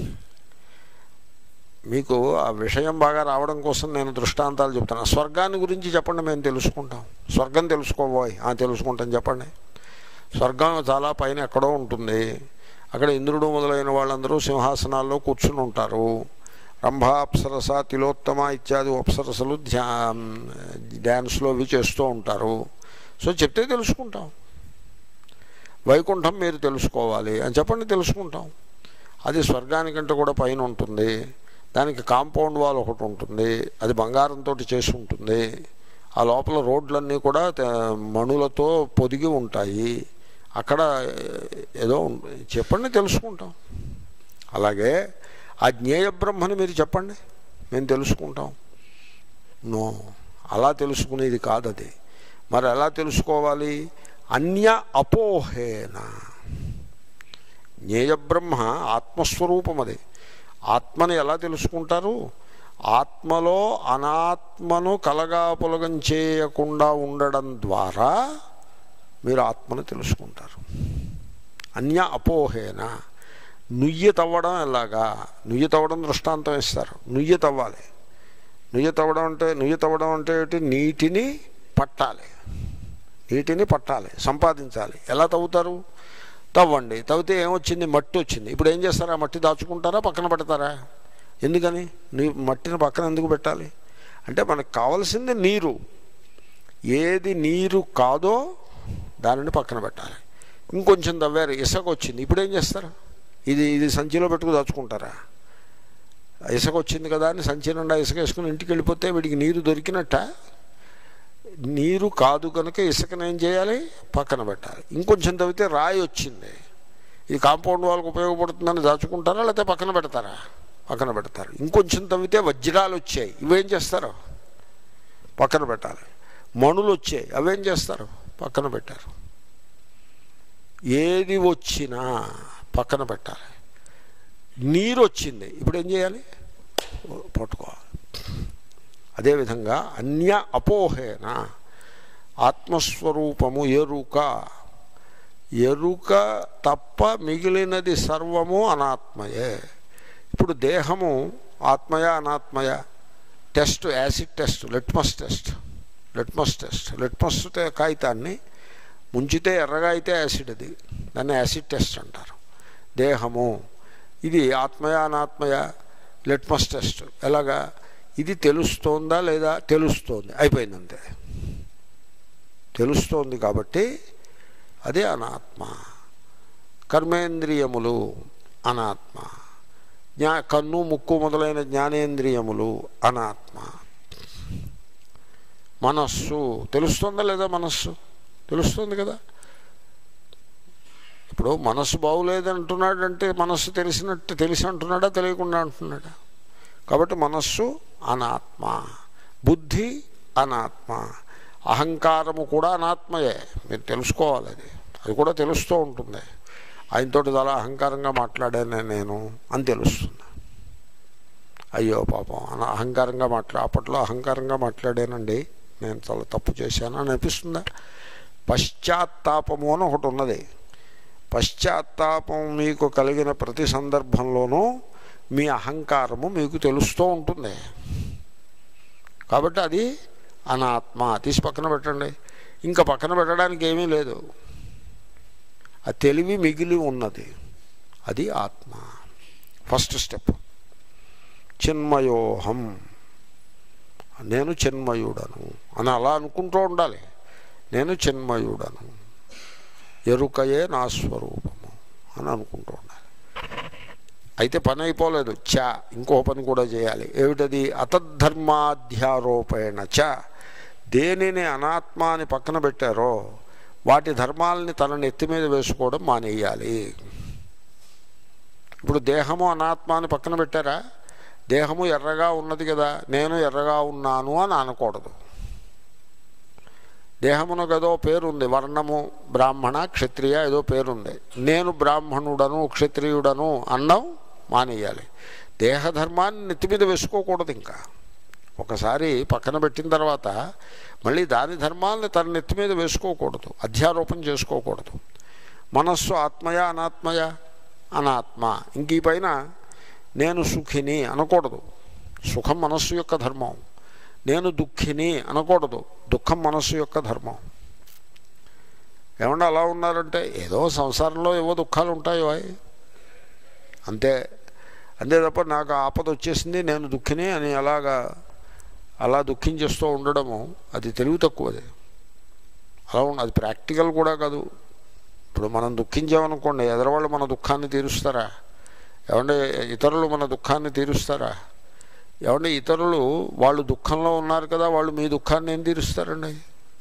మీకు ఆ విషయం బాగా రావడం కోసం నేను దృష్టాంతాలు చెప్తాను స్వర్గాన్ని గురించి చెప్పండి మేము తెలుసుకుంటాం స్వర్గం తెలుసుకోబోయ్ ఆ తెలుసుకుంటాం చెప్పండి స్వర్గం చాలా పైన ఎక్కడో ఉంటుంది అక్కడ ఇంద్రుడు మొదలైన వాళ్ళందరూ సింహాసనాల్లో కూర్చుని ఉంటారు రంభ అప్సరస తిలోత్తమ ఇత్యాది అప్సరసలు ధ్యా డ్యాన్స్లో అవి చేస్తూ ఉంటారు సో చెప్తే తెలుసుకుంటాం వైకుంఠం మీరు తెలుసుకోవాలి అని చెప్పండి తెలుసుకుంటాం అది స్వర్గానికంటే కూడా పైన ఉంటుంది దానికి కాంపౌండ్ వాల్ ఒకటి ఉంటుంది అది బంగారంతో చేసి ఉంటుంది ఆ లోపల రోడ్లన్నీ కూడా త- మణులతో పొదిగి ఉంటాయి అక్కడ ఏదో ఉం- చెప్పండి తెలుసుకుంటాం అలాగే ఆ జ్ఞేయ బ్రహ్మని మీరు చెప్పండి మేము తెలుసుకుంటాం నో అలా తెలుసుకునేది కాదు అది మరి ఎలా తెలుసుకోవాలి అన్య అపోహేన జ్ఞేయబ్రహ్మ ఆత్మస్వరూపం అది ఆత్మని ఎలా తెలుసుకుంటారు ఆత్మలో అనాత్మను కలగాపులగం చేయకుండా ఉండడం ద్వారా మీరు ఆత్మను తెలుసుకుంటారు అన్య అపోహేన నుయ్యి తవ్వడం ఎలాగా నుయ్యి తవ్వడం దృష్టాంతం ఇస్తారు నుయ్యి తవ్వాలి నుయ్యి తవ్వడం అంటే నుయ్యి తవ్వడం అంటే ఏంటి నీటిని పట్టాలి నీటిని పట్టాలి సంపాదించాలి ఎలా తవ్వుతారు తవ్వండి తవ్వితే ఏమొచ్చింది మట్టి వచ్చింది ఇప్పుడు ఏం చేస్తారా మట్టి దాచుకుంటారా పక్కన పెడతారా ఎందుకని నీ మట్టిని పక్కన ఎందుకు పెట్టాలి అంటే మనకు కావలసింది నీరు ఏది నీరు కాదో దానిని పక్కన పెట్టాలి ఇంకొంచెం తవ్వారు ఇసుక వచ్చింది ఇప్పుడు ఏం చేస్తారు ఇది ఇది సంచిలో పెట్టుకు దాచుకుంటారా ఇసుక వచ్చింది కదా అని సంచి నిండా ఇసుక వేసుకుని ఇంటికి వెళ్ళిపోతే వీడికి నీరు దొరికినట్ట నీరు కాదు కనుక ఇసుకను ఏం చేయాలి పక్కన పెట్టాలి ఇంకొంచెం తవ్వితే రాయి వచ్చింది ఇది కాంపౌండ్ వాళ్ళకి ఉపయోగపడుతుందని దాచుకుంటారా లేకపోతే పక్కన పెడతారా పక్కన పెడతారు ఇంకొంచెం తవ్వితే వజ్రాలు వచ్చాయి ఇవేం చేస్తారు పక్కన పెట్టాలి మణులు వచ్చాయి అవేం చేస్తారు పక్కన పెట్టారు ఏది వచ్చినా పక్కన పెట్టాలి నీరు వచ్చింది ఇప్పుడు ఏం చేయాలి పట్టుకోవాలి అదేవిధంగా అన్య అపోహేన ఆత్మస్వరూపము ఎరుక ఎరుక తప్ప మిగిలినది సర్వము అనాత్మయే ఇప్పుడు దేహము ఆత్మయ అనాత్మయ test acid test litmus test litmus test litmus కాగితాన్ని ముంచితే ఎర్రగా అయితే యాసిడ్ అది దాన్ని యాసిడ్ టెస్ట్ అంటారు దేహము ఇది ఆత్మయ అనాత్మయ లిట్మస్ టెస్ట్ ఎలాగా ఇది తెలుస్తోందా లేదా తెలుస్తోంది అయిపోయిందంతే తెలుస్తోంది కాబట్టి అదే అనాత్మ కర్మేంద్రియములు అనాత్మ జ్ఞా కన్ను ముక్కు మొదలైన జ్ఞానేంద్రియములు అనాత్మ మనస్సు తెలుస్తుందా లేదా మనస్సు తెలుస్తుంది కదా ఇప్పుడు మనస్సు బాగులేదంటున్నాడు అంటే మనస్సు తెలిసినట్టు తెలిసి అంటున్నాడా తెలియకుండా అంటున్నాడా కాబట్టి మనస్సు అనాత్మ బుద్ధి అనాత్మ అహంకారము కూడా అనాత్మయే మీరు తెలుసుకోవాలి అది అది కూడా తెలుస్తూ ఉంటుంది ఆయనతోటి చాలా అహంకారంగా మాట్లాడాను నేను అని తెలుస్తుంది అయ్యో పాపం అన అహంకారంగా మాట్లా అప్పట్లో అహంకారంగా మాట్లాడానండి నేను చాలా తప్పు చేశాను అని అనిపిస్తుందా పశ్చాత్తాపము అని ఒకటి ఉన్నది పశ్చాత్తాపం మీకు కలిగిన ప్రతి సందర్భంలోనూ మీ అహంకారము మీకు తెలుస్తూ ఉంటుంది కాబట్టి అది అనాత్మ తీసి పక్కన పెట్టండి ఇంకా పక్కన పెట్టడానికి ఏమీ లేదు ఆ తెలివి మిగిలి ఉన్నది అది ఆత్మ ఫస్ట్ స్టెప్ చిన్మయోహం నేను చిన్మయుడను అని అలా అనుకుంటూ ఉండాలి నేను చిన్మయుడను ఎరుకయే నా స్వరూపము అని అనుకుంటూ ఉండాలి అయితే పని అయిపోలేదు చ ఇంకో పని కూడా చేయాలి ఏమిటది అతద్ధర్మాధ్యారోపేణ చ దేనిని అనాత్మ అని పక్కన పెట్టారో వాటి ధర్మాలని తన నెత్తి మీద వేసుకోవడం మానేయాలి ఇప్పుడు దేహము అనాత్మ అని పక్కన పెట్టారా దేహము ఎర్రగా ఉన్నది కదా నేను ఎర్రగా ఉన్నాను అని అనకూడదు దేహమునకు ఏదో పేరుంది వర్ణము బ్రాహ్మణ క్షత్రియ ఏదో పేరుంది నేను బ్రాహ్మణుడను క్షత్రియుడను అన్నం మానేయాలి దేహధర్మాన్ని నెత్తి మీద వేసుకోకూడదు ఇంకా ఒకసారి పక్కన పెట్టిన తర్వాత మళ్ళీ దాని ధర్మాలని తన నెత్తి మీద వేసుకోకూడదు అధ్యారోపణ చేసుకోకూడదు మనస్సు ఆత్మయ అనాత్మయ అనాత్మ ఇంక ఈ పైన నేను సుఖిని అనకూడదు సుఖం మనస్సు యొక్క ధర్మం నేను దుఃఖిని అనకూడదు దుఃఖం మనస్సు యొక్క ధర్మం ఏమన్నా అలా ఉన్నారంటే ఏదో సంసారంలో ఏవో దుఃఖాలు ఉంటాయో అయ్. అంతే అంతే తప్ప నాకు ఆపద వచ్చేసింది నేను దుఃఖిని అని అలాగా అలా దుఃఖించేస్తూ ఉండడము అది తెలివి తక్కువది అలా ఉండ అది ప్రాక్టికల్ కూడా కాదు ఇప్పుడు మనం దుఃఖించామనుకోండి ఎదరవాళ్ళు మన దుఃఖాన్ని తీరుస్తారా ఏమంటే ఇతరులు మన దుఃఖాన్ని తీరుస్తారా ఏమంటే ఇతరులు వాళ్ళు దుఃఖంలో ఉన్నారు కదా వాళ్ళు మీ దుఃఖాన్ని ఏం తీరుస్తారండి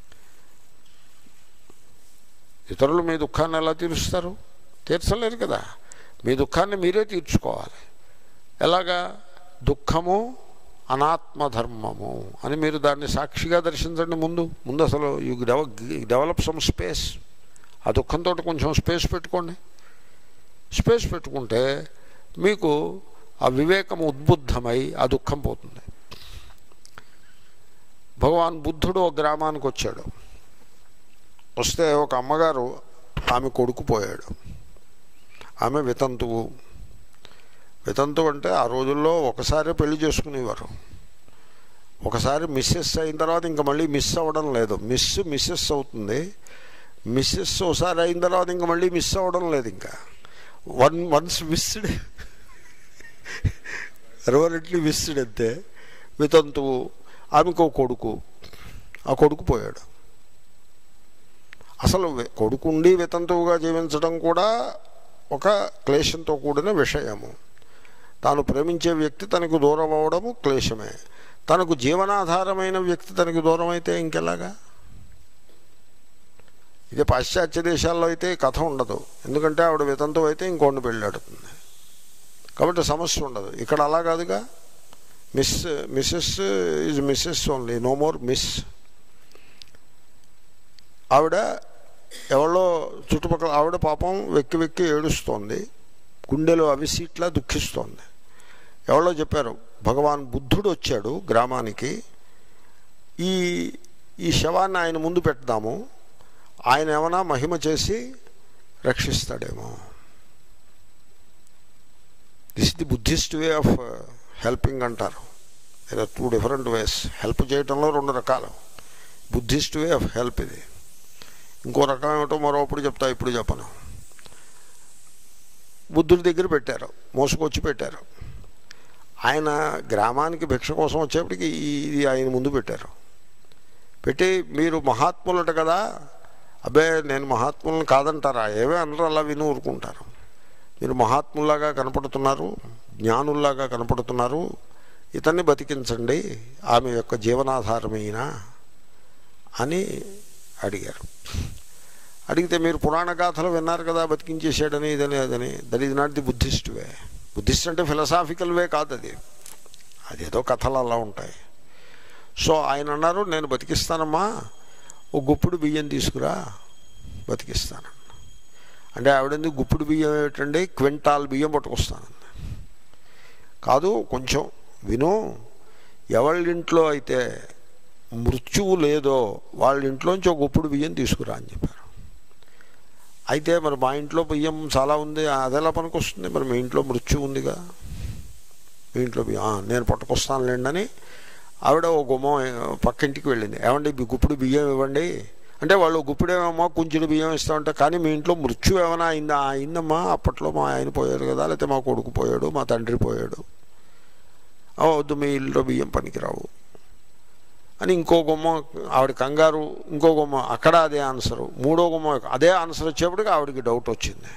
ఇతరులు మీ దుఃఖాన్ని ఎలా తీరుస్తారు తీర్చలేరు కదా మీ దుఃఖాన్ని మీరే తీర్చుకోవాలి ఎలాగా దుఃఖము అనాత్మధర్మము అని మీరు దాన్ని సాక్షిగా దర్శించండి ముందు ముందు అసలు యూ డెవలప్ సమ్ స్పేస్ ఆ దుఃఖంతో కొంచెం స్పేస్ పెట్టుకోండి స్పేస్ పెట్టుకుంటే మీకు ఆ వివేకం ఉద్బుద్ధమై ఆ దుఃఖం పోతుంది భగవాన్ బుద్ధుడు ఒక గ్రామానికి వచ్చాడు వస్తే ఒక అమ్మగారు ఆమె కొడుకు పోయాడు ఆమె వితంతువు వితంతువు అంటే ఆ రోజుల్లో ఒకసారి పెళ్లి చేసుకునేవారు ఒకసారి మిస్సెస్ అయిన తర్వాత ఇంకా మళ్ళీ మిస్ అవ్వడం లేదు మిస్ మిస్సెస్ అవుతుంది మిస్సెస్ ఒకసారి అయిన తర్వాత ఇంకా మళ్ళీ మిస్ అవ్వడం లేదు ఇంకా one once missed permanently missed అంతే వితంతువు ఆమెకు ఒక కొడుకు ఆ కొడుకు పోయాడు అసలు వి- కొడుకుండి వితంతువుగా జీవించడం కూడా ఒక క్లేశంతో కూడిన విషయము తాను ప్రేమించే వ్యక్తి తనకు దూరం అవడము క్లేశమే తనకు జీవనాధారమైన వ్యక్తి తనకు దూరం అయితే ఇంకెలాగా ఇది పాశ్చాత్య దేశాల్లో అయితే ఈ కథ ఉండదు ఎందుకంటే ఆవిడ వితంతువు అయితే ఇంకోటి పెళ్ళాడుతుంది కాబట్టి సమస్య ఉండదు ఇక్కడ అలా కాదుగా miss missus is missus only no more miss ఆవిడ ఎవరో చుట్టుపక్కల ఆవిడ పాపం వెక్కి వెక్కి ఏడుస్తోంది గుండెలో అవిసీట్లా దుఃఖిస్తోంది ఎవరో చెప్పారు భగవాన్ బుద్ధుడు వచ్చాడు గ్రామానికి ఈ ఈ శవాన్ని ఆయన ముందు పెడదాము ఆయన ఏమైనా మహిమ చేసి రక్షిస్తాడేమో this the Buddhist way of helping అంటారు ఇలా టూ డిఫరెంట్ వేస్ హెల్ప్ చేయటంలో రెండు రకాలు బుద్ధిస్ట్ వే ఆఫ్ హెల్ప్ ఇది ఇంకో రకం ఏమిటో మరోప్పుడు చెప్తా ఇప్పుడు చెప్పను బుద్ధుడి దగ్గర పెట్టారు మోసుకొచ్చి పెట్టారు ఆయన గ్రామానికి భిక్ష కోసం వచ్చేప్పటికి ఈ- ఇది ఆయన ముందు పెట్టారు పెట్టి మీరు మహాత్ములట కదా అబ్బే నేను మహాత్ములను కాదంటారా ఏవే అనరు అలా విని ఊరుకుంటారు మీరు మహాత్ముల్లాగా కనపడుతున్నారు జ్ఞానుల్లాగా కనపడుతున్నారు ఇతన్ని బతికించండి ఆమె యొక్క జీవనాధారమైన అని అడిగారు అడిగితే మీరు పురాణ గాథలు విన్నారు కదా బతికించేసాడని ఇదని అదని that is not the Buddhist way Buddhist అంటే ఫిలసాఫికల్ వే కాదు అది అదేదో కథలు అలా ఉంటాయి సో ఆయన అన్నారు నేను బతికిస్తానమ్మా ఓ గుప్పుడు బియ్యం తీసుకురా బతికిస్తాను అంటే ఆవిడంది గుప్పుడు బియ్యం ఏమిటండి క్వింటాల్ బియ్యం పట్టుకొస్తానండి కాదు కొంచెం విను ఎవళ్ళింట్లో అయితే మృత్యువు లేదో వాళ్ళ ఇంట్లోంచి ఒక గుప్పుడు బియ్యం తీసుకురా అని చెప్పారు అయితే మరి మా ఇంట్లో బియ్యం చాలా ఉంది అదెలా పనికొస్తుంది మరి మీ ఇంట్లో మృత్యు ఉందిగా మీ ఇంట్లో బియ్యం "ఆ, నేను పట్టుకొస్తానులేండి అని ఆవిడ ఓ గుమ్మం పక్కింటికి వెళ్ళింది ఏమండి మీ గుప్పుడు బియ్యం ఇవ్వండి అంటే వాళ్ళు గుప్పుడేమమ్మా కొంచెం బియ్యం ఇస్తామంటే కానీ మీ ఇంట్లో మృత్యు ఏమైనా అయిందా "ఆ, అయిందమ్మా అప్పట్లో మా ఆయన పోయారు కదా లేకపోతే మా కొడుకు పోయాడు మా తండ్రి పోయాడు "ఆ, వద్దు మీ ఇల్లులో బియ్యం పనికిరావు అని ఇంకో గుమ్మ ఆవిడ కంగారు ఇంకో గుమ్మ అక్కడ అదే ఆన్సరు మూడో గుమ్మ అదే ఆన్సర్ వచ్చేప్పటికి ఆవిడకి డౌట్ వచ్చింది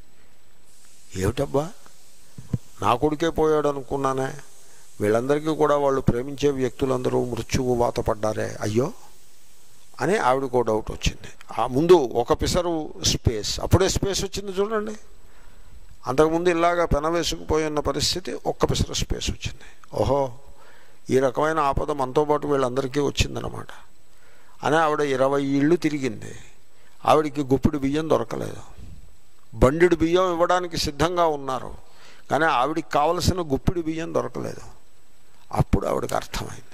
ఏమిటబ్బా నా కొడుకే పోయాడు అనుకున్నానే వీళ్ళందరికీ కూడా వాళ్ళు ప్రేమించే వ్యక్తులందరూ మృత్యువు వాత పడ్డారే అయ్యో అని ఆవిడకో డౌట్ వచ్చింది ఆ ముందు ఒక పిసరు స్పేస్ అప్పుడే స్పేస్ వచ్చింది చూడండి అంతకుముందు ఇలాగా పెన వేసుకుపోయి ఉన్న పరిస్థితి ఒక్క పిసరు స్పేస్ వచ్చింది ఓహో ఈ రకమైన ఆపద మనతో పాటు వీళ్ళందరికీ వచ్చిందనమాట అని ఆవిడ ఇరవై ఇళ్ళు తిరిగింది ఆవిడికి గుప్పిడి బియ్యం దొరకలేదు బండిడు బియ్యం ఇవ్వడానికి సిద్ధంగా ఉన్నారు కానీ ఆవిడికి కావలసిన గుప్పిడి బియ్యం దొరకలేదు అప్పుడు ఆవిడకి అర్థమైంది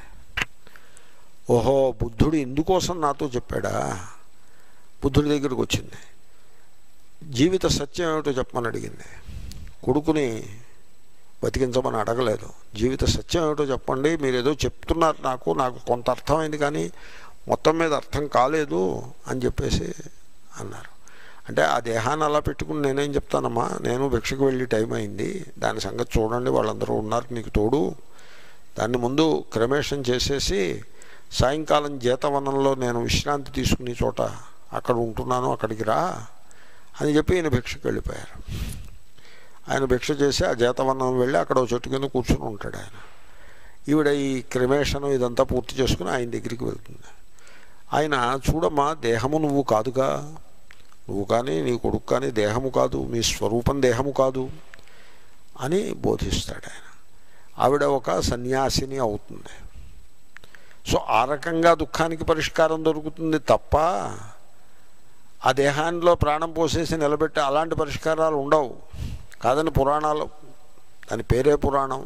ఓహో బుద్ధుడు ఇందుకోసం నాతో చెప్పాడా బుద్ధుడి దగ్గరికి వచ్చింది జీవిత సత్యం ఏమిటో చెప్పమని అడిగింది కొడుకుని బతికించమని అడగలేదు జీవిత సత్యం ఏమిటో చెప్పండి మీరు ఏదో చెప్తున్నారు నాకు నాకు కొంత అర్థమైంది కానీ మొత్తం మీద అర్థం కాలేదు అని చెప్పేసి అన్నారు అంటే ఆ దేహాన్ని అలా పెట్టుకుని నేనేం చెప్తానమ్మా నేను భిక్షకు వెళ్ళి టైం అయింది దాని సంగతి చూడండి వాళ్ళందరూ ఉన్నారు నీకు తోడు దాన్ని ముందు క్రమేషన్ చేసేసి సాయంకాలం జీతవనంలో నేను విశ్రాంతి తీసుకునే చోట అక్కడ ఉంటున్నాను అక్కడికి రా అని చెప్పి ఈయన భిక్షకు వెళ్ళిపోయారు ఆయన భిక్ష చేసి ఆ జీతవనం వెళ్ళి అక్కడ ఓ చెట్టు కింద కూర్చుని ఉంటాడు ఆయన ఈవిడ ఈ క్రిమేషన్ ఇదంతా పూర్తి చేసుకుని ఆయన దగ్గరికి వెళ్తుంది ఆయన చూడమ్మా దేహము నువ్వు కాదుగా నువ్వు కానీ నీ కొడుకు కానీ దేహము కాదు మీ స్వరూపం దేహము కాదు అని బోధిస్తాడు ఆయన ఆవిడ ఒక సన్యాసిని అవుతుంది సో ఆ రకంగా దుఃఖానికి పరిష్కారం దొరుకుతుంది తప్ప ఆ దేహాల్లో ప్రాణం పోసేసి నిలబెట్టి అలాంటి పరిష్కారాలు ఉండవు కాదని పురాణాలు దాని పేరే పురాణం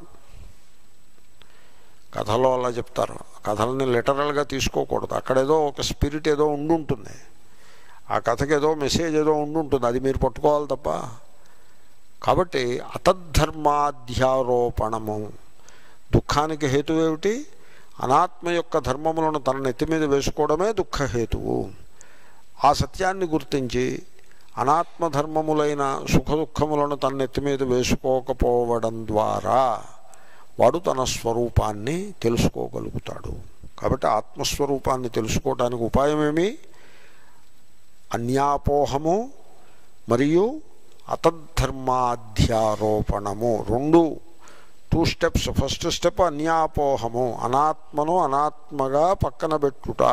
కథలో అలా చెప్తారు కథలని లిటరల్గా తీసుకోకూడదు అక్కడ ఏదో ఒక స్పిరిట్ ఏదో ఉండుంటుంది ఆ కథకి ఏదో మెసేజ్ ఏదో ఉండుంటుంది అది మీరు పట్టుకోవాలి తప్ప కాబట్టి అతద్ధర్మాధ్యారోపణము దుఃఖానికి హేతు ఏమిటి అనాత్మ యొక్క ధర్మములను తన నెత్తి మీద వేసుకోవడమే దుఃఖహేతువు ఆ సత్యాన్ని గుర్తించి అనాత్మ ధర్మములైన సుఖ దుఃఖములను తన నెత్తి మీద వేసుకోకపోవడం ద్వారా వాడు తన స్వరూపాన్ని తెలుసుకోగలుగుతాడు కాబట్టి ఆత్మస్వరూపాన్ని తెలుసుకోవడానికి ఉపాయమేమి అన్యాపోహము మరియు అతద్ధర్మాధ్యారోపణము రెండు టూ స్టెప్స్ ఫస్ట్ స్టెప్ అన్యాపోహము అనాత్మను అనాత్మగా పక్కన పెట్టుట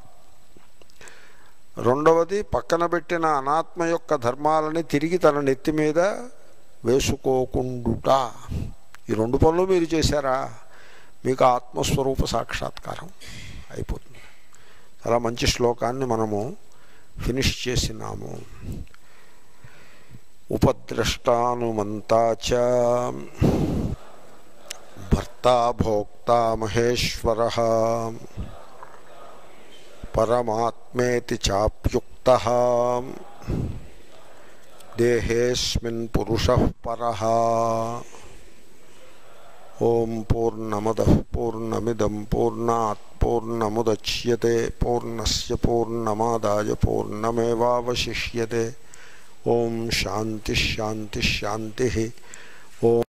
రెండవది పక్కన పెట్టిన అనాత్మ యొక్క ధర్మాలని తిరిగి తన నెత్తి మీద వేసుకోకుండుట ఈ రెండు పనులు మీరు చేశారా మీకు ఆత్మస్వరూప సాక్షాత్కారం అయిపోతుంది చాలా మంచి శ్లోకాన్ని మనము ఫినిష్ చేసినాము ఉపద్రష్టానుమంతా చ భర్త భోక్త మహేశ్వర పరమాత్మేతి చాప్యుక్త దేహేస్మిన్ పురుష పర ఓం పూర్ణమద పూర్ణమిదం పూర్ణాత్ పూర్ణముద్యతే పూర్ణస్ పూర్ణమాదాయ పూర్ణమేవాశిష్యతే ఓం శాంతి శాంతి శాంతి ఓం